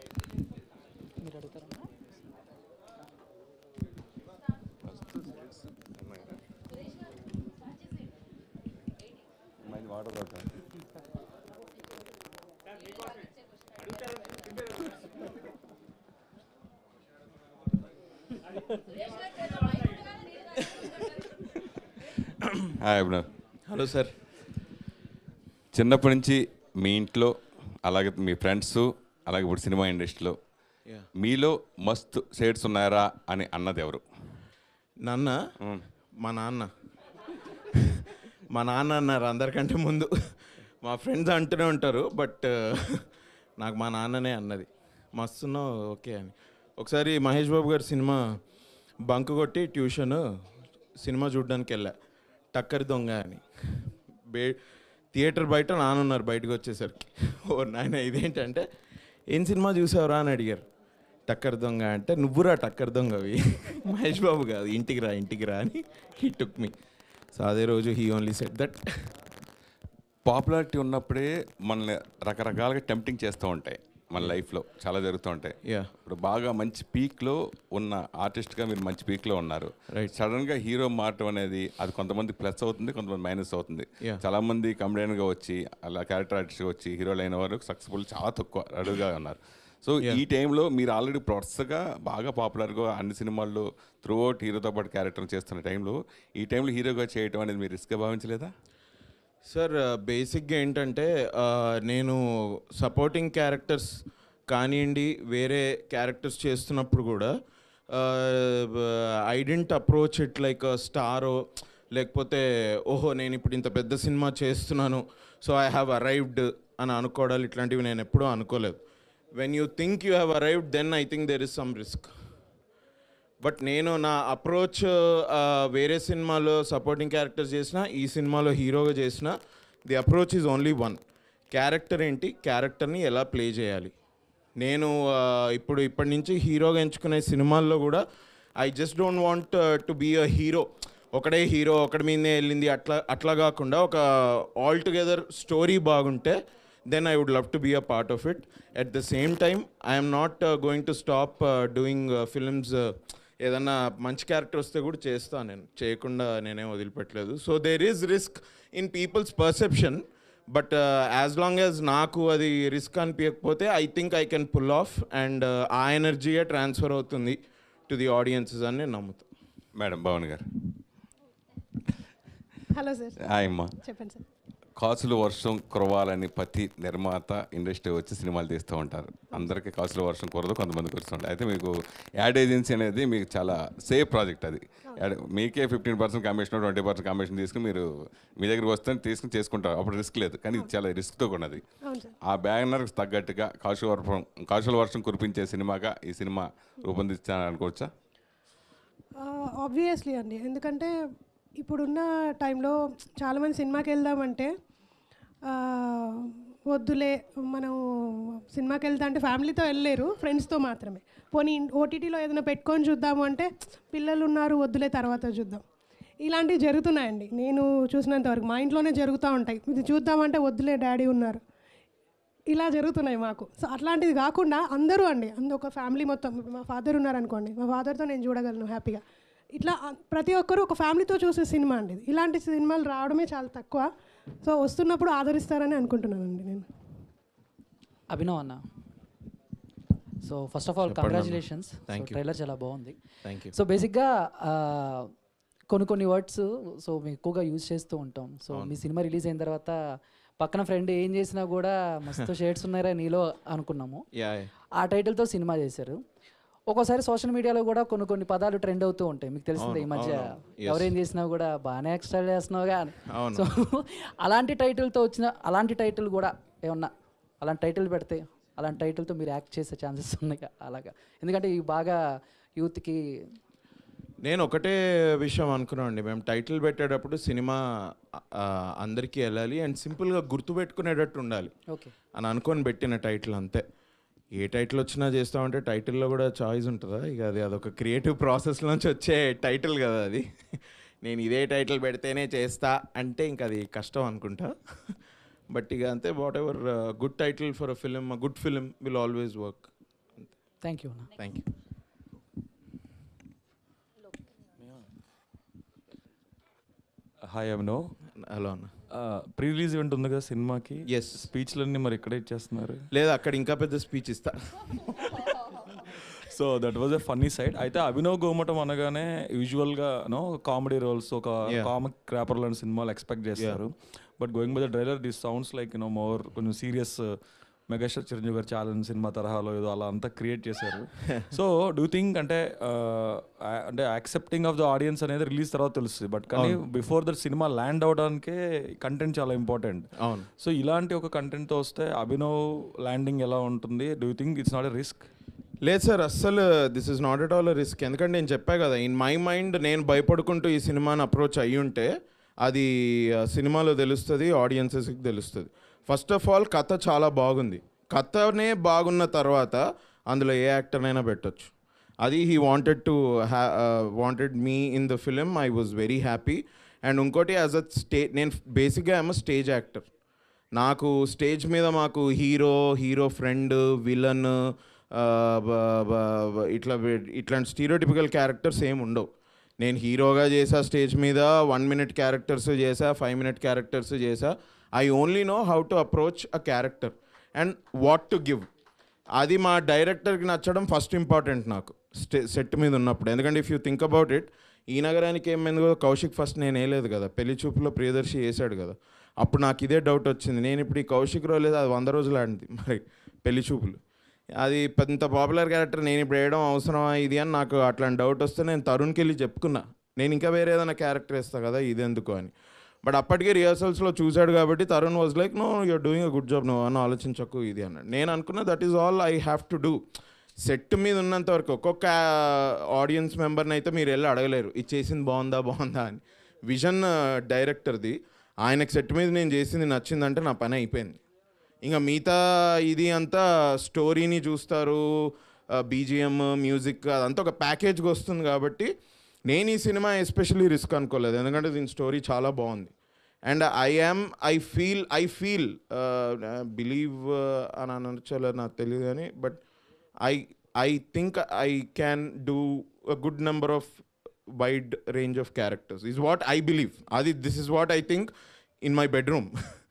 Speaker 7: హాయ్ అభినవ్
Speaker 17: హలో సార్
Speaker 7: చిన్నప్పటి నుంచి మీ ఇంట్లో అలాగే మీ ఫ్రెండ్స్ అలాగే ఇప్పుడు సినిమా ఇండస్ట్రీలో
Speaker 17: Yeah.
Speaker 7: మీలో మస్తు షేడ్స్ ఉన్నారా అని అన్నది ఎవరు
Speaker 17: నాన్న మా నాన్న మా నాన్న అన్నారు అందరికంటే ముందు మా ఫ్రెండ్స్ అంటూనే ఉంటారు బట్ నాకు మా నాన్ననే అన్నది మస్తున్నావు ఓకే అని ఒకసారి మహేష్ బాబు గారి సినిమా బంక్ కొట్టి ట్యూషన్ సినిమా చూడడానికి వెళ్ళా టక్కరి దొంగ అని బే థియేటర్ బయట నానున్నారు బయటకు వచ్చేసరికి ఓ నాయన ఇదేంటంటే ఏం సినిమా చూసావురా అని అడిగారు టక్కర్ దొంగ అంటే నువ్వురా టక్కర్ దొంగవి మహేష్ బాబు కాదు ఇంటికి రా ఇంటికి రా అని హీ టుక్ మీ సో అదే రోజు he only set that
Speaker 7: popularity ఉన్నప్పుడే మనల్ని రకరకాలుగా టెంప్టింగ్ చేస్తూ ఉంటాయి మన లైఫ్లో చాలా జరుగుతూ ఉంటాయి
Speaker 17: Yeah.
Speaker 7: ఇప్పుడు బాగా మంచి పీక్లో ఉన్న ఆర్టిస్ట్గా మీరు మంచి పీక్లో ఉన్నారు
Speaker 17: Right.
Speaker 7: సడన్గా హీరో మారటం అనేది అది కొంతమంది ప్లస్ అవుతుంది కొంతమంది మైనస్ అవుతుంది
Speaker 17: Yeah.
Speaker 7: చాలా మంది కమెడియన్గా వచ్చి అలా క్యారెక్టర్ ఆర్టిస్ట్గా వచ్చి హీరోలు అయిన వారు సక్సెస్ఫుల్ చాలా తక్కువ అడుగుగా ఉన్నారు సో ఈ టైంలో మీరు ఆల్రెడీ ప్రొసెస్గా బాగా పాపులర్గా అన్ని సినిమాల్లో త్రూ అవుట్ హీరోతో పాటు క్యారెక్టర్ చేస్తున్న టైంలో ఈ టైంలో హీరోగా చేయటం అనేది మీరు రిస్క్గా భావించలేదా
Speaker 17: సార్ బేసిక్గా ఏంటంటే ఆ, నేను సపోర్టింగ్ క్యారెక్టర్స్ కానివ్వండి వేరే క్యారెక్టర్స్ చేస్తున్నప్పుడు కూడా I didn't approach it like స్టారో లేకపోతే ఓహో నేను ఇప్పుడు ఇంత పెద్ద సినిమా చేస్తున్నాను సో ఐ హ్యావ్ అరైవ్డ్ అని అనుకోవడాలు ఇట్లాంటివి నేను ఎప్పుడూ అనుకోలేదు when you think you have arrived then I think there is some risk but నేను నా అప్రోచ్ వేరే సినిమాలో సపోర్టింగ్ క్యారెక్టర్స్ చేసిన ఈ సినిమాలో హీరోగా చేసిన the approach is only one character ఏంటి క్యారెక్టర్ని ఎలా ప్లే చేయాలి నేను ఆ, ఇప్పుడు ఇప్పటి నుంచి హీరోగా ఎంచుకునే సినిమాల్లో కూడా I just don't want to be a hero ఒకడే హీరో ఒకడి మీదే వెళ్ళింది అట్లా అట్లా కాకుండా ఒక ఆల్ టుగెదర్ స్టోరీ బాగుంటే then I would love to be a part of it at the same time I'm not going to stop doing films ఏదన్నా మంచి క్యారెక్టర్ వస్తే కూడా చేస్తాను నేను చేయకుండా నేనేం వదిలిపెట్టలేదు so there is risk in people's perception but as long as నాకు అది రిస్క్ అనిపించకపోతే I think I can pull off and ఆ ఎనర్జీయే ట్రాన్స్ఫర్ అవుతుంది టు ది ఆడియన్సెస్ అని నేను నమ్ముతాను
Speaker 7: మేడం భవన్ గారు
Speaker 18: హలో సార్
Speaker 7: హాయ్ అమ్మా
Speaker 18: చెప్పండి సార్
Speaker 7: కాసులు వర్షం కురవాలని ప్రతి నిర్మాత ఇండస్ట్రీ వచ్చి సినిమాలు తీస్తూ ఉంటారు అందరికీ కాసులు వర్షం కురదు కొంతమంది కురుస్తుంటారు అయితే మీకు యాడ్ ఏజెన్సీ అనేది మీకు చాలా సేఫ్ ప్రాజెక్ట్ అది యాడ్ మీకే fifteen percent commission twenty percent commission తీసుకుని మీరు మీ దగ్గరికి వస్తే తీసుకుని చేసుకుంటారు అప్పుడు రిస్క్ లేదు కానీ ఇది చాలా రిస్క్తో ఉన్నది
Speaker 18: అవును సార్
Speaker 7: ఆ బ్యానర్కి తగ్గట్టుగా కాశు వర్షం కాసుల వర్షం కురిపించే సినిమాగా ఈ సినిమా రూపొందించాలని అనుకోవచ్చా
Speaker 18: ఆబ్వియస్లీ అండి ఎందుకంటే ఇప్పుడున్న టైంలో చాలామంది సినిమాకి వెళ్దామంటే ఆ, వద్దులే మనం సినిమాకి వెళ్తా అంటే ఫ్యామిలీతో వెళ్ళలేరు ఫ్రెండ్స్తో మాత్రమే పోనీ ఓటీటీలో ఏదైనా పెట్టుకొని చూద్దాము అంటే పిల్లలు ఉన్నారు వద్దులే తర్వాత చూద్దాం ఇలాంటివి జరుగుతున్నాయండి నేను చూసినంత వరకు మా ఇంట్లోనే జరుగుతూ ఉంటాయి ఇది చూద్దామంటే వద్దులే డాడీ ఉన్నారు ఇలా జరుగుతున్నాయి మాకు సో అట్లాంటిది కాకుండా అందరూ అండి అందు ఒక ఫ్యామిలీ మొత్తం ఇప్పుడు మా ఫాదర్ ఉన్నారనుకోండి మా ఫాదర్తో నేను చూడగలను హ్యాపీగా ఇట్లా ఆ, ప్రతి ఒక్కరూ ఒక ఫ్యామిలీతో చూసే సినిమా అండి ఇది. ఇలాంటి సినిమాలు రావడమే చాలా తక్కువ సో వస్తున్నప్పుడు ఆదరిస్తారని అనుకుంటున్నానండి నేను
Speaker 3: అభినవ్ అన్న సో ఫస్ట్ ఆఫ్ ఆల్
Speaker 17: చెప్పండి అన్న.
Speaker 3: Congratulations
Speaker 17: Thank you.
Speaker 3: ట్రైలర్ చాలా బాగుంది
Speaker 17: Thank you.
Speaker 3: సో బేసిక్గా కొన్ని కొన్ని వర్డ్స్ సో మేము ఎక్కువగా యూజ్ చేస్తూ ఉంటాం సో
Speaker 17: అవును.
Speaker 3: మీ సినిమా రిలీజ్ అయిన తర్వాత పక్కన ఫ్రెండ్ ఏం చేసినా కూడా మస్తు షేడ్స్ ఉన్నారా నీలో అనుకున్నాము
Speaker 17: Yeah, yeah.
Speaker 3: ఆ టైటిల్తో సినిమా చేశారు ఒక్కోసారి సోషల్ మీడియాలో కూడా కొన్ని కొన్ని పదాలు ట్రెండ్ అవుతూ ఉంటాయి మీకు తెలిసిందే ఈ
Speaker 17: అవును,
Speaker 3: మధ్య
Speaker 17: అవును, yes.
Speaker 3: ఎవరేం చేసినా కూడా బాగానే ఎక్స్ట్రా చేస్తున్నావుగా అని
Speaker 17: అవును.
Speaker 3: సో అలాంటి టైటిల్తో వచ్చిన అలాంటి టైటిల్ కూడా ఏమన్నా అలాంటి టైటిల్ పెడితే అలాంటి టైటిల్తో మీరు యాక్ట్ చేసే ఛాన్సెస్ ఉన్నాయి అలాగా ఎందుకంటే ఇవి బాగా యూత్కి
Speaker 17: నేను ఒకటే విషయం అనుకున్నానండి మేము టైటిల్ పెట్టేటప్పుడు సినిమా ఆ, అందరికీ వెళ్ళాలి అండ్ సింపుల్గా గుర్తుపెట్టుకునేటట్టు ఉండాలి
Speaker 3: Okay.
Speaker 17: అని అనుకొని పెట్టిన టైటిల్ అంతే ఏ టైటిల్ వచ్చినా చేస్తామంటే టైటిల్లో కూడా చాయిస్ ఉంటుందా ఇక అది అదొక క్రియేటివ్ ప్రాసెస్ నుంచి వచ్చే టైటిల్ కదా అది నేను ఇదే టైటిల్ పెడితేనే చేస్తా అంటే ఇంక అది కష్టం అనుకుంటా బట్ ఇక అంతే whatever good title for a film good film will always work
Speaker 3: thank you అన్న
Speaker 17: thank you
Speaker 22: hi Abhinav
Speaker 17: hello అన్న
Speaker 22: ప్రీ రిలీజ్ ఈవెంట్ ఉంది కదా సినిమాకి
Speaker 17: ఎస్
Speaker 22: స్పీచ్లన్నీ మరి ఇక్కడే ఇచ్చేస్తున్నారు
Speaker 17: లేదా అక్కడ ఇంకా పెద్ద స్పీచ్ ఇస్తా
Speaker 22: so that was a funny side అయితే అభినవ్ గోమటం అనగానే యూజువల్గా నో కామెడీ రోల్స్ ఒక
Speaker 17: Yeah.
Speaker 22: కామిక్ క్రాపర్ లాంటి సినిమాలు ఎక్స్పెక్ట్ చేస్తారు but going by the trailer this sounds like you know more కొంచెం serious megastar Chiranjeevi garu challenge cinema తరహాలో ఏదో అలా అంతా క్రియేట్ చేశారు సో డూ థింక్ అంటే uh, ఆ- అంటే యాక్సెప్టింగ్ ఆఫ్ ద ఆడియన్స్ అనేది రిలీజ్ తర్వాత తెలుస్తుంది బట్ కానీ
Speaker 17: అవును.
Speaker 22: బిఫోర్ దట్ సినిమా ల్యాండ్ అవడానికే కంటెంట్ చాలా ఇంపార్టెంట్
Speaker 17: అవును
Speaker 22: సో ఇలాంటి ఒక కంటెంట్తో వస్తే అభినవ్ ల్యాండింగ్ ఎలా ఉంటుంది do think it's not a risk
Speaker 17: లేదు సార్ అస్సలు this is not at all risk ఎందుకంటే నేను చెప్పా కదా ఇన్ మై మైండ్ నేను భయపడుకుంటూ ఈ సినిమాని అప్రోచ్ అయ్యి ఉంటే అది ఆ, సినిమాలో తెలుస్తుంది ఆడియన్సెస్కి తెలుస్తుంది ఫస్ట్ ఆఫ్ ఆల్ కథ చాలా బాగుంది కథనే బాగున్న తర్వాత అందులో ఏ యాక్టర్నైనా పెట్టొచ్చు అది హీ వాంటెడ్ టు హ్యా wanted me in the film I was very happy and ఇంకోటి యాజ్ అ స్టే నేను బేసిక్గా ఐఎమ్ స్టేజ్ యాక్టర్ నాకు స్టేజ్ మీద మాకు హీరో హీరో ఫ్రెండ్ విలన్ ఇట్లా వే- ఇట్లాంటి స్టీరియోటిపికల్ క్యారెక్టర్స్ ఏమి ఉండవు నేను హీరోగా చేసా స్టేజ్ మీద వన్ మినిట్ క్యారెక్టర్స్ చేసా ఫైవ్ మినిట్ క్యారెక్టర్స్ చేసా I only know how to approach a character and what to give అది మా డైరెక్టర్కి నచ్చడం ఫస్ట్ ఇంపార్టెంట్ నాకు స్టే సెట్ మీద ఉన్నప్పుడు ఎందుకంటే if you think about it ఈ నగరానికి ఏమైంది కూడా కౌశిక్ ఫస్ట్ నేను వేయలేదు కదా పెళ్లి చూపులో ప్రియదర్శి వేసాడు కదా అప్పుడు నాకు ఇదే డౌట్ వచ్చింది నేను ఇప్పుడు ఈ కౌశిక్ రోల్ లేదు అది వంద రోజులు ఆడింది మరి పెళ్లి చూపులు అది పెద్ద పాపులర్ క్యారెక్టర్ నేను ఇప్పుడు వేయడం అవసరమా ఇది అని నాకు అట్లాంటి డౌట్ వస్తే నేను తరుణ్కి వెళ్ళి చెప్పుకున్నా నేను ఇంకా వేరే ఏదైనా క్యారెక్టర్ వేస్తా కదా ఇదెందుకు అని బట్ అప్పటికే రిహర్సల్స్లో చూశాడు కాబట్టి Tarun was like no you're doing a good job నువ్వు అని ఆలోచించకు ఇది అన్నాడు నేను అనుకున్నా that is all I have to do set మీద ఉన్నంత వరకు ఒక్కొక్క ఆడియన్స్ మెంబర్ని అయితే మీరు వెళ్ళి అడగలేరు ఇది చేసింది బాగుందా బాగుందా అని విజన్ డైరెక్టర్ది ఆయనకు సెట్ మీద నేను చేసింది నచ్చిందంటే నా పని అయిపోయింది ఇంకా మిగతా ఇది అంతా స్టోరీని చూస్తారు బీజిఎం మ్యూజిక్ అదంతా ఒక ప్యాకేజ్కి వస్తుంది కాబట్టి నేను ఈ సినిమా ఎస్పెషల్లీ రిస్క్ అనుకోలేదు ఎందుకంటే దీని స్టోరీ చాలా బాగుంది and I am I feel I feel believe అని అనొచ్చో నాకు తెలియదు కానీ but I I think I can do a good number of wide range of characters is what I believe అది this is what I think in my bedroom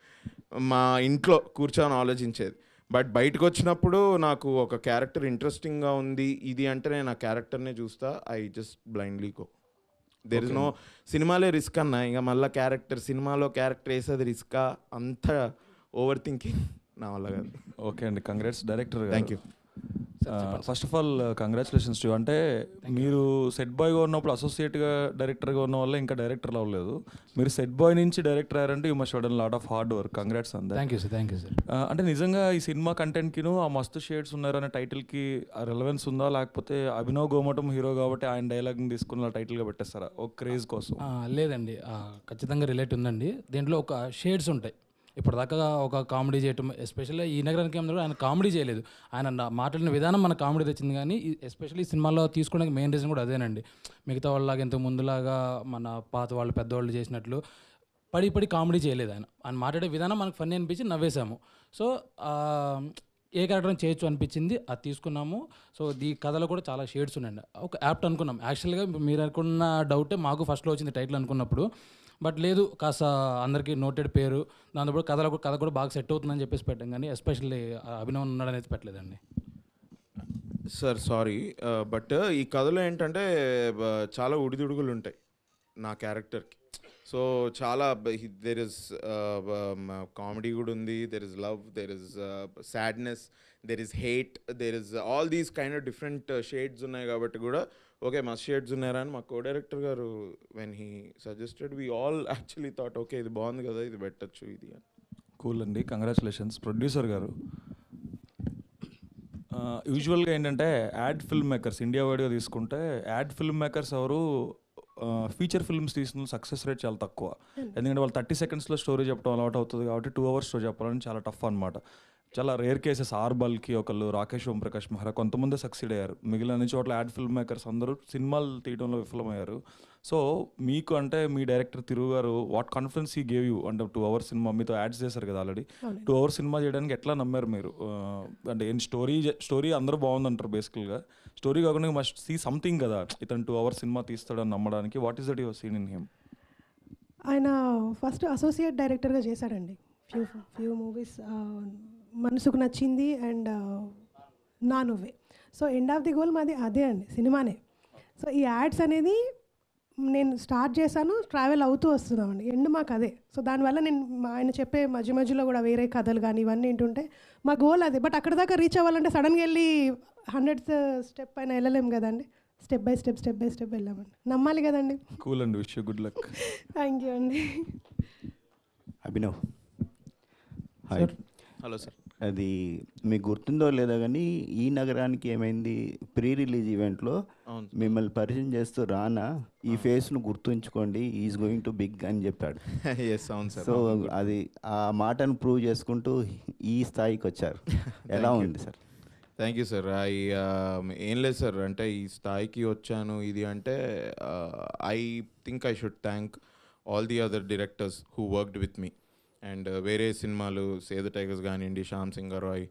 Speaker 17: మా ఇంట్లో కూర్చొని ఆలోచించేది బట్ బయటకు వచ్చినప్పుడు నాకు ఒక క్యారెక్టర్ ఇంట్రెస్టింగ్గా ఉంది ఇది అంటే నేను ఆ క్యారెక్టర్నే చూస్తా I just blindly go there is
Speaker 22: Okay.
Speaker 17: No సినిమాలే రిస్క్ అన్న ఇంకా మళ్ళీ క్యారెక్టర్ సినిమాలో క్యారెక్టర్ వేసేది రిస్కా అంత ఓవర్ థింకింగ్ నా వల్ల కాదు
Speaker 22: ఓకే అండి congrats director
Speaker 17: Thank you.
Speaker 22: First of all congratulations to అంటే మీరు సెట్ బాయ్గా ఉన్నప్పుడు అసోసియేట్గా డైరెక్టర్గా ఉన్న వల్ల ఇంకా డైరెక్టర్ అవ్వలేదు మీరు సెట్ బాయ్ నుంచి డైరెక్టర్ అయ్యారంటే you must done lot of hard work congrats అంద
Speaker 21: thank you sir thank you sir
Speaker 22: అంటే నిజంగా ఈ సినిమా కంటెంట్కిను ఆ మస్తు షేడ్స్ ఉన్నారనే టైటిల్కి రెలవెన్స్ ఉందా లేకపోతే అభినవ్ గోమటం హీరో కాబట్టి ఆయన డైలాగ్ని తీసుకున్న టైటిల్గా పెట్టేస్తారా ఒక క్రేజ్ కోసం
Speaker 21: ఆ, లేదండి ఆ, ఖచ్చితంగా రిలేట్ ఉందండి దీంట్లో ఒక షేడ్స్ ఉంటాయి ఇప్పటిదాకా ఒక కామెడీ చేయటం ఎస్పెషల్లీ ఈ నగరానికి ఏమన్నా కూడా ఆయన కామెడీ చేయలేదు ఆయన నా- మాట్లాడిన విధానం మన కామెడీ తెచ్చింది కానీ ఎస్పెషల్లీ ఈ సినిమాలో తీసుకోవడానికి మెయిన్ రీజన్ కూడా అదేనండి మిగతా వాళ్ళలాగా ఇంతకు ముందులాగా మన పాత వాళ్ళు పెద్దవాళ్ళు చేసినట్లు పడి పడి కామెడీ చేయలేదు ఆయన ఆయన మాట్లాడే విధానం మనకు ఫన్నీ అనిపించి నవ్వేశాము సో ఆ, ఏ క్యారెక్టర్ చేయొచ్చు అనిపించింది అది తీసుకున్నాము సో ఈ కథలో కూడా చాలా షేడ్స్ ఉన్నాయండి ఒక యాప్ట్ అనుకున్నాం యాక్చువల్గా మీరు అనుకున్న డౌటే మాకు ఫస్ట్లో వచ్చింది టైటిల్ అనుకున్నప్పుడు బట్ లేదు కాస్త అందరికీ నోటెడ్ పేరు దాంతో కథలో కూడా- కథ కూడా బాగా సెట్ అవుతుందని చెప్పేసి పెట్టాం కానీ ఎస్పెషల్లీ అభినవ్ ఉన్నాడని అయితే పెట్టలేదండి
Speaker 17: సార్ సారీ బట్ ఈ కథలో ఏంటంటే బ- చాలా ఉడిదుడుగులు ఉంటాయి నా క్యారెక్టర్కి సో చాలా దెర్ ఇస్ కామెడీ కూడా ఉంది there is love there is sadness there is hate there is all these kind of different shades ఉన్నాయి కాబట్టి కూడా ఓకే మస్త్ షేడ్స్ ఉన్నారా అని మా కో డైరెక్టర్ గారు when he suggested we all actually thought okay ఇది బాగుంది కదా ఇది పెట్టచ్చు ఇది అని
Speaker 22: కూల్ అండి కంగ్రాచులేషన్స్ ప్రొడ్యూసర్ గారు యూజువల్గా ఏంటంటే యాడ్ ఫిల్మ్ మేకర్స్ ఇండియా వైడ్గా తీసుకుంటే యాడ్ ఫిల్మ్ మేకర్స్ ఎవరు ఫీచర్ ఫిల్మ్స్ తీసిన సక్సెస్ రేట్ చాలా తక్కువ ఎందుకంటే వాళ్ళు థర్టీ సెకండ్స్లో స్టోరీ చెప్పడం అలవాటు అవుతుంది కాబట్టి టూ అవర్స్ స్టోరీ చెప్పాలని చాలా టఫ్ అనమాట చాలా రేర్ కేసెస్ ఆర్బల్కి ఒకళ్ళు రాకేష్ ఓంప్రకాష్ మెహ్రా కొంతమంది సక్సీడ్ అయ్యారు మిగిలిన అన్ని చోట్ల యాడ్ ఫిల్మ్ మేకర్స్ అందరూ సినిమాలు తీయడంలో విఫలమయ్యారు సో మీకు అంటే మీ director Thiru garu what confidence ఈ గేవ్ యూ అంటే టూ అవర్స్ సినిమా మీతో యాడ్స్ చేశారు కదా ఆల్రెడీ
Speaker 18: అవునండి.
Speaker 22: టూ అవర్స్ సినిమా చేయడానికి ఎట్లా నమ్మారు మీరు ఆ, అంటే ఏం స్టోరీ స్టోరీ అందరూ బాగుందంటారు బేసికల్గా స్టోరీ కాకుండా మస్ట్ సీ సంథింగ్ కదా ఇతను టూ అవర్స్ సినిమా తీస్తాడని నమ్మడానికి what is that your seen in him
Speaker 18: ఆయన ఫస్ట్ అసోసియేట్ డైరెక్టర్గా చేశాడండి ఫ్యూ ఫ్యూ మూవీస్ మనసుకు నచ్చింది అండ్ నా నువ్వే so end of the goal మాది అదే అండి సినిమానే సో ఈ యాడ్స్ అనేది నేను స్టార్ట్ చేశాను ట్రావెల్ అవుతూ వస్తున్నామండి ఎండ్ మాకు అదే సో దానివల్ల నేను మా ఆయన చెప్పే మధ్య మధ్యలో కూడా వేరే కథలు కానీ ఇవన్నీ ఏంటంటే మా గోల్ అదే బట్ అక్కడ దాకా రీచ్ అవ్వాలంటే సడన్గా వెళ్ళి హండ్రెడ్ స్టెప్ పైన వెళ్ళలేము కదండి step by step step by step వెళ్ళామండి నమ్మాలి కదండి
Speaker 22: కూల్ అండి wish good luck
Speaker 18: thank you అండి
Speaker 5: అభినవ్ హాయ్
Speaker 17: హలో సార్
Speaker 5: అది మీకు గుర్తుందో లేదో కానీ ఈ నగరానికి ఏమైంది ప్రీ రిలీజ్ ఈవెంట్లో
Speaker 17: అవును.
Speaker 5: మిమ్మల్ని పరిచయం చేస్తూ రానా ఈ ఫేస్ను గుర్తుంచుకోండి ఈజ్ గోయింగ్ టు బిగ్ అని చెప్పాడు
Speaker 17: Yes, అవును సార్.
Speaker 5: సో
Speaker 17: అవును.
Speaker 5: అది ఆ మాటను ప్రూవ్ చేసుకుంటూ ఈ స్థాయికి వచ్చారు ఎలా
Speaker 17: Thank you.
Speaker 5: ఉంది sir
Speaker 17: thank you sir I ఏం లేదు సార్ అంటే ఈ స్థాయికి వచ్చాను ఇది అంటే I think I should thank all the other directors who worked with me and వేరే సినిమాలు సేద టైగర్స్ కానివ్వండి శ్యామ్ సింగ్ రాయ్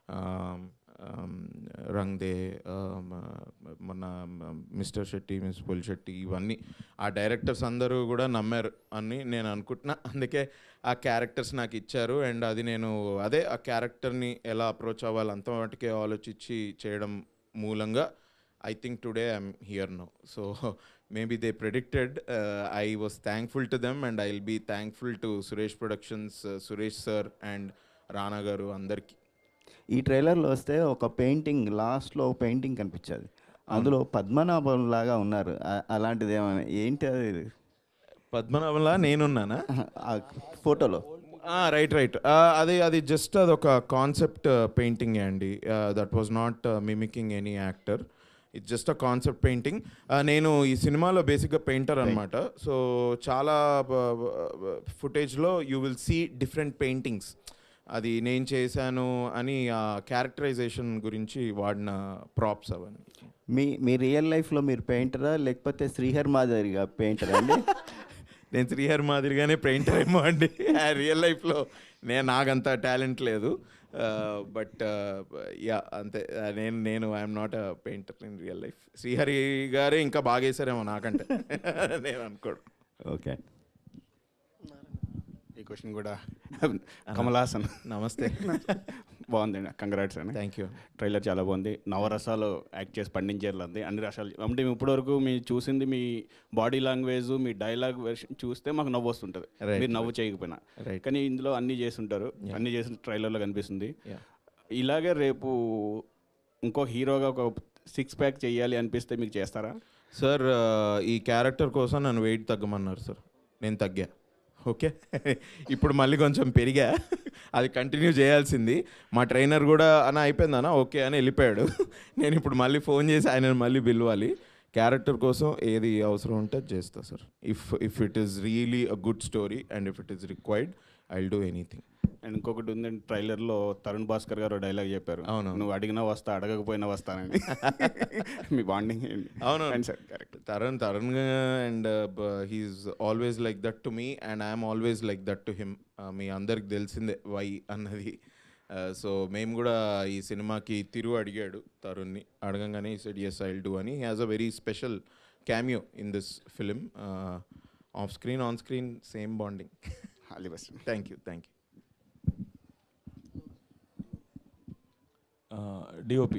Speaker 17: రంగ్ దే మన మిస్టర్ శెట్టి మిస్ పుల్ శెట్టి ఇవన్నీ ఆ డైరెక్టర్స్ అందరూ కూడా నమ్మారు అని నేను అనుకుంటున్నా అందుకే ఆ క్యారెక్టర్స్ నాకు ఇచ్చారు అండ్ అది నేను అదే ఆ క్యారెక్టర్ని ఎలా అప్రోచ్ అవ్వాలి అంత మటుకే ఆలోచించి చేయడం మూలంగా I think today I'm here no so maybe they predicted I was thankful to them and I will be thankful to Suresh productions Suresh sir and Rana garu అందరికీ
Speaker 5: ఈ ట్రైలర్లో వస్తే ఒక పెయింటింగ్ లాస్ట్లో ఒక పెయింటింగ్ కనిపించేది అందులో పద్మనాభం లాగా ఉన్నారు ఆ- అలాంటిది ఏమైనా ఏంటి అది
Speaker 17: పద్మనాభంలా నేనున్నానా
Speaker 5: ఫోటోలో
Speaker 17: రైట్ రైట్ అది అది జస్ట్ అది ఒక కాన్సెప్ట్ పెయింటింగ్ అండి that was not mimicking any actor it's just a concept painting నేను ఈ సినిమాలో బేసిక్గా పెయింటర్ అనమాట సో చాలా ఫుటేజ్లో you will see different paintings అది నేను చేశాను అని ఆ క్యారెక్టరైజేషన్ గురించి వాడిన ప్రాప్స్ అవన్నీ
Speaker 5: మీ మీ రియల్ లైఫ్లో మీరు పెయింటరా లేకపోతే శ్రీహర్ మాదిరిగా పెయింటరా అండి
Speaker 17: నేను శ్రీహర్ మాదిరిగానే పెయింటర్ ఏమో అండి రియల్ లైఫ్లో నేను నాకంత టాలెంట్ లేదు బట్ యా అంతే Uh, నేను నేను I'm not a painter in real life Srihari గారే ఇంకా బాగా వేసారేమో నాకంటే నేను అనుకోడు
Speaker 5: ఓకే
Speaker 6: ఈ క్వశ్చన్ కూడా కమల్ హాసన్
Speaker 17: నమస్తే
Speaker 6: బాగుందండి కంగ్రాట్స్ అండి
Speaker 17: థ్యాంక్ యూ
Speaker 6: ట్రైలర్ చాలా బాగుంది నవరసాలు యాక్ట్ చేసి పండించేది అన్ని రసాలు అంటే ఇప్పటివరకు మీరు చూసింది మీ బాడీ లాంగ్వేజ్ మీ డైలాగ్ వెర్షన్ చూస్తే మాకు నవ్వు వస్తుంటుంది
Speaker 17: Right.
Speaker 6: మీరు నవ్వు చేయకపోయినా
Speaker 17: Right.
Speaker 6: కానీ ఇందులో అన్ని చేసి ఉంటారు
Speaker 17: Yeah.
Speaker 6: అన్ని చేసిన ట్రైలర్లో కనిపిస్తుంది
Speaker 17: Yeah.
Speaker 6: ఇలాగే రేపు ఇంకో హీరోగా ఒక సిక్స్ ప్యాక్ చేయాలి అనిపిస్తే మీకు చేస్తారా
Speaker 17: సార్ ఈ క్యారెక్టర్ కోసం నన్ను వెయిట్ తగ్గమన్నారు సార్ నేను తగ్గా ఓకే ఇప్పుడు మళ్ళీ కొంచెం పెరిగా అది కంటిన్యూ చేయాల్సింది మా ట్రైనర్ కూడా అన్న అయిపోయిందన్న ఓకే అని వెళ్ళిపోయాడు నేను ఇప్పుడు మళ్ళీ ఫోన్ చేసి ఆయన మళ్ళీ పిలవాలి క్యారెక్టర్ కోసం ఏది అవసరం ఉంటే అది చేస్తా sir if if it is really a good story and if it is required I will do anything
Speaker 6: and ఇంకొకటి ఉందండి ట్రైలర్లో తరుణ్ భాస్కర్ గారు డైలాగ్ చెప్పారు
Speaker 17: అవును.
Speaker 6: నువ్వు అడిగినా వస్తా అడగకపోయినా వస్తానని మీ బాండింగ్
Speaker 17: అవును
Speaker 6: sir correct
Speaker 17: Tarun Tarun and he's always like that to me and I'm always like that to him మీ అందరికి తెలిసిందే వై అన్నది సో మేము కూడా ఈ సినిమాకి తిరు అడిగాడు తరుణ్ని అడగంగానే he said yes I'll do అని has a very special cameo in this film off screen on screen same bonding
Speaker 5: all the best
Speaker 17: thank you thank you
Speaker 22: Uh, DOP.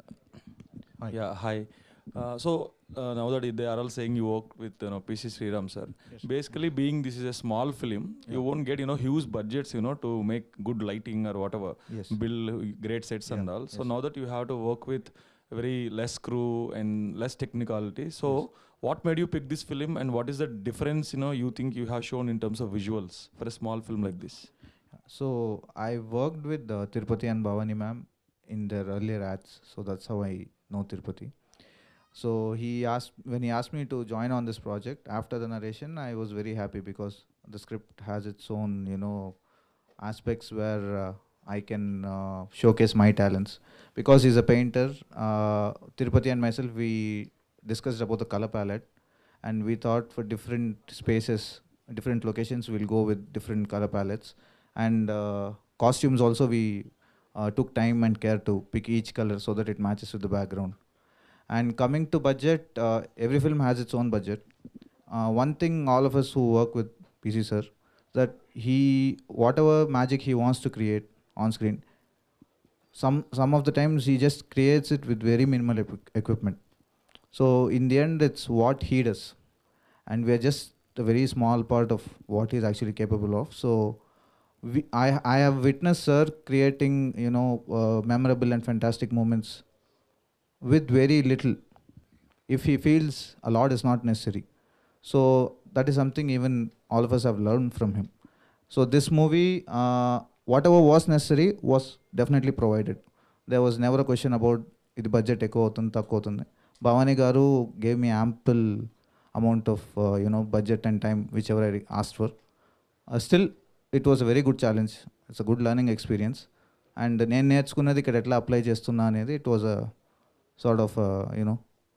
Speaker 22: Yeah, hi. Uh, so uh, now that they are all saying you worked with you know PC Sriram sir.
Speaker 10: Yes.
Speaker 22: Basically, being this is a small film, you won't get you know huge budgets you know to make good lighting or whatever,
Speaker 10: Yes.
Speaker 22: build great sets and
Speaker 10: Yeah,
Speaker 22: all. So
Speaker 10: yes.
Speaker 22: now that you have to work with very less crew and less technicality, so what made you pick this film and what is the difference you know you think you have shown in terms of visuals for a small film like this?
Speaker 10: So I worked with uh, Tirupati and Bhavani ma'am in their earlier ads, so that's how I know Tirupati. So he asked when he asked me to join on this project after the narration, I was very happy because the script has its own, you know, aspects where uh, I can uh, showcase my talents. Because he's a painter, uh, Tirupati and myself we discussed about the color palette, and we thought for different spaces, different locations, we'll go with different color palettes, and uh, costumes also we uh, took time and care to pick each color so that it matches with the background. And coming to budget, uh, every film has its own budget. Uh, one thing all of us who work with PC sir, that he whatever magic he wants to create on screen, some some of the times he just creates it with very minimal equi- equipment. So in the end, it's what he does, and we are just a very small part of what he's actually capable of. So we, I I have witnessed sir creating you know uh, memorable and fantastic moments with very little. If he feels a lot is not necessary, so that is something even all of us have learned from him. So this movie, uh, whatever was necessary, was definitely provided. There was never a question about ఇది budget ఎక్కువ అవుతుంది తక్కువ అవుతుంది Bhavani garu gave me ample amount of you know budget and time whichever I asked for still it was a very good challenge it's a good learning experience and నేను నేర్చుకున్నది ఇక్కడ ఎట్లా apply చేస్తున్నా అనేది it was a sort of you know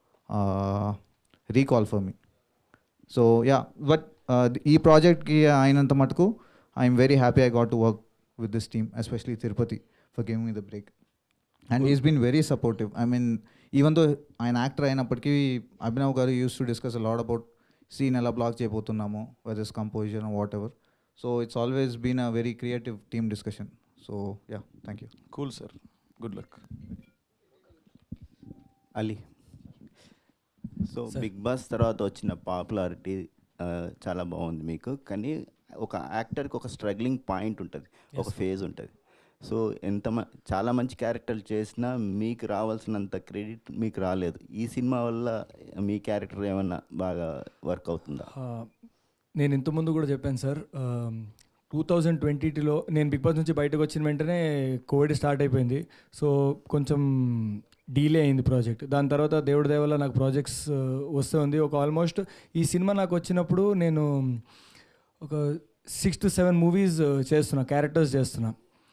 Speaker 10: recall for me so yeah but ఈ ప్రాజెక్ట్కి అయినంత మటుకు I'm very happy I got to work with this team especially Tirupati for giving me the break and is been very supportive I mean even though ఆయన actor అయినప్పటికీ Abhinav garu use to discuss lot about scene ఎలా block చేయబోతున్నాము whether's composition whatever so it's always been a very creative team discussion so yeah thank you
Speaker 22: Cool, sir. Good luck.
Speaker 5: Ali so
Speaker 22: Sir.
Speaker 5: Bigg Boss తర్వాత వచ్చిన popularity చాలా బాగుంది మీకు కానీ ఒక యాక్టర్కి ఒక స్ట్రగ్లింగ్ పాయింట్ ఉంటుంది ఒక
Speaker 22: Yes.
Speaker 5: ఫేజ్ ఉంటుంది సో ఎంత మ- చాలా మంచి క్యారెక్టర్లు చేసినా మీకు రావాల్సినంత క్రెడిట్ మీకు రాలేదు ఈ సినిమా వల్ల మీ క్యారెక్టర్ ఏమన్నా బాగా వర్క్ అవుతుందా
Speaker 15: ఆ, నేను ఇంతకుముందు కూడా చెప్పాను సార్ టూ థౌజండ్ ట్వంటీలో నేను బిగ్ బాస్ నుంచి బయటకు వచ్చిన వెంటనే కోవిడ్ స్టార్ట్ అయిపోయింది సో కొంచెం డీలే అయింది ప్రాజెక్ట్ దాని తర్వాత దేవుడి దేవల్ల నాకు ప్రాజెక్ట్స్ వస్తూ ఉంది ఒక ఆల్మోస్ట్ ఈ సినిమా నాకు వచ్చినప్పుడు నేను ఒక సిక్స్ టు సెవెన్ మూవీస్ చేస్తున్నా క్యారెక్టర్స్ చేస్తున్నా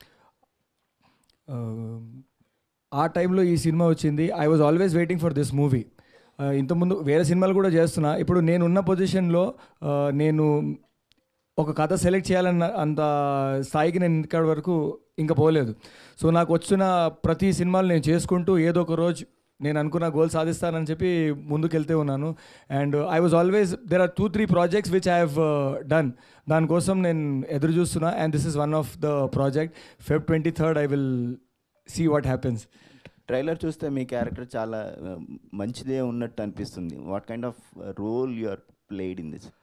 Speaker 15: ఆ, ఆ టైంలో ఈ సినిమా వచ్చింది I was always waiting for this movie ఇంతకుముందు వేరే సినిమాలు కూడా చేస్తున్నా ఇప్పుడు నేనున్న పొజిషన్లో నేను ఒక కథ సెలెక్ట్ చేయాలన్న అంత స్థాయికి నేను ఇక్కడ వరకు ఇంకా పోలేదు సో నాకు వచ్చిన ప్రతి సినిమాలు నేను చేసుకుంటూ ఏదో ఒక రోజు నేను అనుకున్న గోల్ సాధిస్తానని చెప్పి ముందుకెళ్తే ఉన్నాను and I was always there are two three projects which I have done దానికోసం నేను ఎదురు చూస్తున్నా and this is one of the project Feb twenty third I will see what happens
Speaker 5: trailer చూస్తే మీ క్యారెక్టర్ చాలా uh, మంచిదే ఉన్నట్టు అనిపిస్తుంది what kind of role you are played in this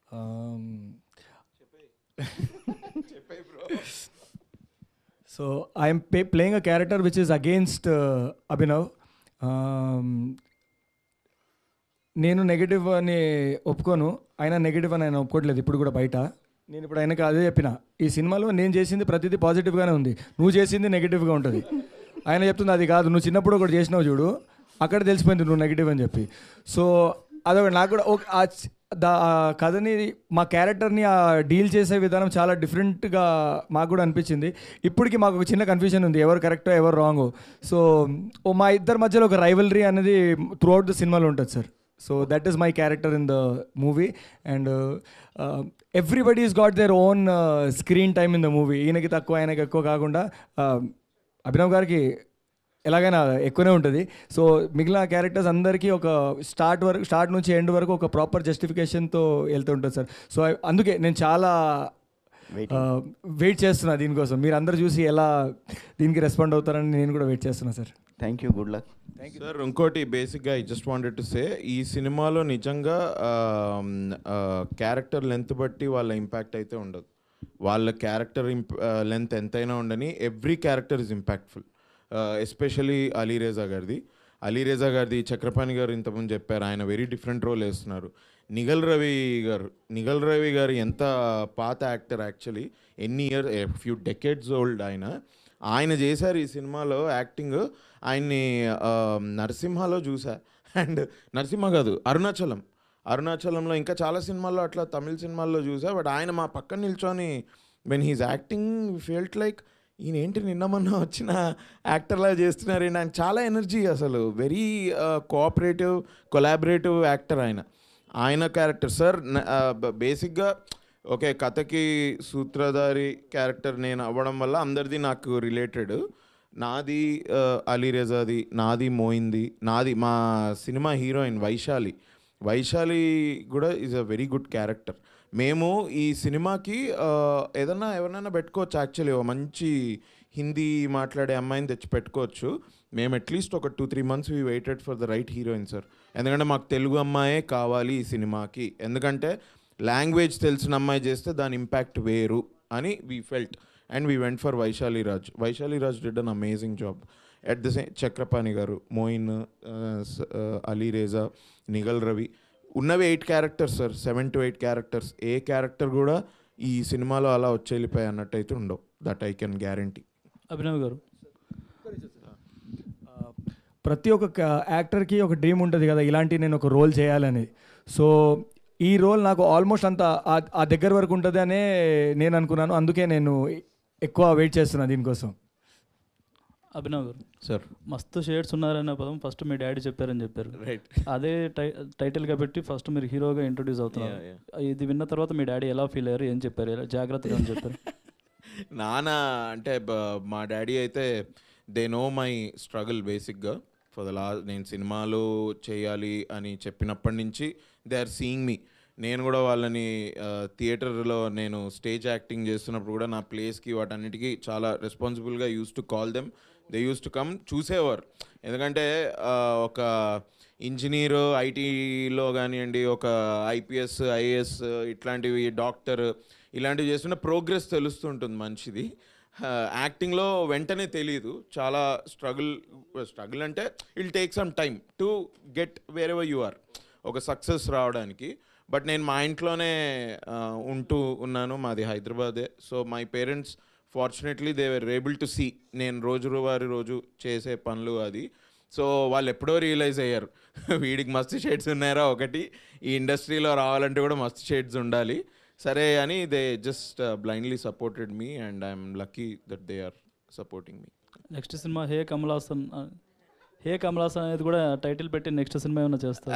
Speaker 15: so I'm pay playing a character which is against Abhinav నేను negative అని ఒప్పుకోను ఆయన నెగిటివ్ అని ఆయన ఒప్పుకోవట్లేదు ఇప్పుడు కూడా బయట నేను ఇప్పుడు ఆయనకి అదే చెప్పిన ఈ సినిమాలో నేను చేసింది ప్రతిదీ పాజిటివ్గానే ఉంది నువ్వు చేసింది నెగిటివ్గా ఉంటుంది ఆయన చెప్తుంది అది కాదు నువ్వు చిన్నప్పుడు ఒకటి చేసినావు చూడు అక్కడ తెలిసిపోయింది నువ్వు నెగిటివ్ అని చెప్పి సో అదొకటి నాకు కూడా ఒక ఆ చి- దా ఆ కథని మా క్యారెక్టర్ని ఆ డీల్ చేసే విధానం చాలా డిఫరెంట్గా మాకు కూడా అనిపించింది ఇప్పటికి మాకు ఒక చిన్న కన్ఫ్యూజన్ ఉంది ఎవరు కరెక్టో ఎవరు రాంగో సో ఓ మా ఇద్దరి మధ్యలో ఒక రైవలరీ అనేది త్రూ అవుట్ ద సినిమాలో ఉంటుంది sir so that is my character in the movie and everybody is got their own screen time in the movie ఈయనకి తక్కువ ఆయనకి ఎక్కువ కాకుండా uh, అభినవ్ గారికి ఎలాగైనా ఎక్కువనే ఉంటుంది సో మిగిలిన క్యారెక్టర్స్ అందరికీ ఒక స్టార్ట్ వరకు స్టార్ట్ నుంచి ఎండ్ వరకు ఒక ప్రాపర్ జస్టిఫికేషన్తో వెళ్తుంటుంది సార్ సో అందుకే నేను చాలా వెయిట్ చేస్తున్నా దీనికోసం మీరు అందరు చూసి ఎలా దీనికి రెస్పాండ్ అవుతారని నేను కూడా వెయిట్ చేస్తున్నా sir
Speaker 5: thank you good luck
Speaker 17: sir ఇంకోటి బేసిక్గా I just wanted to say ఈ సినిమాలో నిజంగా క్యారెక్టర్ లెంత్ బట్టి వాళ్ళ ఇంపాక్ట్ అయితే ఉండదు వాళ్ళ క్యారెక్టర్ లెంత్ ఎంతైనా ఉండని every character is impactful especially Alireza గారిది అలీరేజా గారిది చక్రపాణి గారు ఇంతకుముందు చెప్పారు ఆయన వెరీ డిఫరెంట్ రోల్ వేస్తున్నారు నిగల్ రవి గారు నిగల్ రవి గారు ఎంత పాత యాక్టర్ యాక్చువల్లీ ఎన్ని ఇయర్ ఫ్యూ డెకెడ్స్ ఓల్డ్ ఆయన ఆయన చేశారు ఈ సినిమాలో యాక్టింగ్ ఆయన్ని ఆ, నరసింహలో చూసా అండ్ నరసింహ కాదు అరుణాచలం అరుణాచలంలో ఇంకా చాలా సినిమాల్లో అట్లా తమిళ సినిమాల్లో చూసా బట్ ఆయన మా పక్కన నిల్చొని when he's acting felt like ఈయన ఏంటి నిన్న మొన్న వచ్చిన యాక్టర్లా చేస్తున్నారు ఏంటి ఆయన చాలా ఎనర్జీ అసలు వెరీ కోఆపరేటివ్ కొలాబరేటివ్ యాక్టర్ ఆయన ఆయన క్యారెక్టర్ సార్ బేసిక్గా ఓకే కథకి సూత్రధారి క్యారెక్టర్ నేను అవ్వడం వల్ల అందరిది నాకు రిలేటెడ్ నాది ఆ, అలీ రెజాది నాది మోయింది నాది మా సినిమా హీరోయిన్ వైశాలి వైశాలి కూడా is a very good character మేము ఈ సినిమాకి ఆ, ఏదన్నా ఎవరినైనా పెట్టుకోవచ్చు యాక్చువల్లీ ఒక మంచి హిందీ మాట్లాడే అమ్మాయిని తెచ్చి పెట్టుకోవచ్చు మేము అట్లీస్ట్ ఒక two three months we waited for the right heroine sir ఎందుకంటే మాకు తెలుగు అమ్మాయే కావాలి ఈ సినిమాకి ఎందుకంటే లాంగ్వేజ్ తెలిసిన అమ్మాయి చేస్తే దాని ఇంపాక్ట్ వేరు అని we felt and we went for Vaishali Raj Vaishali Raj did an amazing job at the same Chakrapani garu Moin Ali Reza నిగల్ రవి ఉన్నవి eight characters sir seven to eight characters ఏ క్యారెక్టర్ కూడా ఈ సినిమాలో అలా వచ్చి వెళ్ళిపోయి అన్నట్టయితే ఉండవు that I can guarantee
Speaker 8: Abhinav garu
Speaker 15: ప్రతి ఒక్క క- యాక్టర్కి ఒక డ్రీమ్ ఉంటుంది కదా ఇలాంటి నేను ఒక రోల్ చేయాలని సో ఈ రోల్ నాకు ఆల్మోస్ట్ అంత ఆ- ఆ దగ్గర వరకు ఉంటుంది అనే నేను అనుకున్నాను అందుకే నేను ఎక్కువ వెయిట్ చేస్తున్నా దీనికోసం
Speaker 8: అభినవ్ గారు
Speaker 17: సార్
Speaker 8: మస్తు షేడ్స్ ఉన్నారనే పదం ఫస్ట్ మీ డాడీ చెప్పారని చెప్పారు
Speaker 17: Right.
Speaker 8: అదే టై టైటిల్ కాబట్టి ఫస్ట్ మీరు హీరోగా ఇంట్రొడ్యూస్ అవుతున్నారు
Speaker 17: Yeah,
Speaker 8: ఇది విన్న తర్వాత మీ డాడీ ఎలా ఫీల్ అయ్యారు ఏం చెప్పారు ఎలా జాగ్రత్తగా అని చెప్పారు
Speaker 17: నాన్న అంటే బ- మా డాడీ అయితే దే నో మై స్ట్రగుల్ బేసిక్గా ఫర్ ద లాస్ట్ నేను సినిమాలు చేయాలి అని చెప్పినప్పటి నుంచి దే ఆర్ సీయింగ్ మీ నేను కూడా వాళ్ళని థియేటర్లో నేను స్టేజ్ యాక్టింగ్ చేస్తున్నప్పుడు కూడా నా ప్లేస్కి వాటన్నిటికీ చాలా రెస్పాన్సిబుల్గా use to call them they use to come చూసేవారు ఎందుకంటే ఆ, ఒక ఇంజనీర్ ఐటీలో కానివ్వండి ఒక ఐపీఎస్ ఐఏఎస్ ఇట్లాంటివి డాక్టర్ ఇలాంటివి చేస్తున్న ప్రోగ్రెస్ తెలుస్తుంటుంది మనిషిది యాక్టింగ్లో వెంటనే తెలియదు చాలా స్ట్రగుల్ స్ట్రగుల్ అంటే it'll take some time to get wherever you are ఒక సక్సెస్ రావడానికి బట్ నేను మా ఇంట్లోనే ఆ, ఉంటూ ఉన్నాను మాది హైదరాబాదే so my parents fortunately they were able to see నేను రోజు వారి రోజు చేసే పనులు అది సో వాళ్ళు ఎప్పుడో రియలైజ్ అయ్యారు వీడికి మస్తు షేడ్స్ ఉన్నారా ఒకటి ఈ ఇండస్ట్రీలో రావాలంటే కూడా మస్తు షేడ్స్ ఉండాలి సరే అని they just blindly supported me and I'm lucky that they are supporting me
Speaker 8: next సినిమా హే కమలాసన్ ఆ, హే కమలాసన్ అనేది కూడా టైటిల్ పెట్టి నెక్స్ట్ సినిమా ఏమైనా చేస్తారు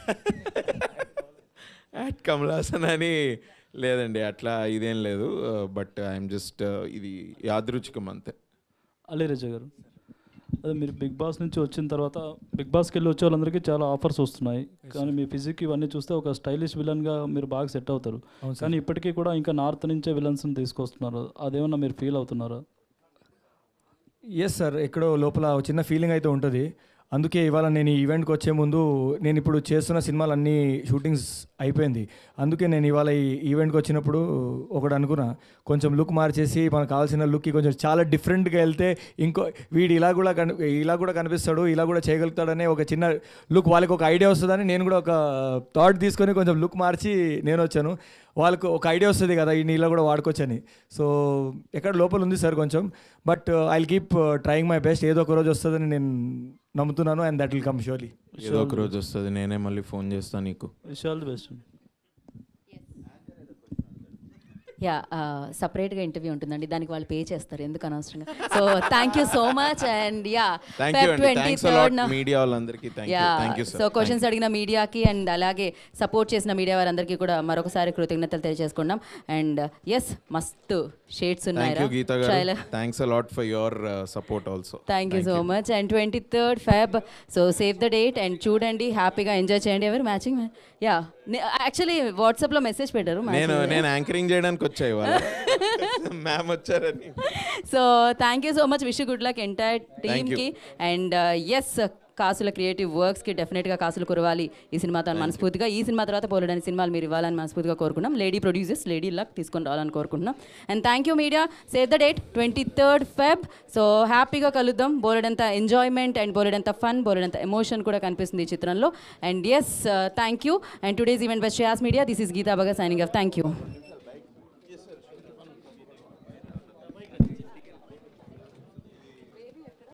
Speaker 17: యాట్ కమలాసన్ అని లేదండి అట్లా ఇదేం లేదు బట్ ఐఎమ్ జస్ట్ ఇది యాదృచ్ఛికం అంతే
Speaker 8: అలీరజ గారు అదే మీరు బిగ్ బాస్ నుంచి వచ్చిన తర్వాత బిగ్ బాస్కి వెళ్ళి వచ్చే వాళ్ళందరికీ చాలా ఆఫర్స్ వస్తున్నాయి కానీ మీ ఫిజిక్ ఇవన్నీ చూస్తే ఒక స్టైలిష్ విలన్గా మీరు బాగా సెట్ అవుతారు
Speaker 15: అవును సార్.
Speaker 8: కానీ ఇప్పటికీ కూడా ఇంకా నార్త్ నుంచే విలన్స్ని తీసుకొస్తున్నారు అదేమన్నా మీరు ఫీల్ అవుతున్నారా
Speaker 15: ఎస్ సార్ ఎక్కడో లోపల ఒక చిన్న ఫీలింగ్ అయితే ఉంటుంది అందుకే ఇవాళ నేను ఈ ఈవెంట్కి వచ్చే ముందు నేను ఇప్పుడు చేస్తున్న సినిమాలు అన్నీ షూటింగ్స్ అయిపోయింది అందుకే నేను ఇవాళ ఈ ఈవెంట్కి వచ్చినప్పుడు ఒకటి అనుకున్నా కొంచెం లుక్ మార్చేసి మనకు కావాల్సిన లుక్కి కొంచెం చాలా డిఫరెంట్గా వెళ్తే ఇంకో వీడు ఇలా కూడా కని ఇలా కూడా కనిపిస్తాడు ఇలా కూడా చేయగలుగుతాడనే ఒక చిన్న లుక్ వాళ్ళకి ఒక ఐడియా వస్తుందని నేను కూడా ఒక థాట్ తీసుకొని కొంచెం లుక్ మార్చి నేను వచ్చాను వాళ్ళకు ఒక ఐడియా వస్తుంది కదా ఈ నీళ్ళ కూడా వాడుకోవచ్చని సో ఎక్కడ లోపల ఉంది సార్ కొంచెం but I keep trying my best ఏదో ఒక రోజు వస్తుందని నేను నమ్ముతున్నాను and that will come surely
Speaker 17: ఏదో ఒక రోజు వస్తుంది నేనే మళ్ళీ ఫోన్ చేస్తాను నీకు
Speaker 8: wish all the best
Speaker 1: yeah సపరేట్గా ఇంటర్వ్యూ ఉంటుందండి దానికి వాళ్ళు పే చేస్తారు ఎందుకు అనవసరంగా so thank you so much and yeah
Speaker 17: thank you అండి థ్యాంక్స్ అలాట్ మీడియా వాళ్ళందరికీ thank you
Speaker 1: yeah
Speaker 17: thank you
Speaker 1: so
Speaker 17: sir
Speaker 1: questions అడిగిన మీడియాకి అండ్ అలాగే సపోర్ట్ చేసిన మీడియా వారందరికీ కూడా మరొకసారి కృతజ్ఞతలు తెలియజేసుకున్నాం అండ్ ఎస్ మస్తు షేడ్స్
Speaker 17: థ్యాంక్
Speaker 1: ఉన్నాయి
Speaker 17: you Geeta garu thanks a lot for your support also
Speaker 1: thank you so much and twenty third Feb so save the date and చూడండి హ్యాపీగా ఎంజాయ్ చేయండి ఎవరు మ్యాచింగ్ యా యాక్చువల్లీ వాట్సాప్లో మెసేజ్ పెట్టారు
Speaker 17: నేను నేను యాంకరింగ్ చేయడానికి వచ్చా ఇవాళ మ్యామ్ వచ్చారని
Speaker 1: so thank you so much wish good luck entire టీమ్కి అండ్ ఎస్ కాసుల క్రియేటివ్ వర్క్స్కి డెఫినెట్గా కాసులు కురవాలి ఈ సినిమాతో అని మనస్ఫూర్తిగా ఈ సినిమా తర్వాత పోలడానికి సినిమాలు మీరు ఇవ్వాలని మనస్ఫూర్తిగా కోరుకున్నాం లేడీ ప్రొడ్యూసర్స్ లేడీ లక్ తీసుకొని రావాలని కోరుకుంటున్నాం and thank you media save the date twenty third Feb so హ్యాపీగా కలుద్దాం బోలెడంత ఎంజాయ్మెంట్ అండ్ బోలెడంత ఫన్ బోలెడంత ఎమోషన్ కూడా కనిపిస్తుంది ఈ చిత్రంలో and yes thank you and today's event best Shreyas media this is Geeta బగా సైనింగ్ ఆఫ్ థ్యాంక్ యూ